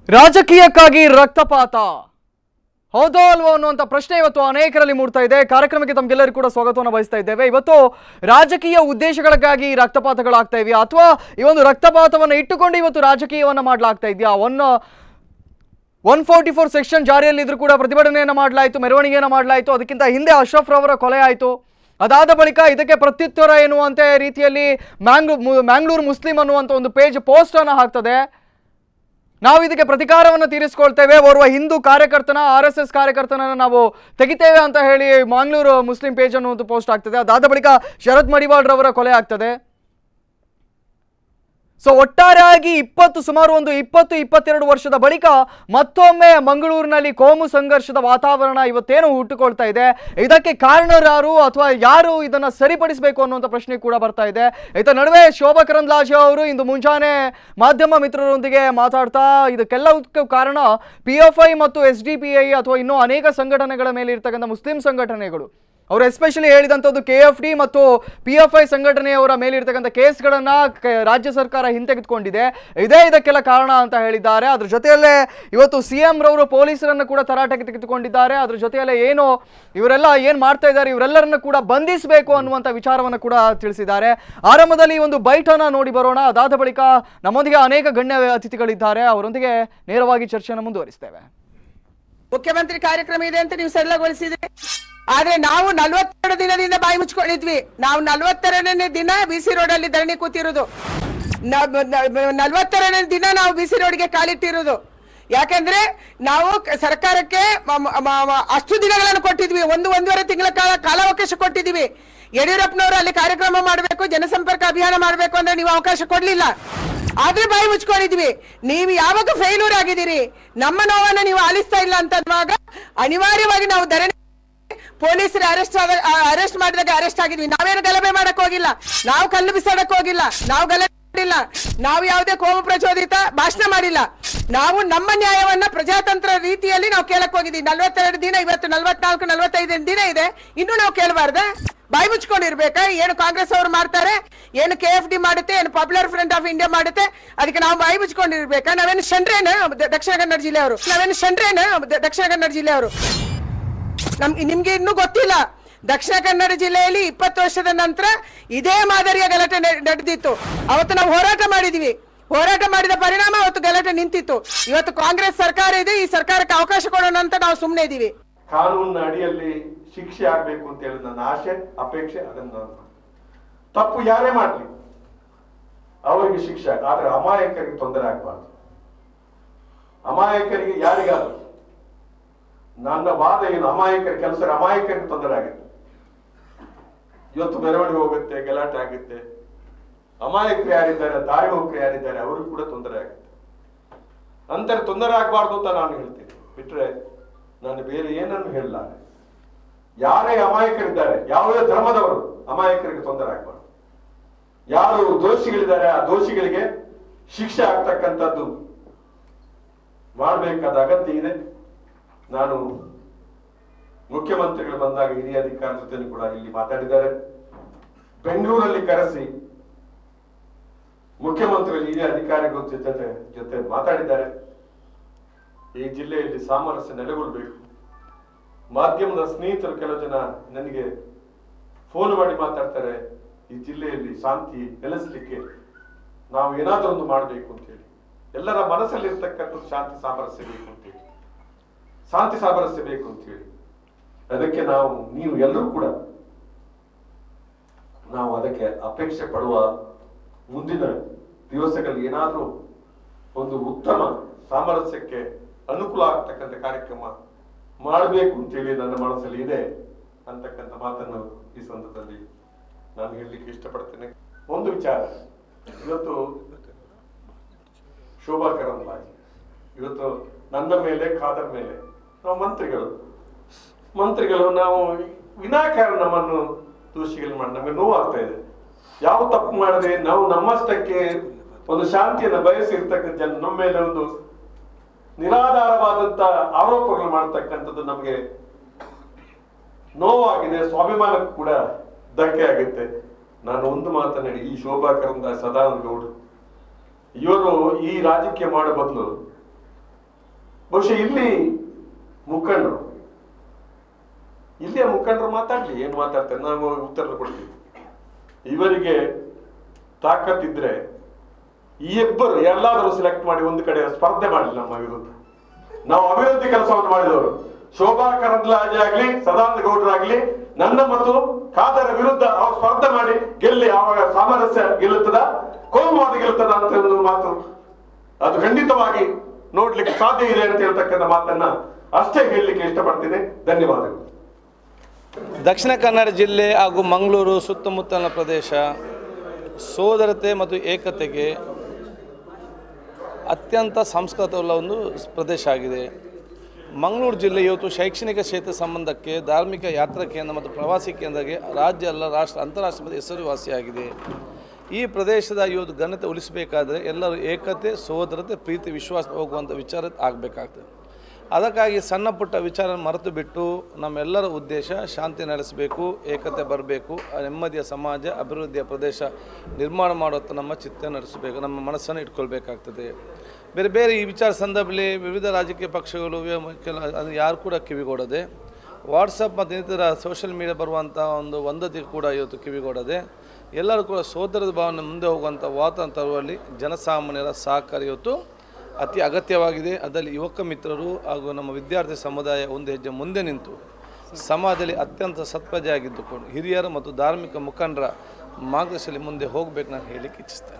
ರಾಜಕೀಯಕ್ಕಾಗಿ ರಕ್ತಪಾತ ಹೌದೋ ಅಲ್ವೋ ಅನ್ನುವಂಥ ಪ್ರಶ್ನೆ ಇವತ್ತು ಅನೇಕರಲ್ಲಿ ಮೂಡ್ತಾ ಇದೆ ಕಾರ್ಯಕ್ರಮಕ್ಕೆ ತಮಗೆಲ್ಲರಿಗೂ ಕೂಡ ಸ್ವಾಗತವನ್ನು ಬಯಸ್ತಾ ಇದ್ದೇವೆ ಇವತ್ತು ರಾಜಕೀಯ ಉದ್ದೇಶಗಳಿಗಾಗಿ ಈ ರಕ್ತಪಾತಗಳಾಗ್ತಾ ಇದೆಯಾ ಅಥವಾ ಈ ಒಂದು ರಕ್ತಪಾತವನ್ನು ಇಟ್ಟುಕೊಂಡು ಇವತ್ತು ರಾಜಕೀಯವನ್ನು ಮಾಡಲಾಗ್ತಾ ಇದೆಯಾ one one forty four section ಜಾರಿಯಲ್ಲಿದ್ರೂ ಕೂಡ ಪ್ರತಿಭಟನೆಯನ್ನು ಮಾಡಲಾಯಿತು ಮೆರವಣಿಗೆಯನ್ನು ಮಾಡಲಾಯಿತು ಅದಕ್ಕಿಂತ ಹಿಂದೆ ಅಶ್ರಫ್ ರವರ ಕೊಲೆ ಆಯಿತು ಅದಾದ ಬಳಿಕ ಇದಕ್ಕೆ ಪ್ರತ್ಯುತ್ತರ ಎನ್ನುವಂತೆ ರೀತಿಯಲ್ಲಿ ಮ್ಯಾಂಗ್ಳೂ ಮ್ಯಾಂಗ್ಳೂರು ಮುಸ್ಲಿಂ ಅನ್ನುವಂಥ ಒಂದು ಪೇಜ್ ಪೋಸ್ಟನ್ನು ಹಾಕ್ತದೆ ನಾವು ಇದಕ್ಕೆ ಪ್ರತಿಕಾರವನ್ನು ತೀರಿಸ್ಕೊಳ್ತೇವೆ ಓರ್ವ ಹಿಂದೂ ಕಾರ್ಯಕರ್ತನ ಆರ್ ಎಸ್ ಎಸ್ ಕಾರ್ಯಕರ್ತನನ್ನು ನಾವು ತೆಗಿತೇವೆ ಅಂತ ಹೇಳಿ ಮಂಗಳೂರು ಮುಸ್ಲಿಂ ಪೇಜ್ ಅನ್ನುವಂಥ ಪೋಸ್ಟ್ ಆಗ್ತದೆ ಅದಾದ ಬಳಿಕ ಶರತ್ ಮಡಿವಾಳ್ ರವರ ಕೊಲೆ ಆಗ್ತದೆ ಸೊ ಒಟ್ಟಾರೆಯಾಗಿ ಇಪ್ಪತ್ತು ಸುಮಾರು ಒಂದು ಇಪ್ಪತ್ತು ಇಪ್ಪತ್ತೆರಡು ವರ್ಷದ ಬಳಿಕ ಮತ್ತೊಮ್ಮೆ ಮಂಗಳೂರಿನಲ್ಲಿ ಕೋಮು ಸಂಘರ್ಷದ ವಾತಾವರಣ ಇವತ್ತೇನು ಹುಟ್ಟುಕೊಳ್ತಾ ಇದೆ ಇದಕ್ಕೆ ಕಾರಣರಾರು ಅಥವಾ ಯಾರು ಇದನ್ನ ಸರಿಪಡಿಸಬೇಕು ಅನ್ನುವಂಥ ಪ್ರಶ್ನೆ ಕೂಡ ಬರ್ತಾ ಇದೆ ಇದರ ನಡುವೆ ಶೋಭಾ ಕರಂದ್ಲಾಜೆ ಅವರು ಇಂದು ಮುಂಜಾನೆ ಮಾಧ್ಯಮ ಮಿತ್ರರೊಂದಿಗೆ ಮಾತಾಡ್ತಾ ಇದಕ್ಕೆಲ್ಲದಕ್ಕೂ ಕಾರಣ ಪಿ ಎಫ್ ಐ ಮತ್ತು ಎಸ್ ಡಿ ಪಿ ಐ ಅಥವಾ ಇನ್ನೂ ಅನೇಕ ಸಂಘಟನೆಗಳ ಮೇಲೆ ಇರ್ತಕ್ಕಂಥ ಮುಸ್ಲಿಂ ಸಂಘಟನೆಗಳು ಅವರು ಎಸ್ಪೆಷಲಿ ಹೇಳಿದಂಥದ್ದು ಕೆ ಎಫ್ ಡಿ ಮತ್ತು ಪಿ ಎಫ್ ಐ ಸಂಘಟನೆಯವರ ಮೇಲಿರ್ತಕ್ಕಂಥ ಕೇಸ್ಗಳನ್ನ ಕ- ರಾಜ್ಯ ಸರ್ಕಾರ ಹಿಂತೆಗೆದುಕೊಂಡಿದೆ ಇದೇ ಇದಕ್ಕೆಲ್ಲ ಕಾರಣ ಅಂತ ಹೇಳಿದ್ದಾರೆ ಅದ್ರ ಜೊತೆಯಲ್ಲೇ ಇವತ್ತು ಸಿ ಎಂ ರವರು ಪೊಲೀಸರನ್ನು ಕೂಡ ತರಾಟೆಗೆ ತೆಗೆದುಕೊಂಡಿದ್ದಾರೆ ಅದ್ರ ಜೊತೆಯಲ್ಲೇ ಏನು ಇವರೆಲ್ಲ ಏನು ಮಾಡ್ತಾ ಇದ್ದಾರೆ ಇವರೆಲ್ಲರನ್ನು ಕೂಡ ಬಂಧಿಸಬೇಕು ಅನ್ನುವಂಥ ವಿಚಾರವನ್ನು ಕೂಡ ತಿಳಿಸಿದ್ದಾರೆ ಆರಂಭದಲ್ಲಿ ಈ ಒಂದು ಬೈಟನ್ನು ನೋಡಿ ಬರೋಣ ಅದಾದ ಬಳಿಕ ನಮ್ಮೊಂದಿಗೆ ಅನೇಕ ಗಣ್ಯ ಅತಿಥಿಗಳಿದ್ದಾರೆ ಅವರೊಂದಿಗೆ ನೇರವಾಗಿ ಚರ್ಚೆಯನ್ನು ಮುಂದುವರಿಸ್ತೇವೆ ಮುಖ್ಯಮಂತ್ರಿ ಕಾರ್ಯಕ್ರಮ ಇದೆ ಅಂತ ನೀವು ಸರಳಗೊಳಿಸಿದ್ರಿ ಆದ್ರೆ ನಾವು ನಲ್ವತ್ತೆರಡು ದಿನದಿಂದ ಬಾಯಿ ಮುಚ್ಕೊಂಡಿದ್ವಿ ನಾವು ನಲ್ವತ್ತೆರಡನೇ ದಿನ ಬಿಸಿ ರೋಡ್ ಅಲ್ಲಿ ಧರಣಿ ಕೂತಿರೋದು ನ- ನ- ನಲ್ವತ್ತೆರಡನೇ ದಿನ ನಾವು ಬಿಸಿ ರೋಡ್ಗೆ ಕಾಲಿಟ್ಟಿರೋದು ಯಾಕಂದ್ರೆ ನಾವು ಕ- ಸರ್ಕಾರಕ್ಕೆ ಮ- ಮ- ಮ- ಅಷ್ಟು ದಿನಗಳನ್ನು ಕೊಟ್ಟಿದ್ವಿ ಒಂದು ಒಂದೂವರೆ ತಿಂಗಳ ಕಾಲ ಕಾಲಾವಕಾಶ ಕೊಟ್ಟಿದ್ವಿ ಯಡಿಯೂರಪ್ಪನವರು ಅಲ್ಲಿ ಕಾರ್ಯಕ್ರಮ ಮಾಡಬೇಕು ಜನಸಂಪರ್ಕ ಅಭಿಯಾನ ಮಾಡಬೇಕು ಅಂದ್ರೆ ನೀವು ಅವಕಾಶ ಕೊಡ್ಲಿಲ್ಲ ಆದ್ರೆ ಬಾಯಿ ಮುಚ್ಕೊಂಡಿದ್ವಿ ನೀವು ಯಾವಾಗ ಫೇಲ್ಯೂರ್ ಆಗಿದ್ದೀರಿ ನಮ್ಮ ನೋವನ್ನ ನೀವು ಆಲಿಸ್ತಾ ಇಲ್ಲ ಅಂತಂದಾಗ ಅನಿವಾರ್ಯವಾಗಿ ನಾವು ಧರಣಿ ಪೊಲೀಸರು ಅರೆಸ್ಟ್ ಆದ ಅರೆಸ್ಟ್ ಮಾಡಿದಾಗ ಅರೆಸ್ಟ್ ಆಗಿದ್ವಿ ನಾವೇನು ಗಲಭೆ ಮಾಡಕ್ ಹೋಗಿಲ್ಲ ನಾವು ಕಲ್ಲು ಬಿಸಾಡಕ್ ಹೋಗಿಲ್ಲ ನಾವು ಗಲಭೆ ಮಾಡಿಲ್ಲ ನಾವು ಯಾವುದೇ ಕೋಮು ಪ್ರಚೋದಿತ ಭಾಷಣ ಮಾಡಿಲ್ಲ ನಾವು ನಮ್ಮ ನ್ಯಾಯವನ್ನ ಪ್ರಜಾತಂತ್ರ ರೀತಿಯಲ್ಲಿ ನಾವು ಕೇಳಕ್ ಹೋಗಿದ್ವಿ ನಲ್ವತ್ತೆರಡು ದಿನ ಇವತ್ತು ನಲ್ವತ್ನಾಲ್ಕು ನಲ್ವತ್ತೈದು ದಿನ ಇದೆ ಇನ್ನು ನಾವು ಕೇಳಬಾರ್ದ ಬಾಯಿ ಮುಚ್ಕೊಂಡಿರ್ಬೇಕಾ ಏನು ಕಾಂಗ್ರೆಸ್ ಅವರು ಮಾಡ್ತಾರೆ ಏನು ಕೆ ಎಫ್ ಡಿ ಮಾಡುತ್ತೆ ಏನು ಪಾಪ್ಯುಲರ್ ಫ್ರಂಟ್ ಆಫ್ ಇಂಡಿಯಾ ಮಾಡುತ್ತೆ ಅದಕ್ಕೆ ನಾವು ಬಾಯಿ ಮುಚ್ಕೊಂಡಿರ್ಬೇಕಾ ನಾವೇನು ಶಂಡ್ರೇನ ದಕ್ಷಿಣ ಕನ್ನಡ ಜಿಲ್ಲೆಯವರು ನಾವೇನು ಶಂಡ್ರೇನ ದಕ್ಷಿಣ ಕನ್ನಡ ಜಿಲ್ಲೆಯವರು ನಮ್ಗೆ ನಿಮ್ಗೆ ಇನ್ನೂ ಗೊತ್ತಿಲ್ಲ ದಕ್ಷಿಣ ಕನ್ನಡ ಜಿಲ್ಲೆಯಲ್ಲಿ ಇಪ್ಪತ್ತು ವರ್ಷದ ನಂತರ ಇದೇ ಮಾದರಿಯ ಗಲಾಟೆ ನೆ- ನಡೆದಿತ್ತು ಅವತ್ತು ನಾವು ಹೋರಾಟ ಮಾಡಿದ್ವಿ ಹೋರಾಟ ಮಾಡಿದ ಪರಿಣಾಮ ಅವತ್ತು ಗಲಾಟೆ ನಿಂತಿತ್ತು ಇವತ್ತು ಕಾಂಗ್ರೆಸ್ ಸರ್ಕಾರ ಇದೆ ಈ ಸರ್ಕಾರಕ್ಕೆ ಅವಕಾಶ ಕೊಡೋಣ ಅಂತ ನಾವು ಸುಮ್ಮನೆ ಇದೀವಿ ಕಾನೂನಿನ ಅಡಿಯಲ್ಲಿ ಶಿಕ್ಷೆ ಆಗ್ಬೇಕು ಅಂತ ಹೇಳಿ ನನ್ನ ಆಸೆ ಅಪೇಕ್ಷೆ ಅದನ್ನು ನಾನು ಮಾಡ್ತೀನಿ. ತಪ್ಪು ಯಾರೇ ಮಾಡ್ಲಿ ಅವರಿಗೆ ಶಿಕ್ಷೆ ಆಗ- ಆದ್ರೆ ಅಮಾಯಕರಿಗೆ ತೊಂದರೆ ಆಗಬಾರ್ದು ಅಮಾಯಕರಿಗೆ ಯಾರಿಗಾದ್ರು ನನ್ನ ವಾದ ಏನು ಅಮಾಯಕರ ಕೆಲಸ ಅಮಾಯಕರಿಗೆ ತೊಂದರೆ ಆಗುತ್ತೆ ಇವತ್ತು ಮೆರವಣಿಗೆ ಹೋಗುತ್ತೆ ಗಲಾಟೆ ಆಗುತ್ತೆ ಅಮಾಯಕರು ಯಾರಿದ್ದಾರೆ ದಾರಿ ಹೋಗರು ಯಾರಿದ್ದಾರೆ ಅವ್ರಿಗೂ ಕೂಡ ತೊಂದರೆ ಆಗುತ್ತೆ ಅಂತರ ತೊಂದರೆ ಆಗಬಾರ್ದು ಅಂತ ನಾನು ಹೇಳ್ತೀನಿ ಬಿಟ್ರೆ ನಾನು ಬೇರೆ ಏನನ್ನು ಹೇಳಲಾರೆ ಯಾರೇ ಅಮಾಯಕರಿದ್ದಾರೆ ಯಾವುದೇ ಧರ್ಮದವರು ಅಮಾಯಕರಿಗೆ ತೊಂದರೆ ಆಗಬಾರ್ದು ಯಾರು ದೋಷಿಗಳಿದ್ದಾರೆ ಆ ದೋಷಿಗಳಿಗೆ ಶಿಕ್ಷೆ ಆಗ್ತಕ್ಕಂಥದ್ದು ಮಾಡಬೇಕಾದ ಅಗತ್ಯ ಇದೆ ನಾನು ಮುಖ್ಯಮಂತ್ರಿಗಳು ಬಂದಾಗ ಹಿರಿಯ ಅಧಿಕಾರಿ ಜೊತೆ ಕೂಡ ಇಲ್ಲಿ ಮಾತಾಡಿದ್ದಾರೆ ಬೆಂಗಳೂರಲ್ಲಿ ಕರೆಸಿ ಮುಖ್ಯಮಂತ್ರಿಗಳು ಹಿರಿಯ ಅಧಿಕಾರಿಗಳ ಜೊತೆ ಜೊತೆ ಮಾತಾಡಿದ್ದಾರೆ ಈ ಜಿಲ್ಲೆಯಲ್ಲಿ ಸಾಮರಸ್ಯ ನೆಲೆಗೊಳ್ಳಬೇಕು ಮಾಧ್ಯಮದ ಸ್ನೇಹಿತರು ಕೆಲವು ಜನ ನನಗೆ ಫೋನ್ ಮಾಡಿ ಮಾತಾಡ್ತಾರೆ ಈ ಜಿಲ್ಲೆಯಲ್ಲಿ ಶಾಂತಿ ನೆಲೆಸಲಿಕ್ಕೆ ನಾವು ಏನಾದರೂ ಒಂದು ಮಾಡಬೇಕು ಅಂತೇಳಿ ಎಲ್ಲರ ಮನಸ್ಸಲ್ಲಿ ಇರ್ತಕ್ಕಂಥದ್ದು ಶಾಂತಿ ಸಾಮರಸ್ಯ ಬೇಕು ಅಂತೇಳಿ ಶಾಂತಿ ಸಾಮರಸ್ಯ ಬೇಕು ಅಂತೇಳಿ ಅದಕ್ಕೆ ನಾವು ನೀವು ಎಲ್ಲರೂ ಕೂಡ ನಾವು ಅದಕ್ಕೆ ಅಪೇಕ್ಷೆ ಪಡುವ ಮುಂದಿನ ದಿವಸಗಳಲ್ಲಿ ಏನಾದರೂ ಒಂದು ಉತ್ತಮ ಸಾಮರಸ್ಯಕ್ಕೆ ಅನುಕೂಲ ಆಗ್ತಕ್ಕಂಥ ಕಾರ್ಯಕ್ರಮ ಮಾಡಬೇಕು ಅಂತೇಳಿ ನನ್ನ ಮನಸ್ಸಲ್ಲಿ ಇದೆ ಅಂತಕ್ಕಂಥ ಮಾತನ್ನು ಈ ಸಂದರ್ಭದಲ್ಲಿ ನಾನು ಹೇಳಲಿಕ್ಕೆ ಇಷ್ಟಪಡ್ತೇನೆ ಒಂದು ವಿಚಾರ ಇವತ್ತು ಶೋಭಾ ಕರಂದ್ಲಾಜೆ ಇವತ್ತು ನನ್ನ ಮೇಲೆ ಖಾದರ್ ಮೇಲೆ ನಾವು ಮಂತ್ರಿಗಳು ಮಂತ್ರಿಗಳು ನಾವು ವಿನಾಕಾರಣ ನಮ್ಮನ್ನು ದೋಷಿಗಳು ಮಾಡಿ ನಮಗೆ ನೋವಾಗ್ತಾ ಇದೆ ಯಾವ ತಪ್ಪು ಮಾಡದೆ ನಾವು ನಮ್ಮಷ್ಟಕ್ಕೆ ಒಂದು ಶಾಂತಿಯನ್ನು ಬಯಸಿರ್ತಕ್ಕಂಥ ಜನ ನಮ್ಮ ಮೇಲೆ ಒಂದು ನಿರಾಧಾರವಾದಂತ ಆರೋಪಗಳು ಮಾಡ್ತಕ್ಕಂಥದ್ದು ನಮಗೆ ನೋವಾಗಿದೆ ಸ್ವಾಭಿಮಾನಕ್ಕೂ ಕೂಡ ಧಕ್ಕೆ ಆಗುತ್ತೆ ನಾನು ಒಂದು ಮಾತನಾಡಿ ಈ ಶೋಭಾ ಕರಂದ ಸದಾನಂದ ಗೌಡ್ರು ಇವರು ಈ ರಾಜಕೀಯ ಮಾಡೋ ಬದಲು ಬಹುಶಃ ಇಲ್ಲಿ ಮುಖಂಡರು ಇಲ್ಲಿಯ ಮುಖಂಡರು ಮಾತಾಡ್ಲಿ ಏನು ಮಾತಾಡ್ತಾರೆ ನಾವು ಉತ್ತರ ಕೊಡ್ತೀವಿ ಇವರಿಗೆ ತಾಕತ್ತಿದ್ರೆ ಈ ಇಬ್ಬರು ಎಲ್ಲಾದರೂ ಸೆಲೆಕ್ಟ್ ಮಾಡಿ ಒಂದು ಕಡೆ ಸ್ಪರ್ಧೆ ಮಾಡಲಿ ನಮ್ಮ ವಿರುದ್ಧ ನಾವು ಅಭಿವೃದ್ಧಿ ಕೆಲಸವನ್ನು ಮಾಡಿದವರು ಶೋಭಾ ಕರಂದ್ಲಾಜೆ ಆಗ್ಲಿ ಸದಾನಂದ ಗೌಡರಾಗ್ಲಿ ನನ್ನ ಮತ್ತು ಖಾದರ ವಿರುದ್ಧ ಅವ್ರು ಸ್ಪರ್ಧೆ ಮಾಡಿ ಗೆಲ್ಲಿ ಆವಾಗ ಸಾಮರಸ್ಯ ಗೆಲ್ಲುತ್ತದ ಕೋಮುವಾದ ಗೆಲ್ಲುತ್ತದ ಅಂತ ಒಂದು ಮಾತು ಅದು ಖಂಡಿತವಾಗಿ ನೋಡ್ಲಿಕ್ಕೆ ಸಾಧ್ಯ ಇದೆ ಅಂತ ಹೇಳ್ತಕ್ಕಂಥ ಮಾತನ್ನ ಅಷ್ಟೇ ಹೇಳಲಿಕ್ಕೆ ಇಷ್ಟಪಡ್ತೀನಿ ಧನ್ಯವಾದಗಳು ದಕ್ಷಿಣ ಕನ್ನಡ ಜಿಲ್ಲೆ ಹಾಗೂ ಮಂಗಳೂರು ಸುತ್ತಮುತ್ತಲಿನ ಪ್ರದೇಶ ಸೋದರತೆ ಮತ್ತು ಏಕತೆಗೆ ಅತ್ಯಂತ ಸಂಸ್ಕೃತವುಳ್ಳ ಒಂದು ಪ್ರದೇಶ ಆಗಿದೆ ಮಂಗಳೂರು ಜಿಲ್ಲೆ ಇವತ್ತು ಶೈಕ್ಷಣಿಕ ಕ್ಷೇತ್ರ ಸಂಬಂಧಕ್ಕೆ ಧಾರ್ಮಿಕ ಯಾತ್ರಾ ಕೇಂದ್ರ ಮತ್ತು ಪ್ರವಾಸಿ ಕೇಂದ್ರಕ್ಕೆ ರಾಜ್ಯ ಅಲ್ಲ ರಾಷ್ಟ್ರ ಅಂತಾರಾಷ್ಟ್ರ ಮತ್ತು ಹೆಸರುವಾಸಿಯಾಗಿದೆ ಈ ಪ್ರದೇಶದ ಇವತ್ತು ಘನತೆ ಉಳಿಸಬೇಕಾದ್ರೆ ಎಲ್ಲರೂ ಏಕತೆ ಸೋದರತೆ ಪ್ರೀತಿ ವಿಶ್ವಾಸ ಹೋಗುವಂಥ ವಿಚಾರ ಆಗಬೇಕಾಗ್ತದೆ ಅದಕ್ಕಾಗಿ ಸಣ್ಣ ಪುಟ್ಟ ವಿಚಾರ ಮರೆತು ಬಿಟ್ಟು ನಮ್ಮೆಲ್ಲರ ಉದ್ದೇಶ ಶಾಂತಿ ನಡೆಸಬೇಕು ಏಕತೆ ಬರಬೇಕು ನೆಮ್ಮದಿಯ ಸಮಾಜ ಅಭಿವೃದ್ಧಿಯ ಪ್ರದೇಶ ನಿರ್ಮಾಣ ಮಾಡುವಂಥ ನಮ್ಮ ಚಿತ್ತ ನಡೆಸಬೇಕು ನಮ್ಮ ಮನಸ್ಸನ್ನು ಇಟ್ಕೊಳ್ಬೇಕಾಗ್ತದೆ ಬೇರೆ ಬೇರೆ ಈ ವಿಚಾರ ಸಂದರ್ಭದಲ್ಲಿ ವಿವಿಧ ರಾಜಕೀಯ ಪಕ್ಷಗಳು ವ್ಯ- ಕೆಲ ಅದು ಯಾರು ಕೂಡ ಕಿವಿಗೊಡದೆ ವಾಟ್ಸಪ್ ಮತ್ತು ಇನ್ನಿತರ ಸೋಷಿಯಲ್ ಮೀಡಿಯಾ ಬರುವಂಥ ಒಂದು ಒಂದತಿಗೆ ಕೂಡ ಇವತ್ತು ಕಿವಿಗೊಡದೆ ಎಲ್ಲರೂ ಕೂಡ ಸೋದರದ ಭಾವನೆ ಮುಂದೆ ಹೋಗುವಂಥ ವಾತಾವರಣ ತರುವಲ್ಲಿ ಜನಸಾಮಾನ್ಯರ ಸಹಕಾರ ಇವತ್ತು ಅತಿ ಅಗತ್ಯವಾಗಿದೆ ಅದರಲ್ಲಿ ಯುವಕ ಮಿತ್ರರು ಹಾಗೂ ನಮ್ಮ ವಿದ್ಯಾರ್ಥಿ ಸಮುದಾಯ ಒಂದು ಹೆಜ್ಜೆ ಮುಂದೆ ನಿಂತು ಸಮಾಜದಲ್ಲಿ ಅತ್ಯಂತ ಸತ್ಪ್ರಜೆಯಾಗಿದ್ದುಕೊಂಡು ಹಿರಿಯರ ಮತ್ತು ಧಾರ್ಮಿಕ ಮುಖಂಡರ ಮಾರ್ಗದರ್ಶನದಲ್ಲಿ ಮುಂದೆ ಹೋಗಬೇಕು ನಾನು ಹೇಳಲಿಕ್ಕೆ ಇಚ್ಛಿಸ್ತೇನೆ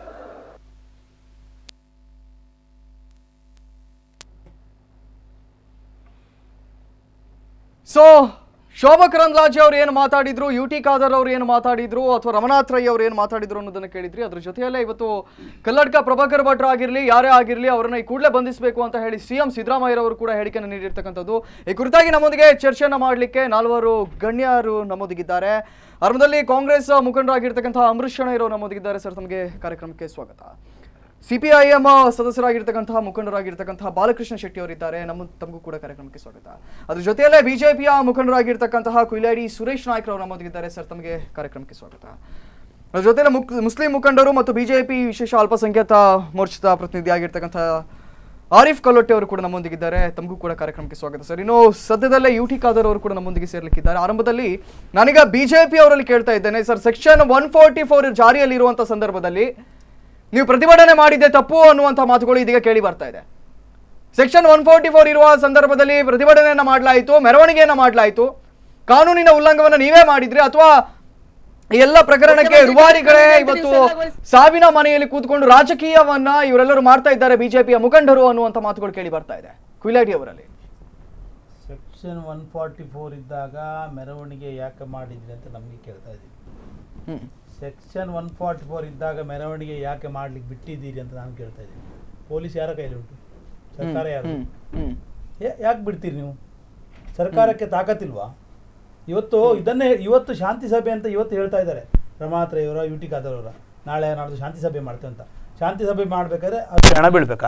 ಸೊ ಶೋಭಾ ಕರಂದ್ಲಾಜೆ ಅವ್ರು ಏನು ಮಾತಾಡಿದ್ರು ಯು ಟಿ ಖಾದರ್ ಅವ್ರು ಏನು ಮಾತಾಡಿದ್ರು ಅಥವಾ ರಮನಾಥ್ ರೈ ಅವ್ರು ಏನು ಮಾತಾಡಿದ್ರು ಅನ್ನೋದನ್ನ ಕೇಳಿದ್ರಿ ಅದ್ರ ಜೊತೆಯಲ್ಲೇ ಇವತ್ತು ಕಲ್ಲಡ್ಕ ಪ್ರಭಾಕರ್ ಭಟ್ರು ಆಗಿರಲಿ ಯಾರೇ ಆಗಿರಲಿ ಅವರನ್ನ ಈ ಕೂಡಲೇ ಬಂಧಿಸಬೇಕು ಅಂತ ಹೇಳಿ ಸಿ ಎಂ ಸಿದ್ದರಾಮಯ್ಯರವರು ಕೂಡ ಹೇಳಿಕೆಯನ್ನು ನೀಡಿರ್ತಕ್ಕಂಥದ್ದು ಈ ಕುರಿತಾಗಿ ನಮ್ಮೊಂದಿಗೆ ಚರ್ಚೆಯನ್ನು ಮಾಡಲಿಕ್ಕೆ ನಾಲ್ವರು ಗಣ್ಯರು ನಮ್ಮೊಂದಿಗಿದ್ದಾರೆ ಅರ್ಮದಲ್ಲಿ ಕಾಂಗ್ರೆಸ್ ಮುಖಂಡರಾಗಿರ್ತಕ್ಕಂಥ ಅಂಬರೀಷ್ ಶೆಣೈರವರು ನಮ್ಮೊಂದಿಗಿದ್ದಾರೆ ಸರ್ ತಮಗೆ ಕಾರ್ಯಕ್ರಮಕ್ಕೆ ಸ್ವಾಗತ ಸಿಪಿಐಎಂ ಸದಸ್ಯರಾಗಿರ್ತಕ್ಕಂತಹ ಮುಖಂಡರಾಗಿರ್ತಕ್ಕಂತಹ ಬಾಲಕೃಷ್ಣ ಶೆಟ್ಟಿ ಅವರಿದ್ದಾರೆ ನಮ್ಮ ತಮಗೂ ಕೂಡ ಕಾರ್ಯಕ್ರಮಕ್ಕೆ ಸ್ವಾಗತ ಅದ್ರ ಜೊತೆಯಲ್ಲೇ ಬಿಜೆಪಿಯ ಮುಖಂಡರಾಗಿರ್ತಕ್ಕಂತಹ ಕುಯ್ಲಾಡಿ ಸುರೇಶ್ ನಾಯ್ಕ್ ಅವರು ನಮ್ಮೊಂದಿಗಿದ್ದಾರೆ ಸರ್ ತಮಗೆ ಕಾರ್ಯಕ್ರಮಕ್ಕೆ ಸ್ವಾಗತ ಅದ್ರ ಜೊತೆಲೆ ಮುಕ್ ಮುಸ್ಲಿಂ ಮುಖಂಡರು ಮತ್ತು ಬಿಜೆಪಿ ವಿಶೇಷ ಅಲ್ಪಸಂಖ್ಯಾತ ಮೋರ್ಚಾದ ಪ್ರತಿನಿಧಿಯಾಗಿರ್ತಕ್ಕಂತಹ ಆರಿಫ್ ಕಲ್ಲೊಟ್ಟೆ ಅವರು ಕೂಡ ನಮ್ಮೊಂದಿಗಿದ್ದಾರೆ ತಮಗೂ ಕೂಡ ಕಾರ್ಯಕ್ರಮಕ್ಕೆ ಸ್ವಾಗತ ಸರ್ ಇನ್ನು ಸದ್ಯದಲ್ಲೇ ಯು ಟಿ ಖಾದರ್ ಅವರು ಕೂಡ ನಮ್ಮೊಂದಿಗೆ ಸೇರ್ಲಿಕ್ಕಿದ್ದಾರೆ ಆರಂಭದಲ್ಲಿ ನಾನೀಗ ಬಿಜೆಪಿ ಅವರಲ್ಲಿ ಕೇಳ್ತಾ ಇದ್ದೇನೆ sir section one forty four ಜಾರಿಯಲ್ಲಿರುವಂಥ ಸಂದರ್ಭದಲ್ಲಿ ನೀವು ಪ್ರತಿಭಟನೆ ಮಾಡಿದ್ದೆ ತಪ್ಪು ಅನ್ನುವಂಥ ಮಾತುಗಳು ಇದೀಗ ಕೇಳಿ ಬರ್ತಾ ಇದೆ ಸೆಕ್ಷನ್ ಒನ್ ಫೋರ್ಟಿ ಫೋರ್ ಇರುವ ಸಂದರ್ಭದಲ್ಲಿ ಪ್ರತಿಭಟನೆಯನ್ನ ಮಾಡಲಾಯಿತು ಮೆರವಣಿಗೆಯನ್ನ ಮಾಡಲಾಯಿತು ಕಾನೂನಿನ ಉಲ್ಲಂಘನವನ್ನ ನೀವೇ ಮಾಡಿದ್ರಿ ಅಥವಾ ಈ ಎಲ್ಲ ಪ್ರಕರಣಕ್ಕೆ ಮುಖ್ಯಮಂತ್ರಿ ರುವಾರಿಗಳೇ ಕಾರ್ಯಕ್ರಮದಲ್ಲಿ ಇವತ್ತು ಸರಳಗೊಳಿಸಿ- ಸಾವಿನ ಮನೆಯಲ್ಲಿ ಕೂತ್ಕೊಂಡು ರಾಜಕೀಯವನ್ನ ಇವರೆಲ್ಲರೂ ಮಾಡ್ತಾ ಇದ್ದಾರೆ ಬಿಜೆಪಿಯ ಮುಖಂಡರು ಅನ್ನುವಂಥ ಮಾತುಗಳು ಕೇಳಿ ಬರ್ತಾ ಇದೆ ಕುಯ್ಲಾಡಿ ಅವರಲ್ಲಿ ಸೆಕ್ಷನ್ ಒನ್ ಫಾರ್ಟಿ ಫೋರ್ ಇದ್ದಾಗ ಮೆರವಣಿಗೆ ಯಾಕೆ ಮಾಡಿದ್ರಿ ಅಂತ ನಮಗೆ ಕೇಳ್ತಾ ಇದ್ದೀವಿ ಹ್ಮ್ ಸೆಕ್ಷನ್ ಒನ್ ಫಾರ್ಟಿ ಫೋರ್ ಇದ್ದಾಗ ಮೆರವಣಿಗೆ ಯಾಕೆ ಮಾಡ್ಲಿಕ್ಕೆ ಬಿಟ್ಟಿದ್ದೀರಿ ಅಂತ ನಾನು ಕೇಳ್ತಾ ಇದ್ದೀನಿ ಪೊಲೀಸ್ ಯಾರ ಕೈಲಿ ಉಂಟು ಸರ್ಕಾರ ಯಾರು ಹ್ಮ್ ಹ್ಮ್ ಯಾಕೆ ಬಿಡ್ತೀರಿ ನೀವು ಸರ್ಕಾರಕ್ಕೆ ತಾಕತ್ತಿಲ್ವಾ ಇವತ್ತು ಇದನ್ನೇ ಇವತ್ತು ಶಾಂತಿ ಸಭೆ ಅಂತ ಇವತ್ತು ಹೇಳ್ತಾ ಇದ್ದಾರೆ ರಮಾತ್ರ ಇವರ ಯು ಟಿ ಖಾದರ್ ನಾಳೆ ನಾಡ್ದು ಶಾಂತಿ ಸಭೆ ಮಾಡ್ತೇವೆ ಅಂತ ಶಾಂತಿ ಸಭೆ ಮಾಡಬೇಕಾದ್ರೆ ಅದು ಹಣ ಬೀಳ್ಬೇಕಾ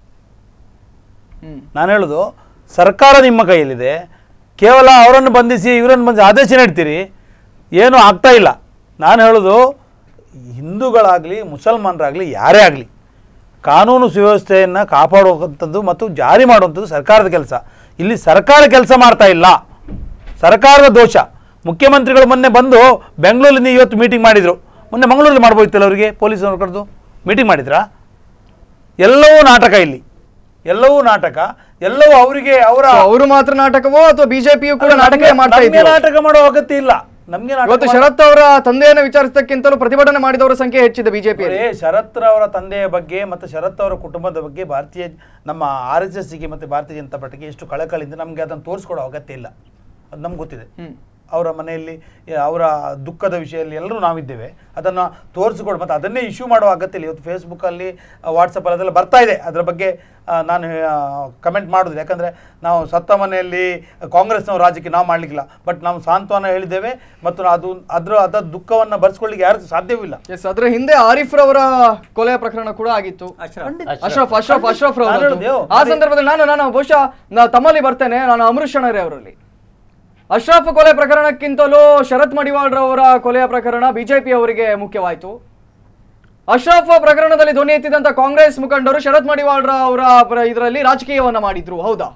ಹ್ಮ್ ನಾನು ಹೇಳೋದು ಸರ್ಕಾರ ನಿಮ್ಮ ಕೈಯಲ್ಲಿದೆ ಕೇವಲ ಅವರನ್ನು ಬಂಧಿಸಿ ಇವರನ್ನು ಬಂಧಿಸಿ ಆದೇಶ ನೀಡ್ತೀರಿ ಏನೂ ಆಗ್ತಾ ಇಲ್ಲ ನಾನು ಹೇಳೋದು ಹಿಂದೂಗಳಾಗಲಿ ಮುಸಲ್ಮಾನರಾಗಲಿ ಯಾರೇ ಆಗಲಿ ಕಾನೂನು ಸುವ್ಯವಸ್ಥೆಯನ್ನು ಕಾಪಾಡುವಂಥದ್ದು ಮತ್ತು ಜಾರಿ ಮಾಡುವಂಥದ್ದು ಸರ್ಕಾರದ ಕೆಲಸ ಇಲ್ಲಿ ಸರ್ಕಾರ ಕೆಲಸ ಮಾಡ್ತಾ ಇಲ್ಲ ಸರ್ಕಾರದ ದೋಷ ಮುಖ್ಯಮಂತ್ರಿಗಳು ಮೊನ್ನೆ ಬಂದು ಬೆಂಗಳೂರಿನಿಂದ ಇವತ್ತು ಮೀಟಿಂಗ್ ಮಾಡಿದರು ಮೊನ್ನೆ ಮಂಗಳೂರಲ್ಲಿ ಮಾಡ್ಬೋಯ್ತಲ್ಲ ಅವರಿಗೆ ಪೊಲೀಸರು ಕರೆದು ಮೀಟಿಂಗ್ ಮಾಡಿದ್ರಾ ಎಲ್ಲವೂ ನಾಟಕ ಇಲ್ಲಿ ಎಲ್ಲವೂ ನಾಟಕ ಎಲ್ಲವೂ ಅವರಿಗೆ ಅವರ So, ಅವರು ಮಾತ್ರ ನಾಟಕವೋ ಅಥವಾ ಬಿಜೆಪಿಯು ಕೂಡ ನಾಟಕ ಮಾಡ್ತಾ ನಮ್ಗೆ ಇದ್ದೀರಾ ನಾಟಕ ಮಾಡೋ ಅಗತ್ಯ ಇಲ್ಲ ನಮ್ಗೆ ನಾಟಕ ಇವತ್ತು ಮಾಡೋ- ಶರತ್ ಅವರ ತಂದೆಯನ್ನು ವಿಚಾರಿಸದಕ್ಕಿಂತಲೂ ಪ್ರತಿಭಟನೆ ಮಾಡಿದವರ ಸಂಖ್ಯೆ ಹೆಚ್ಚಿದೆ ಬಿಜೆಪಿಯಲ್ಲಿ ನೋಡಿ, ಶರತ್ ಅವರ ತಂದೆಯ ಬಗ್ಗೆ ಮತ್ತು ಶರತ್ ಅವರ ಕುಟುಂಬದ ಬಗ್ಗೆ ಭಾರತೀಯ ನಮ್ಮ ಆರ್ ಎಸ್ ಎಸ್ಗೆ ಮತ್ತು ಭಾರತೀಯ ಜನತಾ ಪಾರ್ಟಿಗೆ ಎಷ್ಟು ಕಳಕಳಿಂದ ನಮಗೆ ಅದನ್ನು ತೋರಿಸ್ಕೊಡೋ ಅಗತ್ಯ ಇಲ್ಲ ಅದು ನಮ್ಗೆ ಗೊತ್ತಿದೆ ಹ್ಮ್ ಅವರ ಮನೆಯಲ್ಲಿ ಯ- ಅವರ ದುಃಖದ ವಿಷಯದಲ್ಲಿ ಎಲ್ಲರೂ ನಾವಿದ್ದೇವೆ ಅದನ್ನು ತೋರಿಸಿಕೊಡು ಮತ್ತು ಅದನ್ನೇ ಇಶ್ಯೂ ಮಾಡೋ ಅಗತ್ಯ ಇಲ್ಲ ಇವತ್ತು ಫೇಸ್ಬುಕ್ಕಲ್ಲಿ ವಾಟ್ಸಪ್ಪಲ್ಲಿ ಅದೆಲ್ಲ ಬರ್ತಾ ಇದೆ ಅದರ ಬಗ್ಗೆ ಆ, ನಾನು ಕಮೆಂಟ್ ಮಾಡೋದಿಲ್ಲ ಯಾಕಂದರೆ ನಾವು ಸತ್ತ ಮನೆಯಲ್ಲಿ ಕಾಂಗ್ರೆಸ್ನವ್ರ ರಾಜ್ಯಕ್ಕೆ ನಾವು ಮಾಡಲಿಕ್ಕಿಲ್ಲ ಬಟ್ ನಾವು ಸಾಂತ್ವನ ಹೇಳಿದ್ದೇವೆ ಮತ್ತು ಅದು ಅದರ ಅದರ ದುಃಖವನ್ನು ಭರಿಸ್ಕೊಳ್ಳಿಕ್ಕೆ ಯಾರಿಗೂ ಸಾಧ್ಯವಿಲ್ಲ ಎಸ್ ಅದ್ರ ಹಿಂದೆ ಆರಿಫ್ ರವರ ಕೊಲೆ ಪ್ರಕರಣ ಕೂಡ ಆಗಿತ್ತು ಅಶ್ರಫ್ ಅಶ್ರಫ್ ಅಶ್ರಫ್ ನಾನು ರವರದ್ದು. ಹೇಳಿದೆ, ಆ ಸಂದರ್ಭದಲ್ಲಿ ನಾನು ನಾನು ಬಹುಶಃ ನಾ ತಮ್ಮಲ್ಲಿ ಬರ್ತೇನೆ ನಾನು ಅಮೃತ್ ಶಣರೆ ಅವರಲ್ಲಿ ಅಶ್ರಫ್ ಕೊಲೆ ಪ್ರಕರಣಕ್ಕಿಂತಲೂ ಶರತ್ ಮಡಿವಾಳ್ ರವರ ಕೊಲೆಯ ಪ್ರಕರಣ ಬಿಜೆಪಿ ಅವರಿಗೆ ಮುಖ್ಯವಾಯಿತು ಅಶ್ರಫ್ ಪ್ರಕರಣದಲ್ಲಿ ಧ್ವನಿ ಎತ್ತಿದಂತ ಕಾಂಗ್ರೆಸ್ ಮುಖಂಡರು ಶರತ್ ಮಡಿವಾಳ್ರ ಅವರ ಇದರಲ್ಲಿ ರಾಜಕೀಯವನ್ನ ಮಾಡಿದ್ರು ಹೌದಾ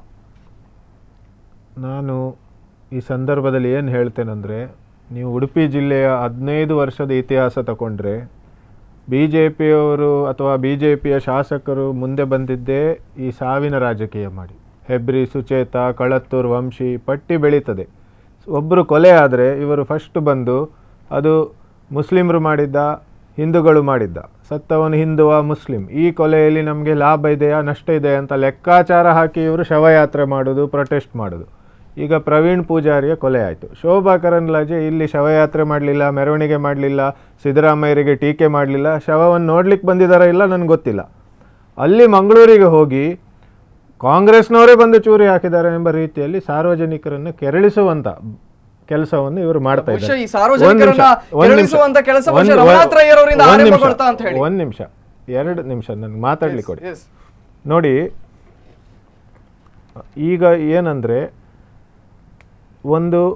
ನಾನು ಈ ಸಂದರ್ಭದಲ್ಲಿ ಏನು ಹೇಳ್ತೇನೆಂದರೆ ನೀವು ಉಡುಪಿ ಜಿಲ್ಲೆಯ ಹದಿನೈದು ವರ್ಷದ ಇತಿಹಾಸ ತಗೊಂಡ್ರೆ ಬಿ ಜೆ ಪಿಯವರು ಅಥವಾ ಬಿ ಜೆ ಪಿಯ ಶಾಸಕರು ಮುಂದೆ ಬಂದಿದ್ದೇ ಈ ಸಾವಿನ ರಾಜಕೀಯ ಮಾಡಿ ಹೆಬ್ರಿ ಸುಚೇತ ಕಳತ್ತೂರ್ ವಂಶಿ ಪಟ್ಟಿ ಬೆಳೀತದೆ ಒಬ್ಬರು ಕೊಲೆ ಆದರೆ ಇವರು ಫಸ್ಟ್ ಬಂದು ಅದು ಮುಸ್ಲಿಮರು ಮಾಡಿದ್ದ ಹಿಂದೂಗಳು ಮಾಡಿದ್ದ ಸತ್ತವನು ಹಿಂದುವ ಮುಸ್ಲಿಂ ಈ ಕೊಲೆಯಲ್ಲಿ ನಮಗೆ ಲಾಭ ಇದೆಯಾ ನಷ್ಟ ಇದೆಯಾ ಅಂತ ಲೆಕ್ಕಾಚಾರ ಹಾಕಿ ಇವರು ಶವಯಾತ್ರೆ ಮಾಡೋದು ಪ್ರೊಟೆಸ್ಟ್ ಮಾಡೋದು ಈಗ ಪ್ರವೀಣ್ ಪೂಜಾರಿಯ ಕೊಲೆ ಆಯಿತು ಶೋಭಾ ಕರಂದ್ಲಾಜೆ ಇಲ್ಲಿ ಶವಯಾತ್ರೆ ಮಾಡಲಿಲ್ಲ ಮೆರವಣಿಗೆ ಮಾಡಲಿಲ್ಲ ಸಿದ್ದರಾಮಯ್ಯರಿಗೆ ಟೀಕೆ ಮಾಡಲಿಲ್ಲ ಶವವನ್ನು ನೋಡ್ಲಿಕ್ಕೆ ಬಂದಿದ್ದಾರಾ ಇಲ್ಲ ನನಗೆ ಗೊತ್ತಿಲ್ಲ ಅಲ್ಲಿ ಮಂಗಳೂರಿಗೆ ಹೋಗಿ ಕಾಂಗ್ರೆಸ್ನವರೇ ಬಂದು ಚೂರಿ ಹಾಕಿದ್ದಾರೆ ಎಂಬ ರೀತಿಯಲ್ಲಿ ಸಾರ್ವಜನಿಕರನ್ನು ಕೆರಳಿಸುವಂತ ಕೆಲಸವನ್ನು ಇವರು ಮಾಡ್ತಾ ಬಹುಶಃ ಇದ್ದಾರೆ ಈ ಸಾರ್ವಜನಿಕರನ್ನ ಒಂದ್ ನಿಮಿಷ, ಒಂದ್ ನಿಮಿಷ, ಕೆರಳಿಸುವಂತ ಕೆಲಸ ಒಂದ್- ಬಹುಶಃ ಒಂದ್- ರಮನಾಥ್ ರೈ ಅವರಿಂದ ಒಂದ್ ನಿಮಿಷ, ಆರಂಭಗೊಳ್ತಾ ಅಂತ ಹೇಳಿ. ಒಂದ್ ನಿಮಿಷ ಎರಡು ನಿಮಿಷ ನನಗೆ ಮಾತಾಡ್ಲಿಕ್ಕೆ ಕೊಡಿ Yes. ನೋಡಿ ಈಗ ಏನಂದರೆ ಒಂದು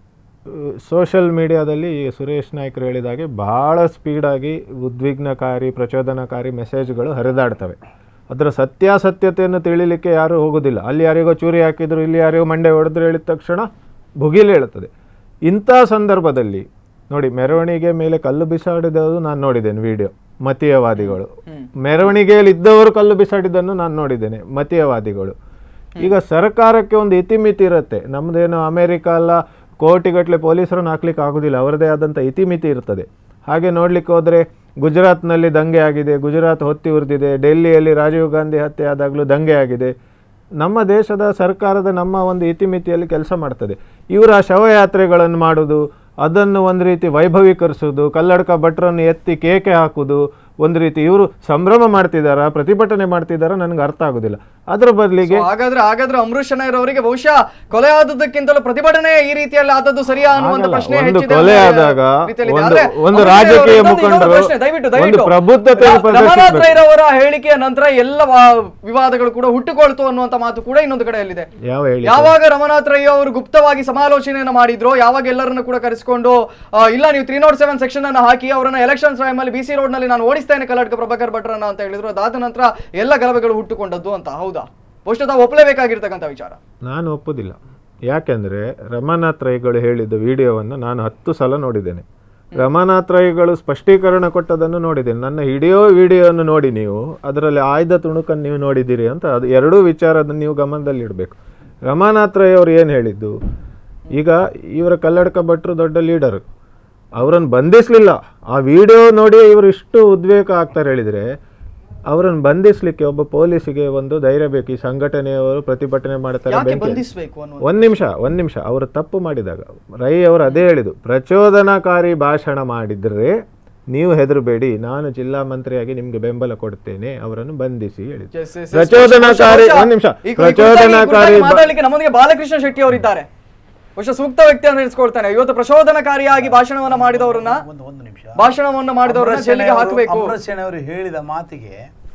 ಸೋಷಲ್ ಮೀಡಿಯಾದಲ್ಲಿ ಈ ಸುರೇಶ್ ನಾಯ್ಕರು ಹೇಳಿದಾಗೆ ಭಾಳ ಸ್ಪೀಡಾಗಿ ಉದ್ವಿಗ್ನಕಾರಿ ಪ್ರಚೋದನಕಾರಿ ಮೆಸೇಜ್ಗಳು ಹರಿದಾಡ್ತವೆ ಅದರ ಸತ್ಯಾಸತ್ಯತೆಯನ್ನು ತಿಳಿಲಿಕ್ಕೆ ಯಾರೂ ಹೋಗೋದಿಲ್ಲ ಅಲ್ಲಿ ಯಾರಿಗೋ ಚೂರಿ ಹಾಕಿದ್ರು ಇಲ್ಲಿ ಯಾರಿಗೋ ಮಂಡೆ ಹೊಡೆದ್ರು ಹೇಳಿದ ತಕ್ಷಣ ಭುಗಿಲು ಹೇಳುತ್ತದೆ ಇಂಥ ಸಂದರ್ಭದಲ್ಲಿ ನೋಡಿ ಮೆರವಣಿಗೆ ಮೇಲೆ ಕಲ್ಲು ಬಿಸಾಡಿದದು ನಾನು ನೋಡಿದ್ದೇನೆ ವಿಡಿಯೋ ಮತೀಯವಾದಿಗಳು ಮೆರವಣಿಗೆಯಲ್ಲಿ ಇದ್ದವರು ಕಲ್ಲು ಬಿಸಾಡಿದ್ದನ್ನು ನಾನು ನೋಡಿದ್ದೇನೆ ಮತೀಯವಾದಿಗಳು ಈಗ ಸರ್ಕಾರಕ್ಕೆ ಒಂದು ಇತಿಮಿತಿ ಇರುತ್ತೆ ನಮ್ಮದೇನು ಅಮೆರಿಕ ಅಲ್ಲ ಕೋಟಿಗಟ್ಟಲೆ ಪೊಲೀಸರನ್ನು ಹಾಕ್ಲಿಕ್ಕೆ ಆಗೋದಿಲ್ಲ ಅವರದೇ ಆದಂಥ ಇತಿಮಿತಿ ಇರ್ತದೆ ಹಾಗೆ ನೋಡ್ಲಿಕ್ಕೆ ಹೋದರೆ ಗುಜರಾತ್ನಲ್ಲಿ ದಂಗೆ ಆಗಿದೆ ಗುಜರಾತ್ ಹೊತ್ತಿ ಉರಿದಿದೆ ಡೆಲ್ಲಿಯಲ್ಲಿ ರಾಜೀವ್ ಗಾಂಧಿ ಹತ್ಯೆ ಆದಾಗಲೂ ದಂಗೆ ಆಗಿದೆ ನಮ್ಮ ದೇಶದ ಸರ್ಕಾರದ ನಮ್ಮ ಒಂದು ಇತಿಮಿತಿಯಲ್ಲಿ ಕೆಲಸ ಮಾಡ್ತದೆ ಇವರ ಶವಯಾತ್ರೆಗಳನ್ನು ಮಾಡೋದು ಅದನ್ನು ಒಂದು ರೀತಿ ವೈಭವೀಕರಿಸೋದು ಕಲ್ಲಡ್ಕ ಭಟ್ರನ್ನು ಎತ್ತಿ ಕೇಕೆ ಹಾಕುವುದು ಒಂದು ರೀತಿ ಇವರು ಸಂಭ್ರಮ ಮಾಡ್ತಿದ್ದಾರಾ ಪ್ರತಿಭಟನೆ ಮಾಡ್ತಿದ್ದಾರಾ ನನಗೆ ಅರ್ಥ ಆಗೋದಿಲ್ಲ ಅದರ ಬದಲಿಗೆ So, ಹಾಗಾದ್ರೆ ಹಾಗಾದ್ರೆ ಅಮೃತ್ ಶನೈರ್ ಅವರಿಗೆ ಬಹುಶಃ ಕೊಲೆ ಆದದ್ದಕ್ಕಿಂತಲೂ ಪ್ರತಿಭಟನೆ ಈ ರೀತಿಯಲ್ಲಿ ಆದದ್ದು ಸರಿಯಾ ಅನ್ನುವಂತ ಆಗಲ್ಲ. ಪ್ರಶ್ನೆ ಒಂದು ಹೆಚ್ಚಿದೆ ಕೊಲೆ ಅನ್ನೋ ಆದಾಗ ರೀತಿಯಲ್ಲಿದೆ. ಒಂದು- ಆದ್ರೆ ಒಂದು ಅಮೃತ್ ಶನೈರ್ ರಾಜಕೀಯ ಅವರ ಇನ್ನೊಂದು- ಇನ್ನೊಂದು ಮುಖಂಡರು ಪ್ರಶ್ನೆ, ದಯವಿಟ್ಟು ಒಂದು ದಯವಿಟ್ಟು ಪ್ರಬುದ್ಧತೆಯನ್ನು ರ- ರಮನಾಥ್ ಪ್ರದರ್ಶಿಸಬೇಕು. ರೈರವರ ಹೇಳಿಕೆಯ ನಂತರ ಎಲ್ಲ ವಾ- ವಿವಾದಗಳು ಕೂಡ ಹುಟ್ಟುಕೊಳ್ತು ಅನ್ನುವಂತ ಮಾತು ಕೂಡ ಇನ್ನೊಂದು ಕಡೆಯಲ್ಲಿದೆ ಯಾವ ಹೇಳಿ ಯಾವಾಗ ರಮನಾಥ್ ರೈ ಅವರು ಗುಪ್ತವಾಗಿ ಸಮಾಲೋಚನೆಯನ್ನ ಮಾಡಿದ್ರು ಯಾವಾಗ ಎಲ್ಲರನ್ನು ಕೂಡ ಕರೆಸಿಕೊಂಡು ಆ, ಇಲ್ಲ ನೀವು ತ್ರೀ ನಾಟ್ ಸೆವೆನ್ ಸೆಕ್ಷನ್ ಅನ್ನ ಹಾಕಿ ಅವರನ್ನ ಎಲೆಕ್ಷನ್ ಟೈಮ್ ಅಲ್ಲಿ ಬಿ ಸಿ ರೋಡ್ ನಲ್ಲಿ ನಾನು ಓಡಿಸ್ತೇನೆ ಕರ್ನಾಟಕ ಪ್ರಭಾಕರ್ ಭಟ್ರನ್ನ ಅಂತ ಹೇಳಿದ್ರು ಅದಾದ ನಂತರ ಎಲ್ಲ ಗಲಭೆಗಳು ಹುಟ್ಟುಕೊಂಡದ್ದು ಅಂತ ಹೌದಾ ಬಹುಶಃ ತಾವು ಒಪ್ಪಲೇಬೇಕಾಗಿರ್ತಕ್ಕಂಥ ವಿಚಾರ ನಾನು ಒಪ್ಪುದಿಲ್ಲ ಯಾಕೆಂದರೆ ರಮಾನಾಥ್ ರೈಗಳು ಹೇಳಿದ್ದ ವಿಡಿಯೋವನ್ನು ನಾನು ಹತ್ತು ಸಲ ನೋಡಿದ್ದೇನೆ ರಮಾನಾಥ್ ರೈಗಳು ಸ್ಪಷ್ಟೀಕರಣ ಕೊಟ್ಟದನ್ನು ನೋಡಿದ್ದೇನೆ ನನ್ನ ಹಿಡಿಯೋ ವಿಡಿಯೋವನ್ನು ನೋಡಿ ನೀವು ಅದರಲ್ಲಿ ಆಯ್ದ ತುಣುಕನ್ನು ನೀವು ನೋಡಿದ್ದೀರಿ ಅಂತ ಅದು ಎರಡೂ ವಿಚಾರದನ್ನು ನೀವು ಗಮನದಲ್ಲಿಡಬೇಕು ರಮಾನಾಥ್ ರೈ ಅವರು ಏನು ಹೇಳಿದ್ದು ಈಗ ಇವರ ಕಲ್ಲಡ್ಕ ಭಟ್ರು ದೊಡ್ಡ ಲೀಡರ್ ಅವರನ್ನು ಬಂಧಿಸಲಿಲ್ಲ ಆ ವಿಡಿಯೋ ನೋಡಿ ಇವರು ಇಷ್ಟು ಉದ್ವೇಗ ಆಗ್ತಾರೆ ಹೇಳಿದರೆ ಅವರನ್ನು ಬಂಧಿಸಲಿಕ್ಕೆ ಒಬ್ಬ ಪೊಲೀಸಿಗೆ ಒಂದು ಧೈರ್ಯ ಬೇಕು ಈ ಸಂಘಟನೆಯವರು ಪ್ರತಿಭಟನೆ ಮಾಡ್ತಾರೆ ಯಾಕೆ ಬೆಂಕಿ ಹಚ್ಚಿ- ಬಂಧಿಸಬೇಕು ಅನ್ನುವ ಒಂದ್ ನಿಮಿಷ ಒಂದ್ ನಿಮಿಷ ಅವರು ತಪ್ಪು ಮಾಡಿದಾಗ ರೈ ಅವರು ಅದೇ ಹೇಳಿದು ಪ್ರಚೋದನಕಾರಿ ಭಾಷಣ ಮಾಡಿದ್ರೆ ನೀವು ಹೆದರಬೇಡಿ ನಾನು ಜಿಲ್ಲಾ ಮಂತ್ರಿಯಾಗಿ ನಿಮ್ಗೆ ಬೆಂಬಲ ಕೊಡ್ತೇನೆ ಅವರನ್ನು ಬಂಧಿಸಿ ಹೇಳಿದ್ರು Yes, yes, yes. ಪ್ರಚೋದನಕಾರಿ ಬಹುಶಃ ಒಂದ್ ನಿಮಿಷ ಈ ಕು- ಈ ಕುರಿತಾಗಿ- ಈ ಪ್ರಚೋದನಕಾರಿ ಕುರಿತಾಗಿ ಬ- ಮಾತಾಡ್ಲಿಕ್ಕೆ ನಮ್ಮೊಂದಿಗೆ ಬಾಲಕೃಷ್ಣ ಶೆಟ್ಟಿ ಅವರಿದ್ದಾರೆ ಬಹುಶಃ ಸೂಕ್ತ ವ್ಯಕ್ತಿಯನ್ನು ಎನಿಸ್ಕೊಳ್ತಾನೆ ಇವತ್ತು ಪ್ರಚೋದನಕಾರಿಯಾಗಿ ಭಾಷಣವನ್ನ ಮಾಡಿದವರನ್ನ ಒಂದು ಒಂದು ನಿಮಿಷ ಭಾಷಣವನ್ನ ಮಾಡಿದವರನ್ನ ಜೈಲಿಗೆ ಹಾಕಬೇಕು ಅಮೃತ್ ಸೇನೆ ಅವರು ಹೇಳಿದ ಮಾತಿಗೆ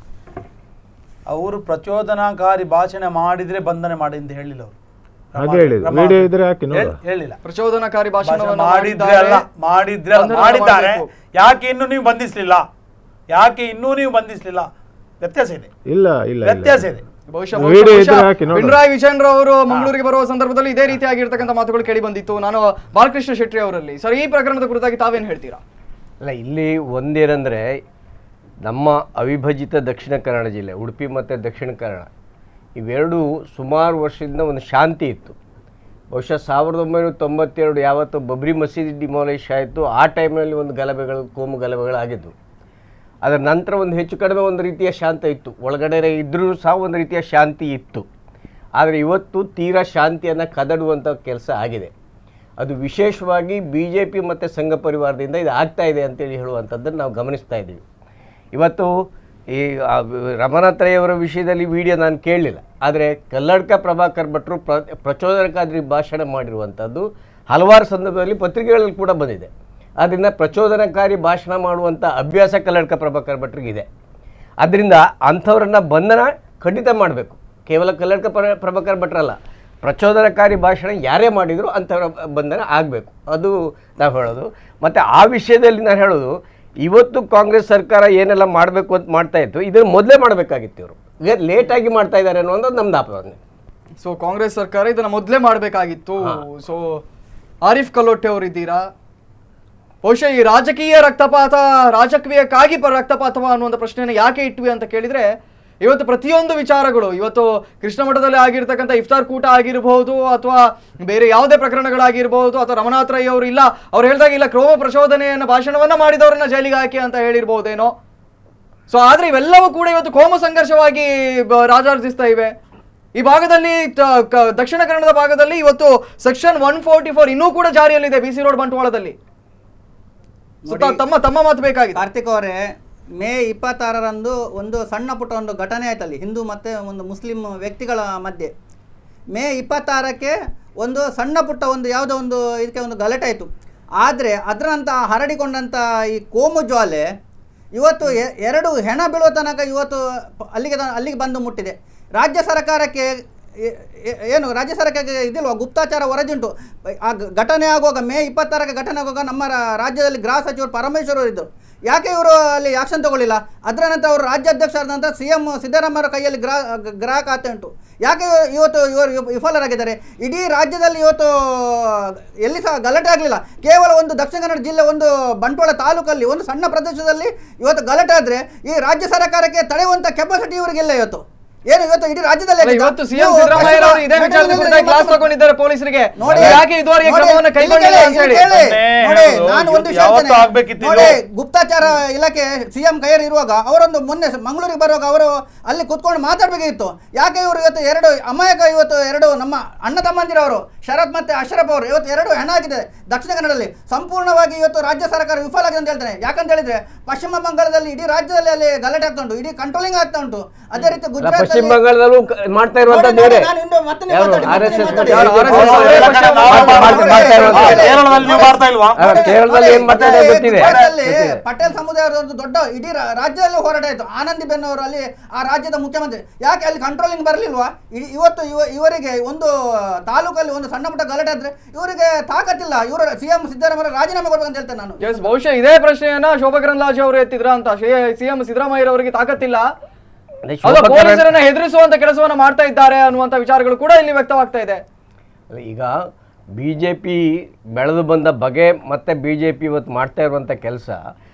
ಅವರು ಪ್ರಚೋದನಾಕಾರಿ ಭಾಷಣ ಮಾಡಿದ್ರೆ ಬಂಧನೆ ಮಾಡಿ ಅಂತ ಹೇಳಿಲ್ಲ ಅವರು ಹಾಗೆ ಹೇಳಿದ್ರು. ವಿಡಿಯೋ ಇದ್ರೆ ಹಾಕಿ ನೋಡುವ. ಹೇಳ್- ಹೇಳಿಲ್ಲ ಪ್ರಚೋದನಕಾರಿ ಭಾಷಣ ಭಾಷಣವನ್ನ ಮಾಡಿದ್ರೆ ಅಲ್ಲ ಮಾಡಿದ್ರೆ ಅಲ್ಲ, ಬಂಧನ ಮಾಡಿದ್ದಾರೆ ಮಾಡ್ಬೇಕು. ಯಾಕೆ ಇನ್ನೂ ನೀವು ಬಂಧಿಸ್ಲಿಲ್ಲ ಯಾಕೆ ಇನ್ನೂ ನೀವು ಬಂಧಿಸ್ಲಿಲ್ಲ ವ್ಯತ್ಯಾಸ ಇದೆ ಇಲ್ಲ ಇಲ್ಲ ವ್ಯತ್ಯಾಸ ಇಲ್ಲ ಇದೆ ಬಹುಶಃ ವಿಡಿಯೋ ಬಹುಶಃ ಇದ್ರೆ ಹಾಕಿ ನೋಡುವ. ಪಿಣರಾಯಿ ವಿಜಯನ್ ಅವರು ಮಂಗಳೂರಿಗೆ ಬರುವ ಸಂದರ್ಭದಲ್ಲಿ ಇದೇ ರೀತಿಯಾಗಿರ್ತಕ್ಕಂಥ ಮಾತುಗಳು ಕೇಳಿ ಬಂದಿತ್ತು ನಾನು ಬಾಲಕೃಷ್ಣ ಶೆಟ್ಟಿ ಅವರಲ್ಲಿ ಸರ್ ಈ ಪ್ರಕರಣದ ಕುರಿತಾಗಿ ತಾವೇನು ಹೇಳ್ತೀರಾ ಅಲ್ಲ ಇಲ್ಲಿ ಒಂದೇನೆಂದರೆ ನಮ್ಮ ಅವಿಭಜಿತ ದಕ್ಷಿಣ ಕನ್ನಡ ಜಿಲ್ಲೆ ಉಡುಪಿ ಮತ್ತು ದಕ್ಷಿಣ ಕನ್ನಡ ಇವೆರಡೂ ಸುಮಾರು ವರ್ಷದಿಂದ ಒಂದು ಶಾಂತಿ ಇತ್ತು ಬಹುಶಃ ಸಾವಿರದ ಒಂಬೈನೂರ ತೊಂಬತ್ತೆರಡು ಯಾವತ್ತು ಬಬ್ರಿ ಮಸೀದಿ ಡಿಮಾಲಿಷ್ ಆಯಿತು ಆ ಟೈಮ್ನಲ್ಲಿ ಒಂದು ಗಲಭೆಗಳು ಕೋಮು ಗಲಭೆಗಳಾಗಿದ್ವು ಅದರ ನಂತರ ಒಂದು ಹೆಚ್ಚು ಕಡಿಮೆ ಒಂದು ರೀತಿಯ ಶಾಂತ ಇತ್ತು ಒಳಗಡೆ ಇದ್ದರೂ ಸಹ ಒಂದು ರೀತಿಯ ಶಾಂತಿ ಇತ್ತು ಆದರೆ ಇವತ್ತು ತೀರಾ ಶಾಂತಿಯನ್ನು ಕದಡುವಂಥ ಕೆಲಸ ಆಗಿದೆ ಅದು ವಿಶೇಷವಾಗಿ ಬಿ ಜೆ ಪಿ ಮತ್ತು ಸಂಘ ಪರಿವಾರದಿಂದ ಇದು ಆಗ್ತಾ ಇದೆ ಅಂತೇಳಿ ಹೇಳುವಂಥದ್ದನ್ನು ನಾವು ಗಮನಿಸ್ತಾ ಇದ್ದೀವಿ ಇವತ್ತು ಈ ಆ ರಮನಾಥ್ ರೈ ಅವರ ವಿಷಯದಲ್ಲಿ ವಿಡಿಯೋ ನಾನು ಕೇಳಲಿಲ್ಲ ಆದರೆ ಕಲ್ಲಡ್ಕ ಪ್ರಭಾಕರ್ ಭಟ್ರು ಪ್ರ ಪ್ರಚೋದನಕಾರಿ ಭಾಷಣ ಮಾಡಿರುವಂಥದ್ದು ಹಲವಾರು ಸಂದರ್ಭದಲ್ಲಿ ಪತ್ರಿಕೆಗಳಲ್ಲಿ ಕೂಡ ಬಂದಿದೆ ಆದ್ದರಿಂದ ಪ್ರಚೋದನಕಾರಿ ಭಾಷಣ ಮಾಡುವಂಥ ಅಭ್ಯಾಸ ಕಲ್ಲಡ್ಕ ಪ್ರಭಾಕರ್ ಭಟ್ರಿಗಿದೆ ಅದರಿಂದ ಅಂಥವ್ರನ್ನ ಬಂಧನ ಖಂಡಿತ ಮಾಡಬೇಕು ಕೇವಲ ಕಲ್ಲಡ್ಕ ಪ್ರ ಪ್ರಭಾಕರ್ ಭಟ್ರಲ್ಲ ಪ್ರಚೋದನಕಾರಿ ಭಾಷಣ ಯಾರೇ ಮಾಡಿದರೂ ಅಂಥವ್ರ ಬಂಧನ ಆಗಬೇಕು ಅದು ನಾವು ಹೇಳೋದು ಮತ್ತು ಆ ವಿಷಯದಲ್ಲಿ ನಾನು ಹೇಳೋದು ಇವತ್ತು ಕಾಂಗ್ರೆಸ್ ಸರ್ಕಾರ ಏನೆಲ್ಲ ಮಾಡಬೇಕು ಅಂತ ಮಾಡ್ತಾ ಇತ್ತು ಇದನ್ನು ಮೊದಲೇ ಮಾಡಬೇಕಾಗಿತ್ತು ಇವರು ಲೇಟಾಗಿ ಮಾಡ್ತಾ ಇದ್ದಾರೆ ಅನ್ನೋದು ನಮ್ದು ಆಪಾದನೆ ಸೊ ಕಾಂಗ್ರೆಸ್ ಸರ್ಕಾರ ಇದನ್ನ ಮೊದಲೇ ಮಾಡಬೇಕಾಗಿತ್ತು ಸೊ ಆರಿಫ್ ಕಲೋಟೆ ಅವರಿದ್ದೀರಾ ಬಹುಶಃ ಈ ರಾಜಕೀಯ ರಕ್ತಪಾತ ರಾಜಕೀಯಕ್ಕಾಗಿ ಪ- ರಕ್ತಪಾತವ ಅನ್ನುವಂಥ ಪ್ರಶ್ನೆಯನ್ನು ಯಾಕೆ ಇಟ್ವಿ ಅಂತ ಕೇಳಿದ್ರೆ ಇವತ್ತು ಪ್ರತಿಯೊಂದು ವಿಚಾರಗಳು ಇವತ್ತು ಕೃಷ್ಣ ಮಠದಲ್ಲಿ ಆಗಿರ್ತಕ್ಕಂಥ ಇಫ್ತಾರ್ ಕೂಟ ಆಗಿರಬಹುದು ಅಥವಾ ಬೇರೆ ಯಾವುದೇ ಪ್ರಕರಣಗಳಾಗಿರ್ಬಹುದು ಅಥವಾ ರಮನಾಥ್ ರೈ ಅವರು ಇಲ್ಲ ಅವ್ರು ಹೇಳಿದಾಗ ಇಲ್ಲ ಕ್ರೋಮ ಪ್ರಚೋದನೆಯನ್ನ ಭಾಷಣವನ್ನ ಮಾಡಿದವರನ್ನ ಜೈಲಿಗೆ ಹಾಕಿ ಅಂತ ಹೇಳಿರ್ಬಹುದೇನೋ ಸೊ ಆದ್ರೆ ಇವೆಲ್ಲವೂ ಕೂಡ ಇವತ್ತು ಕೋಮು ಸಂಘರ್ಷವಾಗಿ ಬ- ರಾಜಾರ್ಜಿಸ್ತಾ ಇವೆ ಈ ಭಾಗದಲ್ಲಿ ತ- ಕ- ದಕ್ಷಿಣ ಕನ್ನಡದ ಭಾಗದಲ್ಲಿ ಇವತ್ತು ಸೆಕ್ಷನ್ ಒನ್ ಫೋರ್ಟಿ ಫೋರ್ ಇನ್ನೂ ಕೂಡ ಜಾರಿಯಲ್ಲಿದೆ ಬಿ ಸಿ ರೋಡ್ ಬಂಟ್ವಾಳದಲ್ಲಿ ಸೊ ತ- ತಮ್ಮ ತಮ್ಮ ಮಾತು ಬೇಕಾಗಿದೆ ಕಾರ್ತಿಕ್ ಅವರೇ ಮೇ ಇಪ್ಪತ್ತಾರರಂದು ಒಂದು ಸಣ್ಣ ಪುಟ್ಟ ಒಂದು ಘಟನೆ ಆಯ್ತಲ್ಲಿ ಹಿಂದೂ ಮತ್ತು ಒಂದು ಮುಸ್ಲಿಂ ವ್ಯಕ್ತಿಗಳ ಮಧ್ಯೆ ಮೇ ಇಪ್ಪತ್ತಾರಕ್ಕೆ ಒಂದು ಸಣ್ಣ ಪುಟ್ಟ ಒಂದು ಯಾವುದೋ ಒಂದು ಇದಕ್ಕೆ ಒಂದು ಗಲಾಟೆ ಆಯಿತು ಆದರೆ ಅದರಂತ ಹರಡಿಕೊಂಡಂಥ ಈ ಕೋಮು ಜ್ವಾಲೆ ಇವತ್ತು ಎ- ಎರಡು ಹೆಣ ಬೀಳುವ ತನಕ ಇವತ್ತು ಪ- ಅಲ್ಲಿಗೆ ತ- ಅಲ್ಲಿಗೆ ಬಂದು ಮುಟ್ಟಿದೆ ರಾಜ್ಯ ಸರ್ಕಾರಕ್ಕೆ ಎ- ಎ- ಏನು ರಾಜ್ಯ ಸರ್ಕಾರಕ್ಕೆ ಇದಿಲ್ವಾ ಗುಪ್ತಾಚಾರ ವರದಿಯುಂಟು ಆ ಘ- ಘಟನೆ ಆಗುವಾಗ ಮೇ ಇಪ್ಪತ್ತಾರಕ್ಕೆ ಘಟನೆ ಆಗುವಾಗ ನಮ್ಮ ರಾ- ರಾಜ್ಯದಲ್ಲಿ ಗೃಹ ಸಚಿವರು ಪರಮೇಶ್ವರ್ ಅವರು ಇದ್ದರು ಯಾಕೆ ಇವರು ಅಲ್ಲಿ ಆಕ್ಷನ್ ತಗೊಳ್ಳಿಲ್ಲ ಅದರ ನಂತರ ಅವರು ರಾಜ್ಯಾಧ್ಯಕ್ಷರಾದ ನಂತರ ಸಿ ಎಂ ಸಿದ್ದರಾಮಯ್ಯ ಕೈಯಲ್ಲಿ ಗೃಹ ಗೃಹ ಖಾತೆ ಉಂಟು ಯಾಕೆ ಇವ- ಇವತ್ತು ಇವರು ವಿಫ- ವಿಫಲರಾಗಿದ್ದಾರೆ ಇಡೀ ರಾಜ್ಯದಲ್ಲಿ ಇವತ್ತು ಎಲ್ಲಿ ಸಹ ಗಲಾಟೆ ಆಗಲಿಲ್ಲ ಕೇವಲ ಒಂದು ದಕ್ಷಿಣ ಕನ್ನಡ ಜಿಲ್ಲೆ ಒಂದು ಬಂಟ್ವಾಳ ತಾಲೂಕಲ್ಲಿ ಒಂದು ಸಣ್ಣ ಪ್ರದೇಶದಲ್ಲಿ ಇವತ್ತು ಗಲಾಟೆ ಆದರೆ ಈ ರಾಜ್ಯ ಸರ್ಕಾರಕ್ಕೆ ತಡೆಯುವಂಥ ಕೆಪಾಸಿಟಿ ಇವರಿಗಿಲ್ಲ ಇವತ್ತು ಏನು ಇವತ್ತು ಇಡೀ ರಾಜ್ಯದಲ್ಲಿ ಅಲ್ಲ, ಆಗಿದೆ. ಇವತ್ತು ಸಿಎಂ ನೀವು ಸಿದ್ದರಾಮಯ್ಯ ಅವರು ಇದೇ ಪಶ್ಚಿಮ ವಿಚಾರದ ಘಟ್ಟದಲ್ಲಿ ಕುರಿತಾಗಿ ಕ್ಲಾಸ್ ಮಾತ್ರ- ತಗೊಂಡಿದ್ದಾರೆ ಪೊಲೀಸರಿಗೆ ನೋಡಿ ಯಾಕೆ ಇದುವರೆಗೆ ನೋಡಿ, ಕ್ರಮವನ್ನು ಇಲ್ಲಿ ಕೈಗೊಂಡಿಲ್ಲ ಕೇಳಿ, ಅಂತ ಹೇಳಿ ಇಲ್ಲಿ ಕೇಳಿ. ಅದನ್ನೇ ನೋಡಿ ಹೇಳೋದು. ನಾನು ಒಂದು ವಿಷಯ ಯಾವತ್ತೂ ಹೇಳ್ತೇನೆ. ಆಗ್ಬೇಕಿತ್ತು ನೋಡಿ ಇದು. ಗುಪ್ತಚಾರ ಇಲಾಖೆ ಸಿಎಂ ಕೈಯಲ್ಲಿ ಇರುವಾಗ ಅವರೊಂದು ಮೊನ್ನೆ ಸ- ಮಂಗಳೂರಿಗೆ ಬರುವಾಗ ಅವರು ಅಲ್ಲಿ ಕುತ್ಕೊಂಡು ಮಾತಾಡಬೇಕಿತ್ತು ಯಾಕೆ ಇವರು ಇವತ್ತು ಎರಡು ಅಮಾಯಕ ಇವತ್ತು ಎರಡು ನಮ್ಮ ಅಣ್ಣ ತಮ್ಮಂದಿರವರು ಶರತ್ ಮತ್ತೆ ಅಶ್ರಫ್ ಅವರು ಇವತ್ತು ಎರಡು ಹೆಣ ಆಗಿದೆ ದಕ್ಷಿಣ ಕನ್ನಡದಲ್ಲಿ ಸಂಪೂರ್ಣವಾಗಿ ಇವತ್ತು ರಾಜ್ಯ ಸರ್ಕಾರ ವಿಫಲ ಆಗಿದೆ ಅಂತ ಹೇಳ್ತೇನೆ ಯಾಕಂತ ಹೇಳಿದ್ರೆ ಪಶ್ಚಿಮ ಬಂಗಾಳದಲ್ಲಿ ಇಡೀ ರಾಜ್ಯದಲ್ಲಿ ಅಲ್ಲಿ ಗಲಾಟೆ ಆಗ್ತಾ ಉಂಟು ಇಡೀ ಕಂಟ್ರೋಲಿಂಗ್ ಆಗ್ತಾ ಉಂಟು ಅದೇ ರೀತಿ ಅಲ್ಲ, ಗುಜರಾತ್ ಪಶ್ಚಿಮ ಬಂಗಾಳದಲ್ಲೂ ಕ- ಮಾಡ್ತಾ ಇರುವಂತದ್ದು ನೋಡಿ, ಬೇರೆ ನಾನು ಇನ್ನು ಮತ್ತೆ ನೀವು ಯಾರು? ಮಾತಾಡಿ, ಮತ್ತೆ RSS ನೀವು ಮಾತಾಡಿ. ಯಾರು RSS ಅವರು ಅವರೇ ಪಶ್ಚಿಮ ನಾವು ಬಂಗಾಳ- ಮಾಡ್ತಾ- ಮಾಡ್ತಾ ಇರುವಂತದ್ದು. ಕೇರಳದಲ್ಲಿ ನೀವು ಮಾಡ್ತಾ ಇಲ್ವಾ ಆ, ಕೇರಳದಲ್ಲಿ ಏನ್ ಮಾಡ್ತಾ ಇದೆ ಗೊತ್ತಿದೆ ಗುಜರಾತಲ್ಲಿ ಗೊತ್ತಿದೆ. ಪಟೇಲ್ ಸಮುದಾಯದ ಒಂದು ದೊಡ್ಡ ಇಡೀ ರಾ- ರಾಜ್ಯದಲ್ಲೂ ಹೋರಾಟ ಆಯಿತು ಆನಂದಿ ಬೆನ್ ಅವರು ಅಲ್ಲಿ ಆ ರಾಜ್ಯದ ಮುಖ್ಯಮಂತ್ರಿ ಯಾಕೆ ಅಲ್ಲಿ ಕಂಟ್ರೋಲಿಂಗ್ ಬರಲಿಲ್ವಾ ಇಡೀ ಇವತ್ತು ಇವ- ಇವರಿಗೆ ಒಂದು ತಾಲೂಕಲ್ಲಿ ಒಂದು ಸಣ್ಣ ಪುಟ್ಟ ಗಲಾಟೆ ಆದ್ರೆ ಇವರಿಗೆ ತಾಕತ್ತಿಲ್ಲ ಇವರು ಸಿಎಂ ಸಿದ್ದರಾಮಯ್ಯ ರಾಜೀನಾಮೆ ಕೊಡ್ಬೇಕಂತ ಹೇಳ್ತೇನೆ ನಾನು ಎಸ್ ಬಹುಶಃ ಇದೇ ಪ್ರಶ್ನೆಯನ್ನ ಶೋಭಾ ಕರಂದ್ಲಾಜೆ ಅವರು ಎತ್ತಿದ್ರ ಅಂತ ಸಿಎಂ ಸಿದ್ದರಾಮಯ್ಯ ಅವರಿಗೆ ತಾಕತ್ತಿಲ್ಲ ಅದೇ ಅದು ಶೋಭಾ ಕರಂದ್- ಪೊಲೀಸರನ್ನ ಹೆದರಿಸುವಂತ ಕೆಲಸವನ್ನ ಮಾಡ್ತಾ ಇದ್ದಾರೆ ಅನ್ನುವಂತ ವಿಚಾರಗಳು ಕೂಡ ಇಲ್ಲಿ ವ್ಯಕ್ತವಾಗ್ತಾ ಇದೆ ಈಗ ಬಿ ಜೆ ಪಿ ಬೆಳೆದು ಬಂದ ಬಗೆ ಮತ್ತು ಬಿ ಜೆ ಪಿ ಇವತ್ತು ಮಾಡ್ತಾ ಇರುವಂಥ ಕೆಲಸ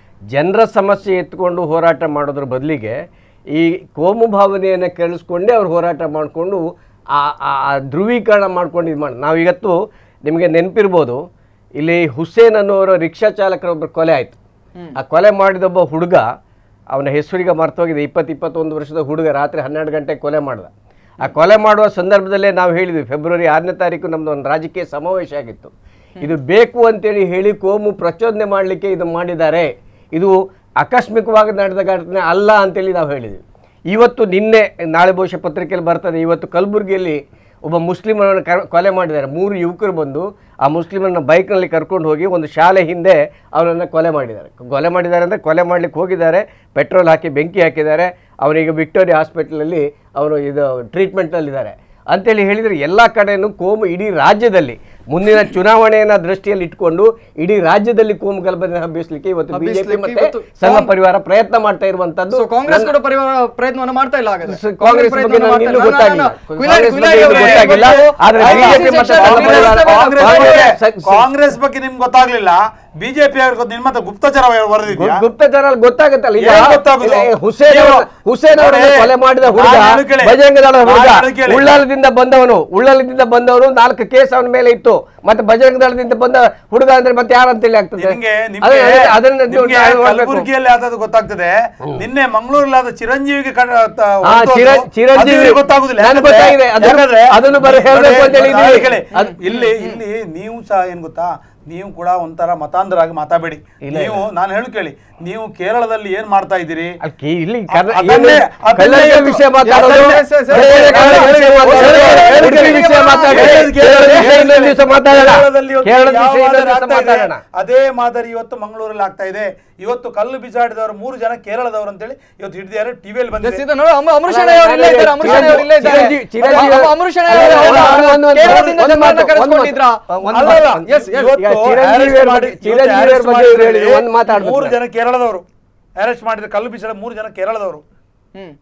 ಜನರ ಸಮಸ್ಯೆ ಎತ್ಕೊಂಡು ಹೋರಾಟ ಮಾಡೋದ್ರ ಬದಲಿಗೆ ಈ ಕೋಮು ಭಾವನೆಯನ್ನು ಕೇಳಿಸ್ಕೊಂಡೇ ಅವ್ರು ಹೋರಾಟ ಮಾಡಿಕೊಂಡು ಆ ಆ- ಆ ಧ್ರುವೀಕರಣ ಮಾಡ್ಕೊಂಡು ಇದು ಮಾಡಿ ನಾವೀಗತ್ತು ನಿಮಗೆ ನೆನಪಿರ್ಬೋದು ಇಲ್ಲಿ ಹುಸೇನ್ ಅನ್ನೋರ ರಿಕ್ಷಾ ಚಾಲಕರೊಬ್ಬರು ಕೊಲೆ ಆಯಿತು ಆ ಕೊಲೆ ಮಾಡಿದೊಬ್ಬ ಹುಡುಗ ಅವನ ಹೆಸರಿಗೆ ಮರ್ತೋಗಿದೆ ಇಪ್ಪತ್ತು ಇಪ್ಪತ್ತೊಂದು ವರ್ಷದ ಹುಡುಗ ರಾತ್ರಿ ಹನ್ನೆರಡು ಗಂಟೆಗೆ ಕೊಲೆ ಮಾಡ್ದ ಆ ಕೊಲೆ ಮಾಡುವ ಸಂದರ್ಭದಲ್ಲೇ ನಾವು ಹೇಳಿದ್ವಿ ಫೆಬ್ರವರಿ ಆರನೇ ತಾರೀಕು ನಮ್ಮದು ಒಂದು ರಾಜಕೀಯ ಸಮಾವೇಶ ಆಗಿತ್ತು ಇದು ಬೇಕು ಅಂತೇಳಿ ಹೇಳಿ ಕೋಮು ಪ್ರಚೋದನೆ ಮಾಡಲಿಕ್ಕೆ ಇದು ಮಾಡಿದ್ದಾರೆ ಇದು ಆಕಸ್ಮಿಕವಾಗಿ ನಡೆದ ಘಟನೆ ಅಲ್ಲ ಅಂತೇಳಿ ನಾವು ಹೇಳಿದ್ವಿ ಇವತ್ತು ನಿನ್ನೆ ನಾಳೆ ಬಹುಶಃ ಪತ್ರಿಕೆಯಲ್ಲಿ ಬರ್ತದೆ ಇವತ್ತು ಕಲಬುರಗಿಯಲ್ಲಿ ಒಬ್ಬ ಮುಸ್ಲಿಮರನ್ನು ಕರ್ ಕೊಲೆ ಮಾಡಿದ್ದಾರೆ ಮೂರು ಯುವಕರು ಬಂದು ಆ ಮುಸ್ಲಿಮರನ್ನ ಬೈಕ್ನಲ್ಲಿ ಕರ್ಕೊಂಡು ಹೋಗಿ ಒಂದು ಶಾಲೆ ಹಿಂದೆ ಅವನನ್ನು ಕೊಲೆ ಮಾಡಿದ್ದಾರೆ ಕೊಲೆ ಮಾಡಿದ್ದಾರೆ ಅಂದರೆ ಕೊಲೆ ಮಾಡಲಿಕ್ಕೆ ಹೋಗಿದ್ದಾರೆ ಪೆಟ್ರೋಲ್ ಹಾಕಿ ಬೆಂಕಿ ಹಾಕಿದ್ದಾರೆ ಅವನಿಗೆ ವಿಕ್ಟೋರಿಯಾ ಹಾಸ್ಪಿಟಲಲ್ಲಿ ಅವರು ಇದು ಟ್ರೀಟ್ಮೆಂಟ್ನಲ್ಲಿದ್ದಾರೆ ಅಂತೇಳಿ ಹೇಳಿದರೆ ಎಲ್ಲ ಕಡೆನೂ ಕೋಮು ಇಡೀ ರಾಜ್ಯದಲ್ಲಿ ಮುಂದಿನ ಚುನಾವಣೆಯನ್ನ ದೃಷ್ಟಿಯಲ್ಲಿ ಇಟ್ಕೊಂಡು ಇಡೀ ರಾಜ್ಯದಲ್ಲಿ ಕೋಮು ಗಲಭೆ ಹಬ್ಬಿಸಲಿಕ್ಕೆ ಇವತ್ತು ಬಿಜೆಪಿ ಹಬ್ಬಿಸ್ಲಿಕ್ಕೆ ಮತ್ತೆ ಇವತ್ತು ಸಂಘ ಕಾಂಗ್- ಪರಿವಾರ ಪ್ರಯತ್ನ ಮಾಡ್ತಾ ಇರುವಂತದ್ದು ಸೊ ಕಾಂಗ್ರೆಸ್ ಕೂಡ ಪರಿವಾರ ಪ್ರಯತ್ನವನ್ನ ಮಾಡ್ತಾ ಇಲ್ಲ ಹಾಗಾದ್ರೆ ಸ- ಕಾಂಗ್ರೆಸ್ ಬಗ್ಗೆ ಪ್ರಯತ್ನವನ್ನ ನನಗೆ ಇನ್ನೂ ಮಾಡ್ತಾ ಇಲ್ಲ. ಗೊತ್ತಾಗಿಲ್ಲ. ನಾನು- ಕುಯ್ಲಾಡಿ- ಕಾಂಗ್ರೆಸ್ ಕುಯ್ಲಾಡಿ ಬಗ್ಗೆ ಅವರೇ, ಗೊತ್ತಾಗಿಲ್ಲ. ಇವತ್ತು ಆದ್ರೆ ICC BJP ಮತ್ತೆ section ಸಂಘ ಪರಿವಾರ- ಕಾಂಗ್ರೆಸ್ ಕಾಂಗ್ರೆಸ್ ಬಗ್ಗೆ- ಬಗ್ಗೆ- ಕಾಂಗ್ರೆಸ್ ಬಗ್ಗೆ ನಿಮ್ಗೆ ಗೊತ್ತಾಗ್ಲಿಲ್ಲ ಬಿಜೆಪಿ ಅವ್ರಿಗೆ ನಿಮ್ಮ ಹತ್ರ ಗುಪ್ತಚರ ವರದಿದ್ಯಾ ಗುಪ್ತಚರ ಗೊತ್ತಾಗುತ್ತಲ್ಲ ಈಗ ಏನ್ ಗೊತ್ತಾಗುದು? ಇಲ್ಲ, ಹುಸೇನ್ ನೀವು- ಅವ್ರ- ಹುಸೇನ್ ಅವರನ್ನು ನೋಡಿ, ಕೊಲೆ ಮಾಡಿದ ಹುಡುಗ ನಾನು ಹೇಳು ಕೇಳಿ. ಬಜರಂಗ ದಳದ ನಾನು ಹುಡುಗ ಹೇಳು ಕೇಳಿ. ಉಳ್ಳಾಲದಿಂದ ಬಂದವನು ಉಳ್ಳಾಲದಿಂದ ಬಂದವನು ನಾಲ್ಕು ಕೇಸ್ ಅವನ ಮೇಲೆ ಇತ್ತು ಮತ್ತೆ ಬಜರಂಗ ದಳದಿಂದ ಬಂದ ಹುಡುಗ ಅಂದ್ರೆ ಮತ್ತೆ ಯಾರು ಅಂತೇಳಿ ಆಗ್ತದೆ ನಿಮ್ಗೆ ಅದೇ- ನಿಮ್ಗೆ ಅದೇ- ಅದನ್ನ ನೀವು ನಿಮ್ಗೆ ನಾವು ಮಾಡ್ಬೇಕು. ಕಲಬುರಗಿಯಲ್ಲಿ ಆದದ್ದು ಗೊತ್ತಾಗ್ತದೆ ನಿನ್ನೆ ಮಂಗಳೂರಲ್ಲಿ ಆದ ಚಿರಂಜೀವಿಗೆ ಕಡ- ತ- ಹಾ, ಹೊರತು ಚಿರ- ಅದು ಚಿರಂಜೀವಿ. ಇವ್ರಿಗೆ ಗೊತ್ತಾಗುದಿಲ್ಲ ನನಗೆ ಯಾಕಂದ್ರೆ- ಗೊತ್ತಾಗಿದೆ. ಅದನ್ನು- ಯಾಕಂದ್ರೆ ಅದನ್ನು ಬರೀ ಹೇಳ್ಬೇಕು ನೋಡಿ, ಅಂತ ಹೇಳಿ ನಾನು ಇದ್ದೀವಿ. ಕೇಳಿ. ಅದು- ಇಲ್ಲಿ ಇಲ್ಲಿ ನೀವು ಸಹ ಏನ್ ಗೊತ್ತಾ ನೀವು ಕೂಡ ಒಂಥರ ಮತಾಂಧರಾಗಿ ಮಾತಾಬೇಡಿ ಇಲ್ಲ, ನೀವು ನಾನು ಹೇಳು ಕೇಳಿ ನೀವು ಕೇರಳದಲ್ಲಿ ಏನ್ ಮಾಡ್ತಾ ಇದ್ದೀರಿ ಅಲ್ಲಿ ಕೇ- ಇಲ್ಲಿ ಕರ್ನ- ಅದನ್ನೇ- ಏನು ಅದನ್ನೇ ಕನ್ನಡಿಗರ ಇವತ್ತು- ವಿಷಯ ಮಾತಾಡೋದು ಎಸ್, ಎಸ್, ಎಸ್, ಎಸ್. ಬೇರೆ ಕನ್ನಡಿಗರ ವಿಷಯ ಮಾತಾಡೋದು, ಹೇಳಿ, ಉಡುಪಿ ಹೇಳಿ, ವಿಷಯ ಹೇಳಿ, ಮಾತಾಡೋದು, ಹೇಳಿ, ಕೇರಳದ ಹೇಳಿ, ವಿಷಯ ಇನ್ನೊಂದು ದಿವಸ ಮಾತಾಡೋಣ ಕೇರಳದಲ್ಲಿ ಇವತ್ತು ಕೇರಳದ ಯಾವ ವಿಷಯ ಇನ್ನೊಂದು ಮಾದರಿ ದಿವಸ ಆಗ್ತಾ ಇದೆ? ಮಾತಾಡೋಣ ಅದೇ ಮಾದರಿ ಇವತ್ತು ಮಂಗಳೂರಲ್ಲಿ ಆಗ್ತಾ ಇದೆ ಇವತ್ತು ಕಲ್ಲು ಬಿಸಾಡಿದವರು ಮೂರು ಜನ ಕೇರಳದವರು ಅಂತೇಳಿ ಇವತ್ತು ಹಿಡಿದಿದ್ದಾರೆ ಟಿವಿಯಲ್ಲಿ ಎಸ್, ಬಂದಿದೆ ಇದು ನೋಡಿ, ಅಮ- ಅಮೃತ್ ಶೆಣೈ ಅವರು ಇಲ್ಲೇ ಇದ್ದಾರೆ ಅಮೃತ್ ಶೆಣೈ ಅವರು ಇಲ್ಲೇ ಇದ್ದಾರೆ ಚಿರಂಜೀವಿ- ಚಿರಂಜೀವಿ- ಅಮ- ಅಮೃತ್ ಶೆಣೈ ಅವರು ಅಲ್ಲ, ಹೌದಾ? ಒಂದು- ಒಂದು- ಒಂದು- ಕೇರಳದಿಂದ ಒಂದು ಜನರನ್ನ ಮಾತು, ಕರೆಸ್ಕೊಂಡಿದ್ರಾ? ಒಂದು ಅಲ್ಲ, ಮಾತು. ಅಲ್ಲ. Yes, yes. ಇವತ್ತು ಈಗ ಇವತ್ತು ಚಿರಂಜೀವಿ arrest ಅವ್ರ ಮಾಡಿ- ಬಗ್ಗೆ- ಇವತ್ತು ಚಿರಂಜೀವಿ ಅವ್ರ arrest ಬಗ್ಗೆ ಇವ್ರು ಮಾಡಿದ್ರಲ್ಲಿ ಹೇಳಿದ್ರು, ಒಂದ್ ಮಾತಾಡ್ಬೇಕು ಮೂರು ನಾನು. ಜನ ಕೇರಳದವರು ಅರೆಸ್ಟ್ ಮಾಡಿದ್ರೆ ಕಲ್ಲು ಬೀಸಲ ಮೂರು ಜನ ಕೇರಳದವರು ಹ್ಮ್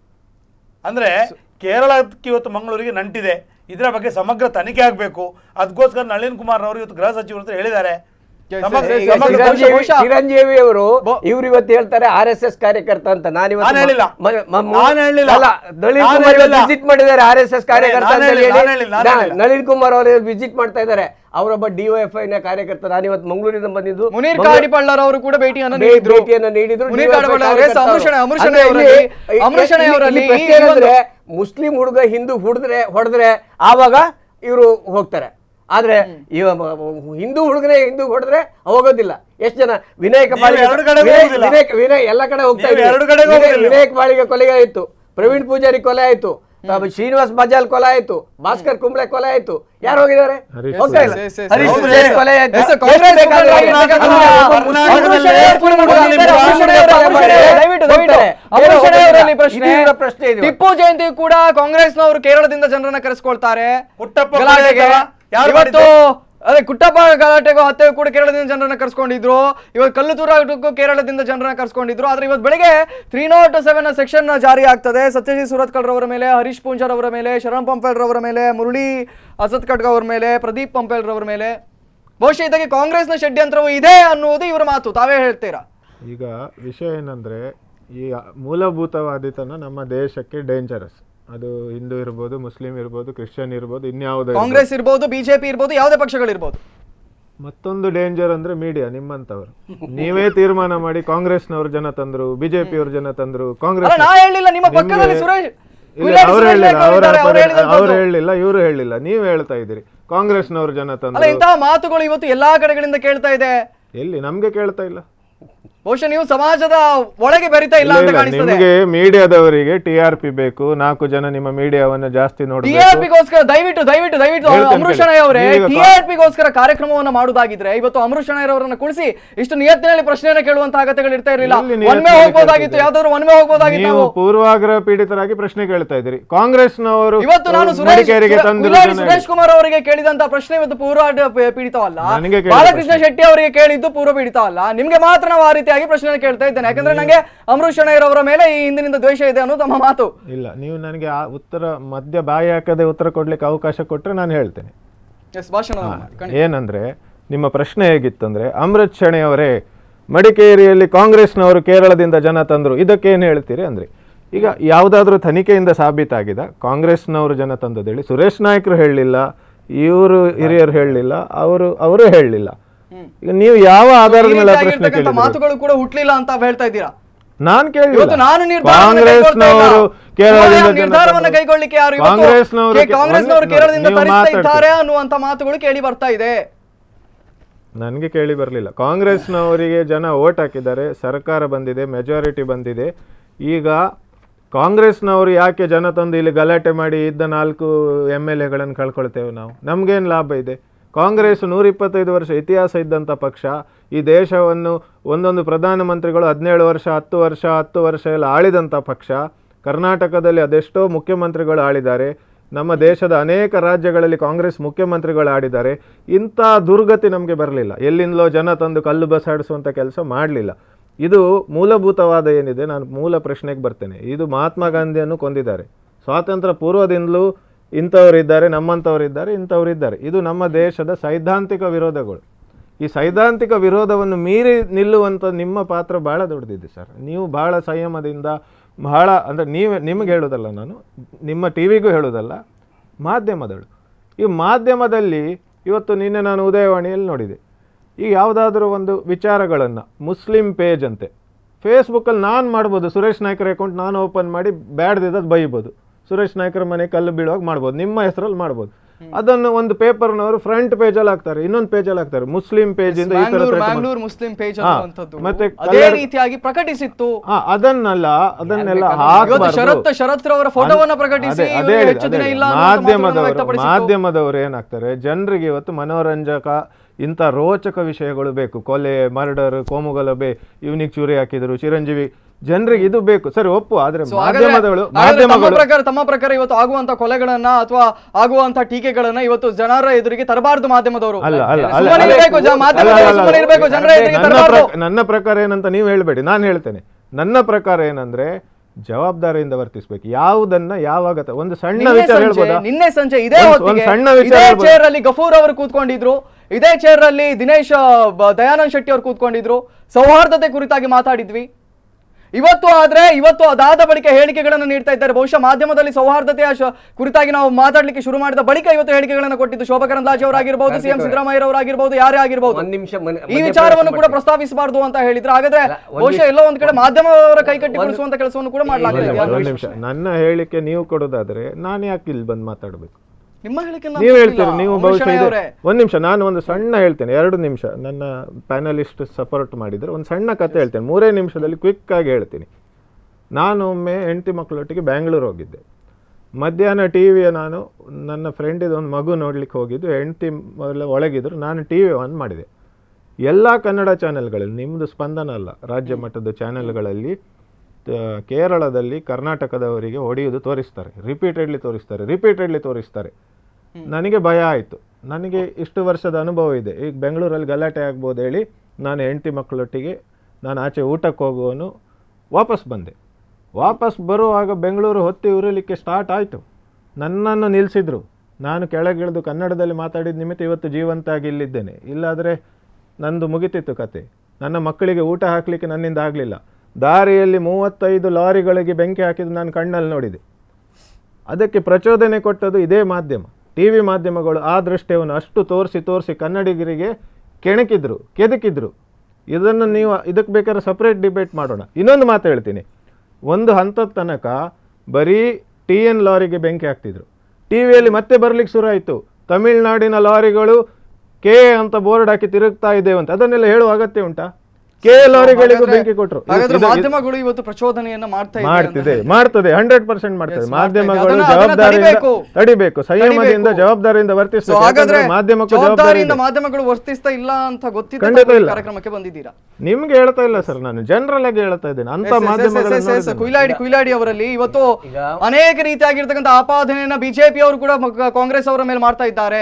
ಅಂದ್ರೆ ಕೇರಳಕ್ಕೆ ಇವತ್ತು ಮಂಗಳೂರಿಗೆ ನಂಟಿದೆ ಇದರ ಬಗ್ಗೆ ಸಮಗ್ರ ತನಿಖೆ ಆಗಬೇಕು ಅದಕ್ಕೋಸ್ಕರ ನಳಿನ್ ಕುಮಾರ್ ಅವರು ಇವತ್ತು ಗೃಹ ಸಚಿವರು ಹತ್ರ ಹೇಳಿದ್ದಾರೆ Yes, ಸಮಗ್ರ- yes, ಈಗ ಸಮಗ್ರ ಸಮಗ್ರ ಬಹುಶಃ- ಚಿರಂಜೀವಿ ಬಹುಶಃ- ಚಿರಂಜೀವಿ ಅವರು ಬೊ- ಇವ್ರು ಇವತ್ತು ಹೇಳ್ತಾರೆ ಆರ್ ಎಸ್ ಎಸ್ ಕಾರ್ಯಕರ್ತ ಅಂತ ನಾನು ನಾನು ಹೇಳಿಲ್ಲ. ನಾನು ಹೇಳಿಲ್ಲ. ನಳಿನ್ ನಾನು ಕುಮಾರ್ ಹೇಳಿಲ್ಲ. ವಿಸಿಟ್ ಮಾಡಿದ್ದಾರೆ ಆರ್ ಎಸ್ ಎಸ್ ಕಾರ್ಯಕರ್ತ ನಾನು ಅಂತ ಹೇಳಿಲ್ಲ, ಹೇಳಿ ನಾನು ಹೇಳಿಲ್ಲ, ನಾನು ನಾ- ಹೇಳಿಲ್ಲ. ನಳಿನ್ ಕುಮಾರ್ ಅವರು ವಿಸಿಟ್ ಮಾಡ್ತಾ ಇದ್ದಾರೆ ಅವರೊಬ್ಬ ಡಿವೈಎಫ್ಐ ನ ಕಾರ್ಯಕರ್ತ ನಾನು ಇವತ್ತು ಮಂಗಳೂರಿಂದ ಬಂದಿದ್ದು ಮುನೀರ್ ಮಂಗಳೂರು- ಕಾಡಿಪಳ್ಳರ್ ಅವರು ಕೂಡ ಭೇಟಿಯನ್ನು ಭೇ- ನೀಡಿದ್ರು ಭೇಟಿಯನ್ನು ನೀಡಿದ್ರು ಮುನೀರ್ DYFI ಕಾಡಿಪಳ್ಳರ್ ಅವರೇ ಕಾರ್ಯಕರ್ತರು. ಅಮೃಷಣೆ ಅಮೃಷಣೆ ಅಂದ್ರೆ ಅವರಲ್ಲಿ ಇಲ್ಲಿ- ಅಮೃಷಣೆ ಇಲ್ಲಿ- ಅವರಲ್ಲಿ ಇಲ್ಲಿ ಪ್ರಶ್ನೆ ಈ ಒಂದು- ಏನಂದ್ರೆ ಮುಸ್ಲಿಂ ಹುಡುಗ ಹಿಂದೂ ಹುಡಿದ್ರೆ ಹೊಡೆದ್ರೆ ಆವಾಗ ಇವರು ಹೋಗ್ತಾರೆ ಆದ್ರೆ ಇವ ಹಿಂದೂ ಹುಡುಗನೇ ಹಿಂದೂ ಹೊಡೆದ್ರೆ ಹೋಗೋದಿಲ್ಲ ಎಷ್ಟು ಜನ ವಿನಾಯಕ ನೀವು ಬಾಳಿಗೆ ಎರಡು ಕಡೆಗೂ ವಿನಾಯಕ್- ಹೋಗುದಿಲ್ಲ. ವಿನಾಯಕ್ ವಿನಯ್ ಎಲ್ಲ ಕಡೆ ಹೋಗ್ತಾ ನೀವು ಇದ್ದೀವಿ. ಎರಡು ಕಡೆಗೂ ವಿನಯ್- ಹೋಗುದಿಲ್ಲ. ವಿನಾಯಕ್ ಬಾಳಿಗೆ ಕೊಲೆ ಆಯ್ತು ಪ್ರವೀಣ್ ಪೂಜಾರಿ ಕೊಲೆ ಆಯ್ತು ಆ, ಶ್ರೀನಿವಾಸ್ ಬಜಾಲ್ ಕೊಲೆ ಆಯ್ತು ಭಾಸ್ಕರ್ ಕುಂಬ್ಳೆ ಕೊಲೆ ಆಯ್ತು ಯಾರು ಹೋಗಿದ್ದಾರೆ ಹರೀಶ್ ಹೋಗ್ತಾ ಇಲ್ಲ yes, yes, Harish yes. Suresh ಕೊಲೆ ಆಯ್ತು Yes, ಎಷ್ಟು ಕಾಂಗ್ರೆಸ್ ಬೇಕಾದ್ರೂ ಮುಖಂಡರು ಆಗಲಿ. ಇರ್ತಕ್ಕಂಥ ಒಬ್ಬ ಕರ್ನಾಟಕದಲ್ಲಿ ಮುಸ್ಲಿಂ ಅಮೃಷಣೆ ಹುಡುಗ ಅವರು ಕೂಡ ಹಿಂದೂ ಅಮೃಷಣೆ ಹುಡುಗ ಅವರಲ್ಲಿ ಕೊಲೆ ಮಾಡಿ ದಯವಿಟ್ಟು ದಯವಿಟ್ಟು ಹೋಗ್ತಾರೆ. ಅಮೃಷಣೆ ಬೇರೆ ಅವರಲ್ಲಿ ಹೋಗೋದಿಲ್ಲ. ಪ್ರಶ್ನೆ ಇದು ಇವರ ಪ್ರಶ್ನೆ ಇದು. ಟಿಪ್ಪು ಜಯಂತಿ ಕೂಡ ಕಾಂಗ್ರೆಸ್ನವರು ಕೇರಳದಿಂದ ಜನರನ್ನ ಕರೆಸ್ಕೊಳ್ತಾರೆ ಕುಟ್ಟಪ್ಪ ಗಲಾಟೆಗೆ ಕೊಲೆ ಯಾರು ಇವತ್ತು ಅದೇ ಕುಟ್ಟಪ್ಪ ಗಲಾಟೆಗೂ ಹತ್ಯೆಗೂ ಕೂಡ ಕೇರಳದಿಂದ ಜನರನ್ನ ಕರ್ಸ್ಕೊಂಡಿದ್ರು ಇವತ್ತು ಕಲ್ಲು ತೂರಾಟಕ್ಕೂ ಕೇರಳದಿಂದ ಜನರನ್ನ ಕರ್ಸ್ಕೊಂಡಿದ್ರು ಆದ್ರೆ ಇವತ್ತು ಬೆಳಗ್ಗೆ ತ್ರೀ ನಾಟ್ ಸೆವೆನ್ ಸೆಕ್ಷನ್ ಜಾರಿ ಆಗ್ತದೆ ಸತ್ಯಜಿತ್ ಸುರತ್ಕಲ್ ರವರ ಮೇಲೆ ಹರೀಶ್ ಪೂಂಜಾರ್ ಅವರ ಮೇಲೆ ಶರಣ್ ಪಂಪೇಲ್ ರವರ ಮೇಲೆ ಮುರಳಿ ಅಸತ್ ಖಡ್ಗ ಅವರ ಮೇಲೆ ಪ್ರದೀಪ್ ಪಂಪೇಲ್ ರವರ ಮೇಲೆ ಬಹುಶಃ ಇದಕ್ಕೆ ಕಾಂಗ್ರೆಸ್ನ ಷಡ್ಯಂತ್ರವು ಇದೆ ಅನ್ನುವುದು ಇವರ ಮಾತು ತಾವೇ ಹೇಳ್ತೀರಾ ಈಗ ವಿಷಯ ಏನಂದರೆ ಈ ಮೂಲಭೂತವಾದಿತನ ನಮ್ಮ ದೇಶಕ್ಕೆ ಡೇಂಜರಸ್ ಅದು ಹಿಂದೂ ಇರ್ಬೋದು ಮುಸ್ಲಿಂ ಇರ್ಬೋದು ಕ್ರಿಶ್ಚಿಯನ್ ಇರ್ಬೋದು ಇನ್ಯಾವುದೇ ಇರ್ಬೋದು. ಕಾಂಗ್ರೆಸ್ ಇರ್ಬೋದು ಬಿಜೆಪಿ ಇರ್ಬೋದು ಯಾವುದೇ ಪಕ್ಷಗಳಿರ್ಬೋದು ಮತ್ತೊಂದು ಡೇಂಜರ್ ಅಂದ್ರೆ ಮೀಡಿಯಾ ನಿಮ್ಮಂತವರು ನೀವೇ ತೀರ್ಮಾನ ಮಾಡಿ ಕಾಂಗ್ರೆಸ್ನವ್ರು ಜನ ತಂದ್ರು ಬಿಜೆಪಿಯವ್ರ ಜನ ತಂದ್ರು ಅಲ್ಲ ಕಾಂಗ್ರೆಸ್ ನಾ ಹೇಳಿಲ್ಲ ನಿಮ್ಮ ಪಕ್ಕದಲ್ಲಿ ಸುರೇಶ್ ಇಲ್ಲ ಕುಲಾಡಿ ಅವ್ರು ಸುರೇಶ್ ಹೇಳಿಲ್ಲ ನಾಯ್ಕ ಅವ್ರ ಇದ್ದಾರೆ, ಅವ್ರು ಹೇಳಿದಂಥದ್ದು. ಅವ್ರು ಹೇಳಿಲ್ಲ ಇವರು ಹೇಳಿಲ್ಲ ನೀವು ಹೇಳ್ತಾ ಇದ್ದೀರಿ ಕಾಂಗ್ರೆಸ್ನವ್ರ ಜನ ಅಲ್ಲ ತಂದ್ರು ಇಂತಹ ಮಾತುಗಳು ಇವತ್ತು ಎಲ್ಲಾ ಕಡೆಗಳಿಂದ ಕೇಳ್ತಾ ಇದೆ ಎಲ್ಲಿ ನಮ್ಗೆ ಕೇಳ್ತಾ ಇಲ್ಲ ಬಹುಶಃ ನೀವು ಸಮಾಜದ ಒಳಗೆ ಬೆರಿತಾ ಇಲ್ಲ ಅಂತ ಇಲ್ಲ, ಕಾಣಿಸ್ತದೆ ನಿಮ್ಗೆ ಮೀಡಿಯಾದವರಿಗೆ ಟಿ ಆರ್ ಪಿ ಬೇಕು ನಾಲ್ಕು ಜನ ನಿಮ್ಮ ಮೀಡಿಯಾವನ್ನ ಜಾಸ್ತಿ ನೋಡಬೇಕು ಟಿಆರ್ಪಿಗೋಸ್ಕರ ದಯವಿಟ್ಟು ದಯವಿಟ್ಟು ದಯವಿಟ್ಟು ಹೇಳ್ತೇನೆ ಅಮೃತ್ ಕೇಳಿ. ಶಣೈ ಅವರೇ ನೀವೀಗ ಕಾ- ಟಿಆರ್ಪಿಗೋಸ್ಕರ ಕಾರ್ಯಕ್ರಮವನ್ನ ಮಾಡುದಾಗಿದ್ರೆ ಇವತ್ತು ಅಮೃತ್ ಶಣೈ ಅವರನ್ನ ಕುಳಿಸಿ ಇಷ್ಟು ನಿಯತ್ತಿನಲ್ಲಿ ಪ್ರಶ್ನೆಯನ್ನ ಕೇಳುವಂತ ಅಗತ್ಯಗಳು ಇರ್ತಾ ಇರಲಿಲ್ಲ ಎಲ್ಲಿ ಒನ್ಮೆ ನಿಯತ್ತಿನಲ್ಲಿ ಹೋಗ್ಬೋದಾಗಿತ್ತು ಕೇಳ್ತಿದ್ದೀರಿ? ಯಾವ್ದಾದ್ರು ಒನ್ಮೆ ಹೋಗ್ಬೋದಾಗಿತ್ತು ನೀವು ನಾವು ಪೂರ್ವಾಗ್ರಹ ಪೀಡಿತರಾಗಿ ಪ್ರಶ್ನೆ ಕೇಳ್ತಾ ಇದ್ದೀರಿ ಕಾಂಗ್ರೆಸ್ನವರು ಇವತ್ತು ನಾನು ಸುರೇಶ್ ಮಡಿಕೇರಿಗೆ ಸುರ- ತಂದಿರೋ ಕುಲಾಡಿ ಜನ ಸುರೇಶ್ ಕುಮಾರ್ ಅವರಿಗೆ ಕೇಳಿದಂತ ಪ್ರಶ್ನೆ ಇವತ್ತು ಪೂರ್ವ ಪೀ- ಪೀಡಿತವಲ್ಲ ನನಗೆ ಕೇಳಿದ ಬಾಲಕೃಷ್ಣ ಪ್ರಶ್ನೆ. ಶೆಟ್ಟಿ ಅವರಿಗೆ ಕೇಳಿದ್ದು ಪೂರ್ವ ಪೀಡಿತ ಅಲ್ಲ ನಿಮ್ಗೆ ಮಾತ್ರ ನಾವು ಆ ರೀತಿಯಾಗಿ ಪ್ರಶ್ನೆ ಕೇಳ್ತಾ ಇದ್ದೇನೆ ಯಾಕಂದ್ರೆ ನಂಗೆ ಅಮೃತ್ ಶಣೈರವರ ಮೇಲೆ ಈ ಹಿಂದಿನಿಂದ ದ್ವೇಷ ಇದೆ ಅನ್ನೋದು ನಮ್ಮ ಮಾತು ಇಲ್ಲ ನೀವು ನನಗೆ ಆ ಉತ್ತರ ಮಧ್ಯ ಬಾಯಿ ಹಾಕದೆ ಉತ್ತರ ಕೊಡ್ಲಿಕ್ಕೆ ಅವಕಾಶ ಕೊಟ್ರೆ ನಾನು ಹೇಳ್ತೇನೆ ಎಸ್ ಭಾಷಣ ಏನಂದ್ರೆ ನಿಮ್ಮ ಪ್ರಶ್ನೆ ಹೇಗಿತ್ತಂದ್ರೆ ಅಮೃತ್ ಶಣೆ ಅವರೇ ಮಡಿಕೇರಿಯಲ್ಲಿ ಕಾಂಗ್ರೆಸ್ನವರು ಕೇರಳದಿಂದ ಜನ ತಂದ್ರು ಇದಕ್ಕೇನು ಹೇಳ್ತೀರಿ ಅಂದ್ರೆ ಈಗ ಯಾವುದಾದ್ರೂ ತನಿಖೆಯಿಂದ ಸಾಬೀತಾಗಿದ ಕಾಂಗ್ರೆಸ್ನವರು ಜನ ತಂದದೇಳಿ ಸುರೇಶ್ ನಾಯ್ಕರು ಹೇಳಲಿಲ್ಲ ಇವರು ಹಿರಿಯರು ಹೇಳಲಿಲ್ಲ ಅವರು ಅವರು ಹೇಳಲಿಲ್ಲ ಈಗ ನೀವು ಯಾವ ಆಧಾರದ ಮೇಲೆ ಆ ಪ್ರಶ್ನೆ ಆಗಿರ್ತಕ್ಕಂಥ ಕೇಳಿದ್ರಿ ಮಾತುಗಳು ಕೂಡ ಹುಟ್ಲಿಲ್ಲ ಅಂತ ಹೇಳ್ತಾ ಇದ್ದೀರಾ ನಾನ್ ಇವತ್ತು ನಾನು ಕೇಳಿಲ್ಲ ನಿರ್ಧಾರವನ್ನ ಕಾಂಗ್ರೆಸ್ನವರು ಕೇರಳದಿಂದ ಕೈಗೊಳ್ತಾ ಇಲ್ಲ. ಜನ ನಿರ್ಧಾರವನ್ನ ತಂದ್ರು. ಕೈಗೊಳ್ಳಿಕ್ಕೆ ಯಾರು ಇವತ್ತು ಕಾಂಗ್ರೆಸ್ನವರು ಕೆ- ಕಾಂಗ್ರೆಸ್ನವರು ಒಂದು- ಕೇರಳದಿಂದ ನೀವು ತರಿಸ್ತಾ ಮಾತಾಡ್ತೀರಿ. ಇದ್ದಾರೆ ಅನ್ನುವಂತ ಮಾತುಗಳು ಕೇಳಿ ಬರ್ತಾ ಇದೆ ನನಗೆ ಕೇಳಿ ಬರಲಿಲ್ಲ ಕಾಂಗ್ರೆಸ್ನವರಿಗೆ ಜನ ಓಟ್ ಹಾಕಿದ್ದಾರೆ ಸರ್ಕಾರ ಬಂದಿದೆ ಮೆಜಾರಿಟಿ ಬಂದಿದೆ ಈಗ ಕಾಂಗ್ರೆಸ್ನವರು ಯಾಕೆ ಜನ ತಂದು ಇಲ್ಲಿ ಗಲಾಟೆ ಮಾಡಿ ಇದ್ದ ನಾಲ್ಕು ಎಮ್ ಎಲ್ ಎಗಳನ್ನು ಕಳ್ಕೊಳ್ತೇವೆ ನಾವು ನಮಗೇನು ಲಾಭ ಇದೆ ಕಾಂಗ್ರೆಸ್ ನೂರ ಇಪ್ಪತ್ತೈದು ವರ್ಷ ಇತಿಹಾಸ ಇದ್ದಂಥ ಪಕ್ಷ ಈ ದೇಶವನ್ನು ಒಂದೊಂದು ಪ್ರಧಾನಮಂತ್ರಿಗಳು ಹದಿನೇಳು ವರ್ಷ ಹತ್ತು ವರ್ಷ ಹತ್ತು ವರ್ಷ ಎಲ್ಲ ಆಳಿದಂಥ ಪಕ್ಷ ಕರ್ನಾಟಕದಲ್ಲಿ ಅದೆಷ್ಟೋ ಮುಖ್ಯಮಂತ್ರಿಗಳು ಆಳಿದ್ದಾರೆ ನಮ್ಮ ದೇಶದ ಅನೇಕ ರಾಜ್ಯಗಳಲ್ಲಿ ಕಾಂಗ್ರೆಸ್ ಮುಖ್ಯಮಂತ್ರಿಗಳು ಆಡಿದ್ದಾರೆ ಇಂಥ ದುರ್ಗತಿ ನಮಗೆ ಬರಲಿಲ್ಲ ಎಲ್ಲಿಂದಲೋ ಜನ ತಂದು ಕಲ್ಲು ಬಸಾಡಿಸುವಂಥ ಕೆಲಸ ಮಾಡಲಿಲ್ಲ ಇದು ಮೂಲಭೂತವಾದ ಏನಿದೆ ನಾನು ಮೂಲ ಪ್ರಶ್ನೆಗೆ ಬರ್ತೇನೆ ಇದು ಮಹಾತ್ಮ ಗಾಂಧಿಯನ್ನು ಕೊಂದಿದ್ದಾರೆ ಸ್ವಾತಂತ್ರ್ಯ ಪೂರ್ವದಿಂದಲೂ ಇಂಥವರಿದ್ದಾರೆ ನಮ್ಮಂಥವರಿದ್ದಾರೆ ಇಂಥವರಿದ್ದಾರೆ ಇದು ನಮ್ಮ ದೇಶದ ಸೈದ್ಧಾಂತಿಕ ವಿರೋಧಗಳು ಈ ಸೈದ್ಧಾಂತಿಕ ವಿರೋಧವನ್ನು ಮೀರಿ ನಿಲ್ಲುವಂಥ ನಿಮ್ಮ ಪಾತ್ರ ಭಾಳ ದೊಡ್ಡದಿದೆ ಸರ್ ನೀವು ಭಾಳ ಸಂಯಮದಿಂದ ಬಹಳ ಅಂದರೆ ನೀವು ನಿಮಗೆ ಹೇಳೋದಲ್ಲ ನಾನು ನಿಮ್ಮ ಟಿ ವಿಗೂ ಹೇಳೋದಲ್ಲ ಮಾಧ್ಯಮದಳು ಈ ಮಾಧ್ಯಮದಲ್ಲಿ ಇವತ್ತು ನಿನ್ನೆ ನಾನು ಉದಯವಾಣಿಯಲ್ಲಿ ನೋಡಿದೆ ಈಗ ಯಾವುದಾದ್ರೂ ಒಂದು ವಿಚಾರಗಳನ್ನು ಮುಸ್ಲಿಂ ಪೇಜ್ ಅಂತೆ ಫೇಸ್ಬುಕ್ಕಲ್ಲಿ ನಾನು ಮಾಡ್ಬೋದು ಸುರೇಶ್ ನಾಯ್ಕರ ಅಕೌಂಟ್ ನಾನು ಓಪನ್ ಮಾಡಿ ಬ್ಯಾಡ್ದಿದ್ದದು ಬೈಬೋದು ಸುರೇಶ್ ನಾಯ್ಕರ ಮನೆ ಕಲ್ಲು ಬೀಳುವಾಗ ಮಾಡ್ಬೋದು ನಿಮ್ಮ ಹೆಸರಲ್ಲಿ ಮಾಡ್ಬೋದು ಅದನ್ನು ಒಂದು ಪೇಪರ್ನವರು ಫ್ರಂಟ್ ಪೇಜಲ್ಲಿ ಹಾಕ್ತಾರೆ ಇನ್ನೊಂದು ಪೇಜಲ್ಲಿ ಹಾಕ್ತಾರೆ ಮುಸ್ಲಿಂ ಪೇಜ್ ಇಂದ ಈ ಥರ ಬ್ಯಾಂಗ್ಳೂರ್ threat ಮಾಡಿ- ಬ್ಯಾಂಗ್ಳೂರ್ ಮುಸ್ಲಿಂ ಪೇಜ್ ಹಾ, ಅನ್ನುವಂಥದ್ದು ಮತ್ತೆ ಅದೇ ಕಲ್ಲರ್- ರೀತಿಯಾಗಿ ಪ್ರಕಟಿಸಿತ್ತು ಆ, ಅದನ್ನಲ್ಲ ಅದನ್ನೆಲ್ಲ ಇವತ್ತು ಹಾಕಬಾರ್ದು ಶರತ್ ಶರತ್ ರವರ ಫೋಟೋವನ್ನ ಪ್ರಕಟಿಸಿ ಅದೇ- ಇವರು ಅದೇ ಹೇಳಿದೆ, ಹೆಚ್ಚು ಅದೇ ದಿನ ಹೇಳಿದೆ. ಇಲ್ಲ ಅನ್ನುವಂಥ ಮಾತುಗಳನ್ನ ಮಾಧ್ಯಮದವರು ವ್ಯಕ್ತಪಡಿಸಿತ್ತು. ಮಾಧ್ಯಮದವರು ಏನಾಗ್ತಾರೆ ಜನರಿಗೆ ಇವತ್ತು ಮನೋರಂಜಕ ಇಂಥ ರೋಚಕ ವಿಷಯಗಳು ಬೇಕು ಕೊಲೆ ಮರ್ಡರ್ ಕೋಮುಗಲಭೆ ಇವನಿಗೆ ಚೂರಿ ಹಾಕಿದ್ರು ಚಿರಂಜೀವಿ ಜನರಿಗೆ ಇದು ಬೇಕು ಸರಿ ಒಪ್ಪು ಆದ್ರೆ So, ಹಾಗಾದ್ರೆ- ಮಾಧ್ಯಮಗಳು ಹಾಗಾದ್ರೆ ತಮ್ಮ ಮಾಧ್ಯಮಗಳು ಪ್ರಕಾರ ತಮ್ಮ ಪ್ರಕಾರ ಇವತ್ತು ಆಗುವಂತ ಕೊಲೆಗಳನ್ನ ಅಥವಾ ಆಗುವಂತ ಟೀಕೆಗಳನ್ನ ಇವತ್ತು ಜನರ ಎದುರಿಗೆ ತರಬಾರದು ಮಾಧ್ಯಮದವರು ಅಲ್ಲ ಅಲ್ಲ ಅಲ್ಲ ಸುಮ್ಮನೆ ಅಲ್ಲ. ಇರ್ಬೇಕು ಜ- ಅಲ್ಲ, ಮಾಧ್ಯಮದವರು ಅಲ್ಲ, ಅಲ್ಲ. ಸುಮ್ಮನೆ ಇರ್ಬೇಕು ಜನರ ಎದುರಿಗೆ ನನ್ನ ತರಬಾರ್ದು ಪ್ರಕ- ನನ್ನ ಪ್ರಕಾರ ಏನಂತ ನೀವು ಹೇಳ್ಬೇಡಿ ನಾನು ಹೇಳ್ತೇನೆ ನನ್ನ ಪ್ರಕಾರ ಏನಂದ್ರೆ ಜವಾಬ್ದಾರಿಯಿಂದ ವರ್ತಿಸ್ಬೇಕು ಯಾವುದನ್ನ ಯಾವಾಗ ತ- ಒಂದು ಸಣ್ಣ ನಿನ್ನೆ ವಿಚಾರ ಸಂಜೆ ಹೇಳ್ಬೋದಾ ನಿನ್ನೆ ಸಂಜೆ ಇದೇ ಒಂದ್- ಹೊತ್ತಿಗೆ ಒಂದ್ ಸಣ್ಣ ವಿಚಾರ ಇದೇ ಹೇಳ್ಬೋದಾ? ಚೇರ್ ಅಲ್ಲಿ ಗಫೂರ್ ಅವರು ಕೂತ್ಕೊಂಡಿದ್ರು ಇದೇ ಚೇರ್ ಅಲ್ಲಿ ದಿನೇಶ್ ಆ, ಬ- ದಯಾನಂದ್ ಶೆಟ್ಟಿ ಅವರು ಕೂತ್ಕೊಂಡಿದ್ರು ಸೌಹಾರ್ದತೆ ಕುರಿತಾಗಿ ಮಾತಾಡಿದ್ವಿ ಇವತ್ತು ಆದ್ರೆ ಇವತ್ತು ಅದಾದ ಬಳಿಕ ಹೇಳಿಕೆಗಳನ್ನು ನೀಡ್ತಾ ಇದ್ದಾರೆ ಬಹುಶಃ ಮಾಧ್ಯಮದಲ್ಲಿ ಸೌಹಾರ್ದತೆಯ ಶ- ಕುರಿತಾಗಿ ನಾವು ಮಾತಾಡ್ಲಿಕ್ಕೆ ಶುರು ಮಾಡಿದ ಬಳಿಕ ಇವತ್ತು ಹೇಳಿಕೆಗಳನ್ನು ಕೊಟ್ಟಿದ್ದು ಶೋಭಾ ಕರಂದ್ಲಾಜೆ ಅವರಾಗಿರ್ಬೋದು ಸಿಎಂ ಸಿದ್ದರಾಮಯ್ಯ ಅವರಾಗಿರ್ಬೋದು ಯಾರೇ ಆಗಿರ್ಬೋದು ಒಂದ್ ನಿಮಿಷ ಮನೆ- ಈ ಮಧ್ಯಪ್ರವೇಶ ವಿಚಾರವನ್ನು ಕೂಡ ಮಾಡ್ತೀನಿ. ಪ್ರಸ್ತಾವಿಸಬಾರ್ದು ಅಂತ ಹೇಳಿದ್ರೆ ಹಾಗಾದ್ರೆ ಅಲ್ಲ, ಒಂದ್ ಬಹುಶಃ ನಿಮಿಷ- ಎಲ್ಲೋ ಒಂದ್ ಕಡೆ ಮಾಧ್ಯಮದವರ ಕೈಕಟ್ಟಿಗೊಳಿಸುವಂತ ಕೆಲಸವನ್ನು ಕೂಡ ಮಾಡಲಾಗ್ತಾ ಇಲ್ಲ, ಇದೆಯಾ? ಒಂದ್ ನಿಮಿಷ ನನ್ನ ಹೇಳಿಕೆ ನೀವು ಕೊಡೋದಾದ್ರೆ ನಾನು ಯಾಕೆ ಇಲ್ಲಿ ಬಂದು ಮಾತಾಡಬೇಕು ನಿಮ್ಮ ಹೇಳಿಕೆ ನೀವು ಹೇಳ್ತೀರಿ ನೀವು ಬಹುಶಃ ಇದೆ ಒಂದ್ ನಿಮಿಷ ನಾನು ಒಂದು ಸಣ್ಣ ಹೇಳ್ತೇನೆ ಎರಡು ನಿಮಿಷ ನನ್ನ ಪ್ಯಾನಲಿಸ್ಟ್ ಸಪೋರ್ಟ್ ಮಾಡಿದ್ರೆ ಒಂದು ಸಣ್ಣ ಕತೆ ಹೇಳ್ತೇನೆ ಮೂರೇ ನಿಮಿಷದಲ್ಲಿ ಕ್ವಿಕ್ ಆಗಿ ಹೇಳ್ತೀನಿ ನಾನು ಒಮ್ಮೆ ಹೆಂಡತಿ ಮಕ್ಕಳೊಟ್ಟಿಗೆ ಬ್ಯಾಂಗ್ಳೂರ್ ಹೋಗಿದ್ದೆ ಮಧ್ಯಾಹ್ನ ಟಿ ವಿಯ ನಾನು ನನ್ನ ಫ್ರೆಂಡಿದ ಒಂದು ಮಗು ನೋಡ್ಲಿಕ್ಕೆ ಹೋಗಿದ್ದು ಹೆಂಡತಿ ಎಲ್ಲ ಒಳಗಿದ್ರು ನಾನು ಟಿ ವಿ ಆನ್ ಮಾಡಿದೆ ಎಲ್ಲ ಕನ್ನಡ ಚಾನೆಲ್ಗಳಲ್ಲಿ ನಿಮ್ಮದು ಸ್ಪಂದನ ಅಲ್ಲ ರಾಜ್ಯ ಮಟ್ಟದ ಚಾನೆಲ್ಗಳಲ್ಲಿ ಆ, ಕೇರಳದಲ್ಲಿ ಕರ್ನಾಟಕದವರಿಗೆ ಹೊಡೆಯುವುದು ತೋರಿಸ್ತಾರೆ ರಿಪೀಟೆಡ್ಲಿ ತೋರಿಸ್ತಾರೆ ರಿಪೀಟೆಡ್ಲಿ ತೋರಿಸ್ತಾರೆ ನನಗೆ ಭಯ ಆಯಿತು ನನಗೆ ಇಷ್ಟು ವರ್ಷದ ಅನುಭವ ಇದೆ ಈಗ ಬೆಂಗಳೂರಲ್ಲಿ ಗಲಾಟೆ ಆಗ್ಬೋದು ಹೇಳಿ ನಾನು ಹೆಂಡತಿ ಮಕ್ಕಳೊಟ್ಟಿಗೆ ನಾನು ಆಚೆ ಊಟಕ್ಕೆ ಹೋಗುವನು ವಾಪಸ್ ಬಂದೆ ವಾಪಸ್ ಬರುವಾಗ ಬೆಂಗಳೂರು ಹೊತ್ತಿ ಉರಿಲಿಕ್ಕೆ ಸ್ಟಾರ್ಟ್ ಆಯಿತು ನನ್ನನ್ನು ನಿಲ್ಲಿಸಿದ್ರು ನಾನು ಕೆಳಗಿಳಿದು ಕನ್ನಡದಲ್ಲಿ ಮಾತಾಡಿದ ನಿಮಿತ್ತ ಇವತ್ತು ಜೀವಂತ ಆಗಿ ಇಲ್ಲಿದ್ದೇನೆ ಇಲ್ಲಾದರೆ ನಂದು ಮುಗಿತಿತ್ತು ಕತೆ ನನ್ನ ಮಕ್ಕಳಿಗೆ ಊಟ ಹಾಕಲಿಕ್ಕೆ ನನ್ನಿಂದ ಆಗಲಿಲ್ಲ ದಾರಿಯಲ್ಲಿ ಮೂವತ್ತೈದು ಲಾರಿಗಳಿಗೆ ಬೆಂಕಿ ಹಾಕಿದ್ದು ನಾನು ಕಣ್ಣಲ್ಲಿ ನೋಡಿದೆ ಅದಕ್ಕೆ ಪ್ರಚೋದನೆ ಕೊಟ್ಟದ್ದು ಇದೇ ಮಾಧ್ಯಮ ಟಿ ವಿ ಮಾಧ್ಯಮಗಳು ಆ ದೃಶ್ಯವನ್ನು ಅಷ್ಟು ತೋರಿಸಿ ತೋರಿಸಿ ಕನ್ನಡಿಗರಿಗೆ ಕೆಣಕಿದ್ರು ಕೆದಕಿದ್ರು ಇದನ್ನು ನೀವು ಇದಕ್ಕೆ ಬೇಕಾದ್ರೆ ಸಪ್ರೇಟ್ ಡಿಬೇಟ್ ಮಾಡೋಣ ಇನ್ನೊಂದು ಮಾತು ಹೇಳ್ತೀನಿ ಒಂದು ಹಂತದ ತನಕ ಬರೀ ಟಿ ಎನ್ ಲಾರಿಗೆ ಬೆಂಕಿ ಹಾಕ್ತಿದ್ರು ಟಿ ವಿಯಲ್ಲಿ ಮತ್ತೆ ಬರ್ಲಿಕ್ಕೆ ಶುರು ಆಯಿತು ತಮಿಳ್ನಾಡಿನ ಲಾರಿಗಳು ಕೆ ಅಂತ ಬೋರ್ಡ್ ಹಾಕಿ ತಿರುಗ್ತಾ ಇದ್ದೇವೆ ಅಂತ ಅದನ್ನೆಲ್ಲ ಹೇಳುವ ಅಗತ್ಯ ಉಂಟಾ ಕೆ ಲಾರಿಗಳಿಗೂ ಹಾಗಾದ್ರೆ- ಬೆಂಕಿ ಕೊಟ್ಟರು ಹಾಗಾದ್ರೆ ಮಾಧ್ಯಮಗಳು ಇವತ್ತು ಪ್ರಚೋದನೆಯನ್ನ ಮಾಡ್ತಾ ಇದೆ ಅಂತ ಮಾಡ್ತಿದೆ ಹೇಳಿ. ಮಾಡ್ತದೆ ಹಂಡ್ರೆಡ್ ಪರ್ಸೆಂಟ್ ಮಾಡ್ತದೆ Yes, ಮಾಡ್ತಾ ಇದೆ. ಮಾಧ್ಯಮಗಳು ಅದನ್ನ- ಅದನ್ನ ಜವಾಬ್ದಾರಿಯಿಂದ ತಡಿಬೇಕು. ತಡಿಬೇಕು ಸಂಯಮದಿಂದ ತಡಿಬೇಕು. ಜವಾಬ್ದಾರಿಯಿಂದ So, ವರ್ತಿಸಬೇಕು ಹಾಗಾದ್ರೆ ಯಾಕಂದ್ರೆ ಮಾಧ್ಯಮಕ್ಕೂ ಜವಾಬ್ದಾರಿ ಜವಾಬ್ದಾರಿಯಿಂದ ಇದೆ. ಮಾಧ್ಯಮಗಳು ವರ್ತಿಸ್ತಾ ಇಲ್ಲ ಅಂತ ಗೊತ್ತಿದ್ದ ಖಂಡಿತ ತಾವು ಈ ಇಲ್ಲ. ಕಾರ್ಯಕ್ರಮಕ್ಕೆ ಬಂದಿದ್ದೀರಾ ನಿಮ್ಗೆ ಹೇಳ್ತಾ ಇಲ್ಲ ಸರ್ ನಾನು ಜನರಲ್ ಆಗಿ ಹೇಳ್ತಾ ಇದ್ದೇನೆ ಅಂತ ಎಸ್, ಎಸ್, ಎಸ್, ಎಸ್, ಮಾಧ್ಯಮಗಳನ್ನು ಎಸ್, ಕುಯ್ಲಾಡಿ ಕುಯ್ಲಾಡಿ ಅವರಲ್ಲಿ ಇವತ್ತು ಈಗ- ಅನೇಕ ರೀತಿಯಾಗಿರ್ತಕ್ಕಂಥ ಆಪಾದನೆಯನ್ನ ಬಿಜೆಪಿ ಅವರು ಕೂಡ ಮ- ಕಾಂಗ್ರೆಸ್ ಅವರ ಮೇಲೆ ಮಾಡ್ತಾ ಇದ್ದಾರೆ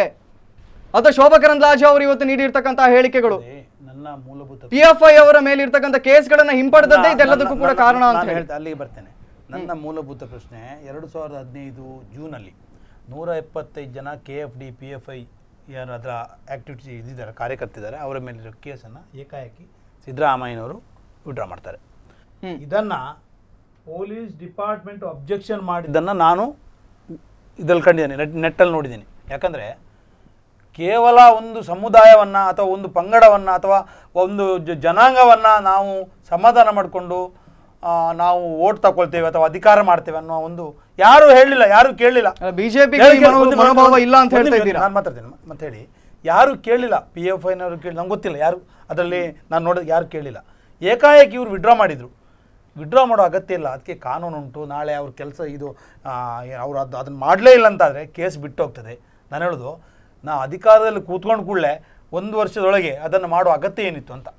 ಅಥವಾ ಶೋಭಾ ಕರಂದ್ಲಾಜೆ ಅವರು ಇವತ್ತು ನೀಡಿರ್ತಕ್ಕಂಥ ಹೇಳಿಕೆಗಳು ನನ್ನ ಮೂಲಭೂತ ಪಿ ಎಫ್ ಐ ಅವರ ಮೇಲೆ ಇರ್ತಕ್ಕಂಥ ಕೇಸ್ಗಳನ್ನ ಹಿಂಪಡೆದದ್ದೇ ಇದೆಲ್ಲದಕ್ಕೂ ಕೂಡ ಕಾರಣ ಅಂತ ನಾನು ಹೇಳಿ ಹೇಳ್ತೆ ಅಲ್ಲಿಗೆ ಬರ್ತೇನೆ ನನ್ನ ಮೂಲಭೂತ ಪ್ರಶ್ನೆ ಎರಡು ಸಾವಿರದ ಹದಿನೈದು ಜೂನಲ್ಲಿ ನೂರ ಎಪ್ಪತ್ತೈದು ಜನ K F D P F I ಯಾರು ಅದರ ಆ್ಯಕ್ಟಿವಿಟಿ ಇದ್ದಿದ್ದಾರೆ ಕಾರ್ಯಕರ್ತಿದ್ದಾರೆ ಅವರ ಮೇಲಿರೋ ಕೇಸನ್ನು ಏಕಾಏಕಿ ಸಿದ್ದರಾಮಯ್ಯನವರು ವಿಡ್ರಾ ಮಾಡ್ತಾರೆ ಹ್ಮ್. ಇದನ್ನು ಪೊಲೀಸ್ ಡಿಪಾರ್ಟ್ಮೆಂಟ್ ಅಬ್ಜೆಕ್ಷನ್ ಮಾಡಿದ್ದನ್ನು ನಾನು ಇದ್ರಲ್ಲಿ ಕಂಡಿದ್ದೇನೆ ನೆಟ್ ನೆಟ್ಟಲ್ಲಿ ನೋಡಿದ್ದೀನಿ ಯಾಕಂದರೆ ಕೇವಲ ಒಂದು ಸಮುದಾಯವನ್ನು ಅಥವಾ ಒಂದು ಪಂಗಡವನ್ನು ಅಥವಾ ಒಂದು ಜ- ಜನಾಂಗವನ್ನು ನಾವು ಸಮಾಧಾನ ಮಾಡಿಕೊಂಡು ನಾವು ಓಟ್ ತಗೊಳ್ತೇವೆ ಅಥವಾ ಅಧಿಕಾರ ಮಾಡ್ತೇವೆ ಅನ್ನೋ ಒಂದು ಯಾರು ಹೇಳಲಿಲ್ಲ ಯಾರು ಕೇಳಲಿಲ್ಲ ಬಿಜೆಪಿ ಹೇಳಿ, ಕೇಳಿ, ಒಂದು ನಿಮಿಷ, ಮನೋಭಾವ ಇಲ್ಲ ಅಂತ ಒಂದು ಹೇಳ್ತಾ ನಿಮಿಷ, ಇದ್ದೀರಾ ನಾನು ಮಾತಾಡ್ತೇನೆ ಮತ್ತೆ ಹೇಳಿ ಯಾರು ಕೇಳಲಿಲ್ಲ ಪಿ ಎಫ್ ಐನವರು ಕೇಳಿ ನಂಗೆ ಗೊತ್ತಿಲ್ಲ ಯಾರು ಅದರಲ್ಲಿ ನಾನು ನೋಡಿದ ಯಾರು ಕೇಳಿಲ್ಲ ಏಕಾಏಕಿ ಇವರು ವಿಡ್ರಾ ಮಾಡಿದರು ವಿಡ್ರಾ ಮಾಡೋ ಅಗತ್ಯ ಇಲ್ಲ ಅದಕ್ಕೆ ಕಾನೂನು ಉಂಟು ನಾಳೆ ಅವ್ರ ಕೆಲಸ ಇದು ಅವರು ಅದು ಅದನ್ನು ಮಾಡಲೇ ಇಲ್ಲ ಅಂತಾದರೆ ಕೇಸ್ ಬಿಟ್ಟು ಹೋಗ್ತದೆ ನಾನು ಹೇಳೋದು ನಾ ಅಧಿಕಾರದಲ್ಲಿ ಕೂತ್ಕೊಂಡು ಕೂಡಲೇ ಒಂದು ವರ್ಷದೊಳಗೆ ಅದನ್ನು ಮಾಡೋ ಅಗತ್ಯ ಏನಿತ್ತು ಅಂತ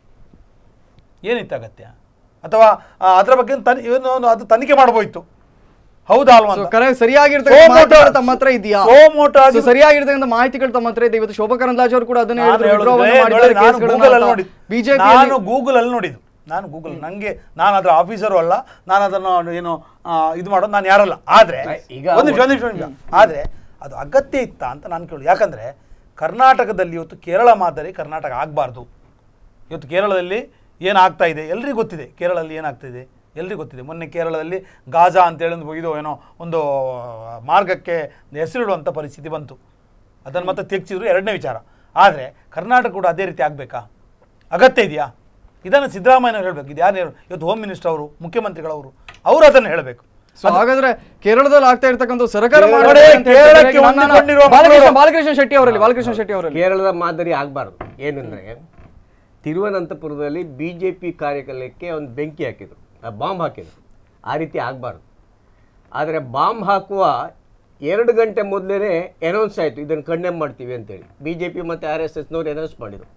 ಏನಿತ್ತು ಅಗತ್ಯ ಅಥವಾ ಆ, ಅದರ ಬಗ್ಗೆ ತನಿ ಏನು ಒಂದು ಅದು ತನಿಖೆ ಮಾಡ್ಬೋಯ್ತು ಹೌದಾ ಅಲ್ವಾ ಅಂತ? ಕರೆ ಸರಿಯಾಗಿರ್ತಕ್ಕಂಥ ಸೋಮೋಟ- ಮಾಹಿತಿಗಳು ತಮ್ಮ ಹತ್ರ ಇದೆಯಾ ಸೋಮೋಟ ಆಗಿ- So, ಸರಿಯಾಗಿರ್ತಕ್ಕಂಥ ಮಾಹಿತಿಗಳು ತಮ್ಮ ಹತ್ರ ಇದೆ ಇವತ್ತು ಶೋಭಾ ಕರಂದ್ಲಾಜೆ ಅವರು ಕೂಡ ಅದನ್ನ ನಾನು ಹೇಳಿದ್ರು, ಹೇಳೋದು, withdrawal ಏ, ಮಾಡಿದ್ದಾರೆ ನೋಡಿ, ನಾನು ಕೇಸ್ಗಳನ್ನ Google ಅಲ್ಲಿ ಅಂತ. ನೋಡಿದ್ದು. BJP ನಾನು ಯಲ್ಲಿ- ಗೂಗಲ್ ಅಲ್ಲಿ ನೋಡಿದ್ದು ನಾನು ಗೂಗಲ್ ನನಗೆ ನಾನು ಅದರ ಆಫೀಸರು ಅಲ್ಲ ನಾನು ಅದನ್ನು ಏನು ಆ, ಇದು ಮಾಡೋದು ನಾನು ಯಾರಲ್ಲ ಆದ್ರೆ ಈಗ ಒಂದು ನಿಮಿಷ ಒಂದು ನಿಮಿಷ ಒಂದು ನಿಮಿಷ. ಆದ್ರೆ ಅದು ಅಗತ್ಯ ಇತ್ತಾ ಅಂತ ನಾನು ಕೇಳೋದು ಯಾಕಂದ್ರೆ ಕರ್ನಾಟಕದಲ್ಲಿ ಇವತ್ತು ಕೇರಳ ಮಾದರಿ ಕರ್ನಾಟಕ ಆಗಬಾರ್ದು ಇವತ್ತು ಕೇರಳದಲ್ಲಿ ಏನಾಗ್ತಾ ಇದೆ ಎಲ್ರಿಗೂ ಗೊತ್ತಿದೆ ಕೇರಳದಲ್ಲಿ ಏನಾಗ್ತಾ ಇದೆ ಎಲ್ರಿಗೂ ಗೊತ್ತಿದೆ ಮೊನ್ನೆ ಕೇರಳದಲ್ಲಿ ಗಾಜಾ ಅಂತೇಳಿ ಒಂದು ಇದು ಏನೋ ಒಂದು ಮಾರ್ಗಕ್ಕೆ ಹೆಸರಿಡುವಂಥ ಪರಿಸ್ಥಿತಿ ಬಂತು ಅದನ್ನು ಮತ್ತೆ ತೆಗ್ಸಿದ್ರು ಎರಡನೇ ವಿಚಾರ ಆದರೆ ಕರ್ನಾಟಕ ಕೂಡ ಅದೇ ರೀತಿ ಆಗಬೇಕಾ ಅಗತ್ಯ ಇದೆಯಾ ಇದನ್ನು ಸಿದ್ದರಾಮಯ್ಯನವರು ಹೇಳಬೇಕು ಇದು ಯಾರು ಹೇಳು ಇವತ್ತು ಹೋಮ್ ಮಿನಿಸ್ಟರ್ ಅವರು ಮುಖ್ಯಮಂತ್ರಿಗಳವರು ಅವರು ಅದನ್ನು ಹೇಳಬೇಕು So, ಹಾಗಾದ್ರೆ ಕೇರಳದಲ್ಲಿ ಆಗ್ತಾ ಇರ್ತಕ್ಕಂಥ ಸರ್ಕಾರ ಕೇರಳ- ಮಾಡ್ತಾ ಇದೆ ಅಂತ ಕೇರಳಕ್ಕೆ ಹೇಳ್ತಿದ್ರೆ ಈಗ ನನ್ನ- ಹೊಂದಿಕೊಂಡಿರುವ ಬಾಲಕೃಷ್ಣ ಮಕ್ಕಳು- ಬಾಲಕೃಷ್ಣ ಶೆಟ್ಟಿ ಅವರಲ್ಲಿ ಬಾಲಕೃಷ್ಣ ಶೆಟ್ಟಿ ಅವರಲ್ಲಿ ಕೇರಳದ ಮಾದರಿ ಆಗಬಾರ್ದು ಏನಂದ್ರೆ ತಿರುವನಂತಪುರದಲ್ಲಿ ಬಿ ಜೆ ಪಿ ಕಾರ್ಯಕ್ರಮಕ್ಕೆ ಒಂದು ಬೆಂಕಿ ಹಾಕಿದ್ರು ಬಾಂಬ್ ಹಾಕಿದ್ರು ಆ ರೀತಿ ಆಗಬಾರ್ದು ಆದರೆ ಬಾಂಬ್ ಹಾಕುವ ಎರಡು ಗಂಟೆ ಮೊದಲೇ ಅನೌನ್ಸ್ ಆಯಿತು ಇದನ್ನು ಕಂಡೆಮ್ ಮಾಡ್ತೀವಿ ಅಂತೇಳಿ ಬಿ ಜೆ ಪಿ ಮತ್ತು ಆರ್ ಎಸ್ ಎಸ್ನವ್ರು ಅನೌನ್ಸ್ ಮಾಡಿದರು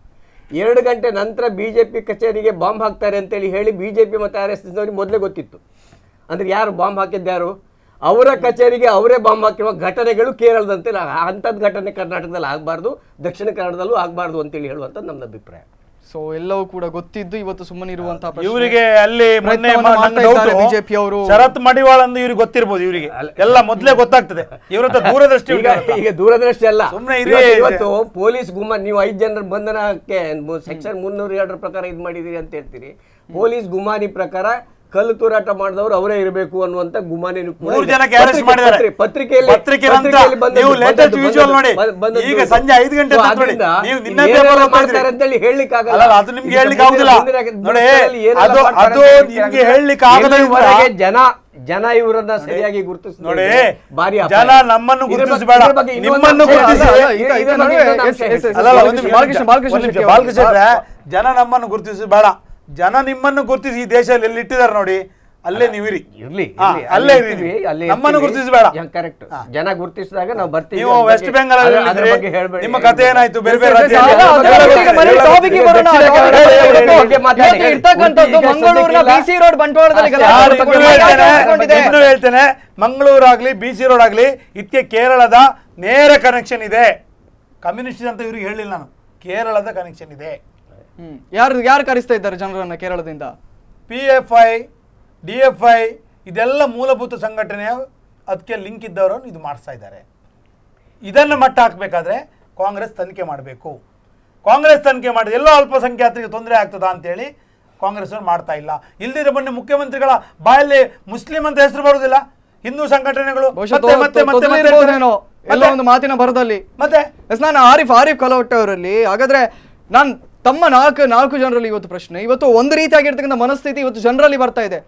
ಎರಡು ಗಂಟೆ ನಂತರ ಬಿಜೆಪಿ ಕಚೇರಿಗೆ ಬಾಂಬ್ ಹಾಕ್ತಾರೆ ಅಂತೇಳಿ ಹೇಳಿ ಬಿಜೆಪಿ ಮತ್ತು ಆರ್ ಎಸ್ ಎಸ್ನವರಿಗೆ ಮೊದಲೇ ಗೊತ್ತಿತ್ತು ಅಂದ್ರೆ ಯಾರು ಬಾಂಬ್ ಹಾಕಿದ್ಯಾರು ಅವರ ಕಚೇರಿಗೆ ಅವರೇ ಬಾಂಬ್ ಹಾಕಿರುವ ಘಟನೆಗಳು ಕೇರಳದಂತೆ ಅಂಥದ್ದು ಘಟನೆ ಕರ್ನಾಟಕದಲ್ಲಿ ಆಗಬಾರ್ದು ದಕ್ಷಿಣ ಕನ್ನಡದಲ್ಲೂ ಆಗಬಾರ್ದು ಅಂತೇಳಿ ಹೇಳುವಂಥದ್ದು ನಮ್ಮ ಅಭಿಪ್ರಾಯ ಸೊ ಎಲ್ಲವೂ ಕೂಡ ಗೊತ್ತಿದ್ದು ಇವತ್ತು ಸುಮ್ಮನಿರುವಂತಹ ಪ್ರಶ್ನೆ. ಇವರಿಗೆ ಅಲ್ಲಿ ಮೊನ್ನೆ ಪ್ರಯತ್ನವನ್ನ ಮ- ಮಾಡ್ತಾ ನಂಗೆ ಇದ್ದಾರೆ doubt, ಬಿಜೆಪಿ ಅವರು ಶರತ್ ಮಡಿವಾಳ ಅಂತ ಇವ್ರಿಗೆ ಗೊತ್ತಿರ್ಬೋದು ಇವರಿಗೆ ಎಲ್ಲ ಮೊದ್ಲೇ ಗೊತ್ತಾಗ್ತದೆ ಇವ್ರ ಹತ್ರ ದೂರದೃಷ್ಟಿ ಈಗ ಉಂಟಲ್ಲ. ಈಗ ದೂರದೃಷ್ಟಿ ಅಲ್ಲ ಸುಮ್ನೆ ಇರಿ. ಇವತ್ತು- ಇವತ್ತು ಪೊಲೀಸ್ ಗುಮ್ಮ ನೀವು ಐದು ಜನರ ಬಂಧನಕ್ಕೆ ಸೆಕ್ಷನ್ ಮುನ್ನೂರ ಎರಡರ ಪ್ರಕಾರ ಇದು ಮಾಡಿದಿರಿ ಅಂತ ಹೇಳ್ತೀರಿ ಪೊಲೀಸ್ ಗುಮಾನಿ ಪ್ರಕಾರ ಕಲ್ಲು ತೂರಾಟ ಮಾಡಿದವರು ಅವರೇ ಇರಬೇಕು ಅನ್ನುವಂತ ಗುಮಾನಿ ಮೂರು ಜನಕ್ಕೆ ಅರೆಸ್ಟ್ ಮಾಡಿದ್ದಾರೆ ಪತ್ರಿಕೆಯಲ್ಲಿ ಪತ್ರಿಕೆ ನಂತರ ಪತ್ರಿಕೆಯಲ್ಲಿ ಬಂದದ್ದು- ನೀವು ಲೇಟೆಸ್ಟ್ ಬಂದದ್ದು- ವಿಜುವಲ್ ನೋಡಿ ಬಂದದ್ದು- ಈಗ ಸಂಜೆ ಐದು ಗಂಟೆ ಸೊ ಅಂತ ನೋಡಿ ಆದ್ರಿಂದ ನೀವು ನಿನ್ನೆ ಏನೆಲ್ಲ ಪೇಪರ್ ಓದ್ತಾ ಮಾಡ್ತಾರೆ ಇದ್ರಿ. ಅಂತೇಳಿ ಹೇಳಲಿಕ್ಕೆ ಆಗಲ್ಲ ಅಲ್ಲ, ಅದು ನಿಮ್ಗೆ ಈಗ ಹೇಳಲಿಕ್ಕೆ ಮುಂದಿನ- ಆಗುದಿಲ್ಲ ಮುಂದಿನ ನೋಡಿ ದಿನಗಳಲ್ಲಿ ಏನೆಲ್ಲ ಅದು ಮಾಡ್ತಾರೆ ಅದು ಅಂತ ಹೇಳಲಿಕ್ಕೆ ನಿಮ್ಗೆ ಆಗಲ್ಲ. ಹೇಳಲಿಕ್ಕೆ ಆಗದ್ರಿಂದ ಎಲ್ಲಿವರೆಗೆ ಜನ ಜನ ಇವರನ್ನ ಸರಿಯಾಗಿ ಗುರುತಿಸ್ ನೋಡಿ ಭಾರಿ ಅಪಾಯ. ಜನ ನಮ್ಮನ್ನು ಇದ್ರ ಬಗ್ಗೆ- ಗುರುತಿಸಬೇಡ ಇದ್ರ ಬಗ್ಗೆ ಇನ್ನೊಂದು ನಿಮ್ಮನ್ನು ಅಂಶ ಗುರುತಿಸಿ ಅಲ್ಲ, ಅಲ್ಲ, ಈಗ- ಈಗ ಇದ್ರ ಬಗ್ಗೆ ನಡುವೆ ಇನ್ನೊಂದು ಎಸ್- ಅಂಶ ಎಸ್- ಎಸ್- ಅಲ್ಲ ಅಲ್ಲ, ಬಾಲಕೃಷ್ಣ- ಒಂದು ಬಾಲಕೃಷ್ಣ- ಬಾಲಕೃಷ್ಣ ಒಂದು ನಿಮಿಷ, ಶೆಟ್ಟಿ ಅವರು. ಬಾಲಕೃಷ್ಣ ಜನ ನಮ್ಮನ್ನು ಗುರುತಿಸಿ ಬೇಡ ಜನ ನಿಮ್ಮನ್ನು ಗುರುತಿಸಿ ಈ ದೇಶದಲ್ಲಿ ಎಲ್ಲಿ ಇಟ್ಟಿದ್ದಾರೆ ನೋಡಿ ಅಲ್ಲೇ ನೀವಿರಿ ಇರ್ಲಿ ಹಾ, ಇರ್ಲಿ, ಅಲ್ಲೇ ಅಲ್ಲಿ ಇರ್ತೀವಿ. ಇರ್ತೀವಿ, ಅಲ್ಲೇ ನಮ್ಮನ್ನು ಇರ್ತೀವಿ. ಗುರುತಿಸಬೇಡ ಯಾ, correct. ಜನ ಗುರುತಿಸಿದಾಗ ನಾವು ಬರ್ತೀವಿ ನೀವು ಅದ್ರ ವೆಸ್ಟ್ ಬಗ್ಗೆ- ಬೆಂಗಾಲ್ ಅದ್ರ- ಅದ್ರ ಬಗ್ಗೆ ಹೇಳ್ಬೇಡಿ ನಿಮ್ಮ ಕಥೆ ಏನಾಯ್ತು ಬೇರೆ ಬೇರೆ ಎಸ್- ಎಸ್- ರಾಜ್ಯದಲ್ಲಿ? ಅಲ್ಲ, ಅದರ ಎಲ್ಲ ಬಗ್ಗೆ ಗೊತ್ತಿದೆ, ಮನೆ ಎಲ್ಲ ಟಾಪಿಕ್ಗೆ ಗೊತ್ತಿದೆ. ಬರೋಣ. ದಕ್ಷಿಣ ಟಾಪಿಕ್ಗೆ ಕನ್ನಡ ಬರೋಣ. ಬಗ್ಗೆ ಇವತ್ತು ಮಾತಾಡಿ. ಇರ್ತಕ್ಕಂಥದ್ದು ಈಗ ಮಂಗಳೂರಿನ ಸದ್ಯಕ್ಕಿಲ್ಲ. ಬಿ ಸಿ ರೋಡ್ ಬಂಟ್ವಾಳದಲ್ಲಿ ಅಷ್ಟೇ. ಗಲಾಟೆ ನಾನು ತಗೊಂಡು ಇನ್ನೂ ಹೇಳ್ತೇನೆ, ತಗೊಂಡಿದೆ. ಇನ್ನೂ ಹೇಳ್ತೇನೆ ಮಂಗಳೂರಾಗ್ಲಿ ಬಿ ಸಿ ರೋಡ್ ಆಗ್ಲಿ ಇದಕ್ಕೆ ಕೇರಳದ ನೇರ ಕನೆಕ್ಷನ್ ಇದೆ ಕಮ್ಯುನಿಸ್ಟ್ ಅಂತ ಇವ್ರಿಗೆ ಹೇಳಿಲ್ಲ ನಾನು ಕೇರಳದ ಕನೆಕ್ಷನ್ ಇದೆ ಹ್ಮ್. ಯಾರು ಯಾರು ಕರೆಸ್ತಾ ಇದ್ದಾರೆ ಜನರನ್ನ ಕೇರಳದಿಂದ P F I D F I ಇದೆಲ್ಲ ಮೂಲಭೂತ ಸಂಘಟನೆಯ ಅದಕ್ಕೆ ಲಿಂಕ್ ಇದ್ದವರು ಇದು ಮಾಡಿಸ್ತಾ ಇದ್ದಾರೆ ಇದನ್ನು ಮಟ್ಟ ಹಾಕಬೇಕಾದ್ರೆ ಕಾಂಗ್ರೆಸ್ ತನಿಖೆ ಮಾಡಬೇಕು ಕಾಂಗ್ರೆಸ್ ತನಿಖೆ ಮಾಡಿದ್ರೆ ಎಲ್ಲೋ ಅಲ್ಪಸಂಖ್ಯಾತರಿಗೆ ತೊಂದರೆ ಆಗ್ತದಾ ಅಂತೇಳಿ ಕಾಂಗ್ರೆಸ್ ಅವರು ಮಾಡ್ತಾ ಇಲ್ಲ ಇಲ್ದಿದ್ರೆ ಮೊನ್ನೆ ಮುಖ್ಯಮಂತ್ರಿಗಳ ಬಾಯಲ್ಲಿ ಮುಸ್ಲಿಂ ಅಂತ ಹೆಸರು ಬರುವುದಿಲ್ಲ ಹಿಂದೂ ಸಂಘಟನೆಗಳು ಬಹುಶಃ ಮತ್ತೆ ಮತ್ತೆ ಮತ್ತೆ ಮತ್ತೆ ಇರ್ಬೋದೇನೋ ಮತ್ತೆ- ಎಲ್ಲೋ ಒಂದು ಮಾತಿನ ಭರದಲ್ಲಿ ಮತ್ತೆ ಎಸ್ ನಾನು ಆರಿಫ್ ಆರಿಫ್ ಕಲವಟ್ಟೆ ಅವರಲ್ಲಿ ಹಾಗಾದ್ರೆ ನಾನು ತಮ್ಮ ನಾಲ್ಕು ನಾಲ್ಕು ಜನರಲ್ಲಿ ಇವತ್ತು ಪ್ರಶ್ನೆ ಇವತ್ತು ಒಂದು ರೀತಿಯಾಗಿರ್ತಕ್ಕಂಥ ಮನಸ್ಥಿತಿ ಇವತ್ತು ಜನರಲ್ಲಿ ಬರ್ತಾ ಇದೆ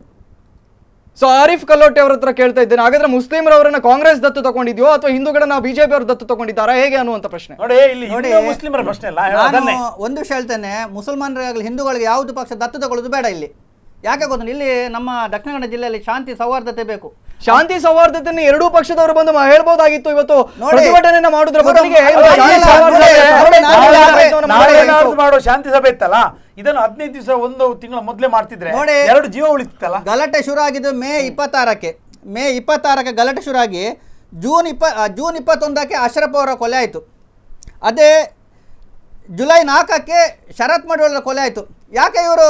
ಸೊ ಆರಿಫ್ ಕಲ್ಲೋಟೆ ಅವ್ರ ಹತ್ರ ಕೇಳ್ತಾ ಇದ್ದೇನೆ ಹಾಗಾದ್ರೆ ಮುಸ್ಲಿಮರವರನ್ನ ಕಾಂಗ್ರೆಸ್ ದತ್ತು ತಗೊಂಡಿದ್ಯೋ ಅಥವಾ ಹಿಂದೂಗಳನ್ನ ಬಿಜೆಪಿ ಅವರು ದತ್ತು ತಗೊಂಡಿದ್ದಾರಾ ಹೇಗೆ ಅನ್ನುವಂಥ ಪ್ರಶ್ನೆ ನೋಡಿ ಇಲ್ಲಿ ನೋಡಿ, ಹಿಂದೂ ಮುಸ್ಲಿಮರ ಪ್ರಶ್ನೆ ಅಲ್ಲ ನಾನು ಅದನ್ನೇ ಒಂದು ವಿಷಯ ಹೇಳ್ತೇನೆ ಮುಸಲ್ಮಾನರಾಗಲಿ ಹಿಂದೂಗಳಿಗೆ ಯಾವುದು ಪಕ್ಷ ದತ್ತು ತಗೊಳ್ಳೋದು ಬೇಡ ಇಲ್ಲಿ ಯಾಕೆ ಗೊತ್ತ ಇಲ್ಲಿ ನಮ್ಮ ದಕ್ಷಿಣ ಕನ್ನಡ ಜಿಲ್ಲೆಯಲ್ಲಿ ಶಾಂತಿ ಸೌಹಾರ್ದತೆ ಬೇಕು ಶಾಂತಿ ಸೌಹಾರ್ದತೆಯನ್ನು ಎರಡೂ ಪಕ್ಷದವರು ಬಂದು ಮ- ಹೇಳ್ಬೋದಾಗಿತ್ತು ಇವತ್ತು ನೋಡಿ, ಪ್ರತಿಭಟನೆಯನ್ನ ಮಾಡುದ್ರ ಇವರು- ಬದಲಿಗೆ ಅಲ್ಲ, ಶಾಂತಿ ಇಲ್ಲ, ಸೌಹಾರ್ದತೆ ನೋಡಿ, ನೋಡಿ, ನಾಳೆ ನಾಳೆ ಪ್ರಯತ್ನವನ್ನ ನಾಳೆ ಮಾಡಲಾಗಿತ್ತು. ನಾಡ್ದು ಮಾಡೋ ಶಾಂತಿ ಸಭೆ ಇತ್ತಲ್ಲ ಇದನ್ನು ಹದಿನೈದು ದಿವಸ ಒಂದು ತಿಂಗಳ ಮೊದಲೇ ಮಾಡ್ತಿದ್ರೆ ನೋಡಿ. ಎರಡು ಜೀವ ಉಳಿತಿತ್ತಲ್ಲ ಗಲಾಟೆ ಶುರು ಆಗಿದ್ದು ಮೇ ಇಪ್ಪತ್ತಾರಕ್ಕೆ ಮೇ ಇಪ್ಪತ್ತಾರಕ್ಕೆ ಗಲಾಟೆ ಶುರು ಆಗಿ ಜೂನ್ ಇಪ್ಪ ಆ, ಜೂನ್ ಇಪ್ಪತ್ತೊಂದಕ್ಕೆ ಅಶ್ರಫ್ ಅವರ ಕೊಲೆ ಆಯಿತು ಅದೇ ಜುಲೈ ನಾಲ್ಕಕ್ಕೆ ಶರತ್ ಮಡಿವಾಳರ ಕೊಲೆ ಆಯಿತು ಯಾಕೆ ಇವರು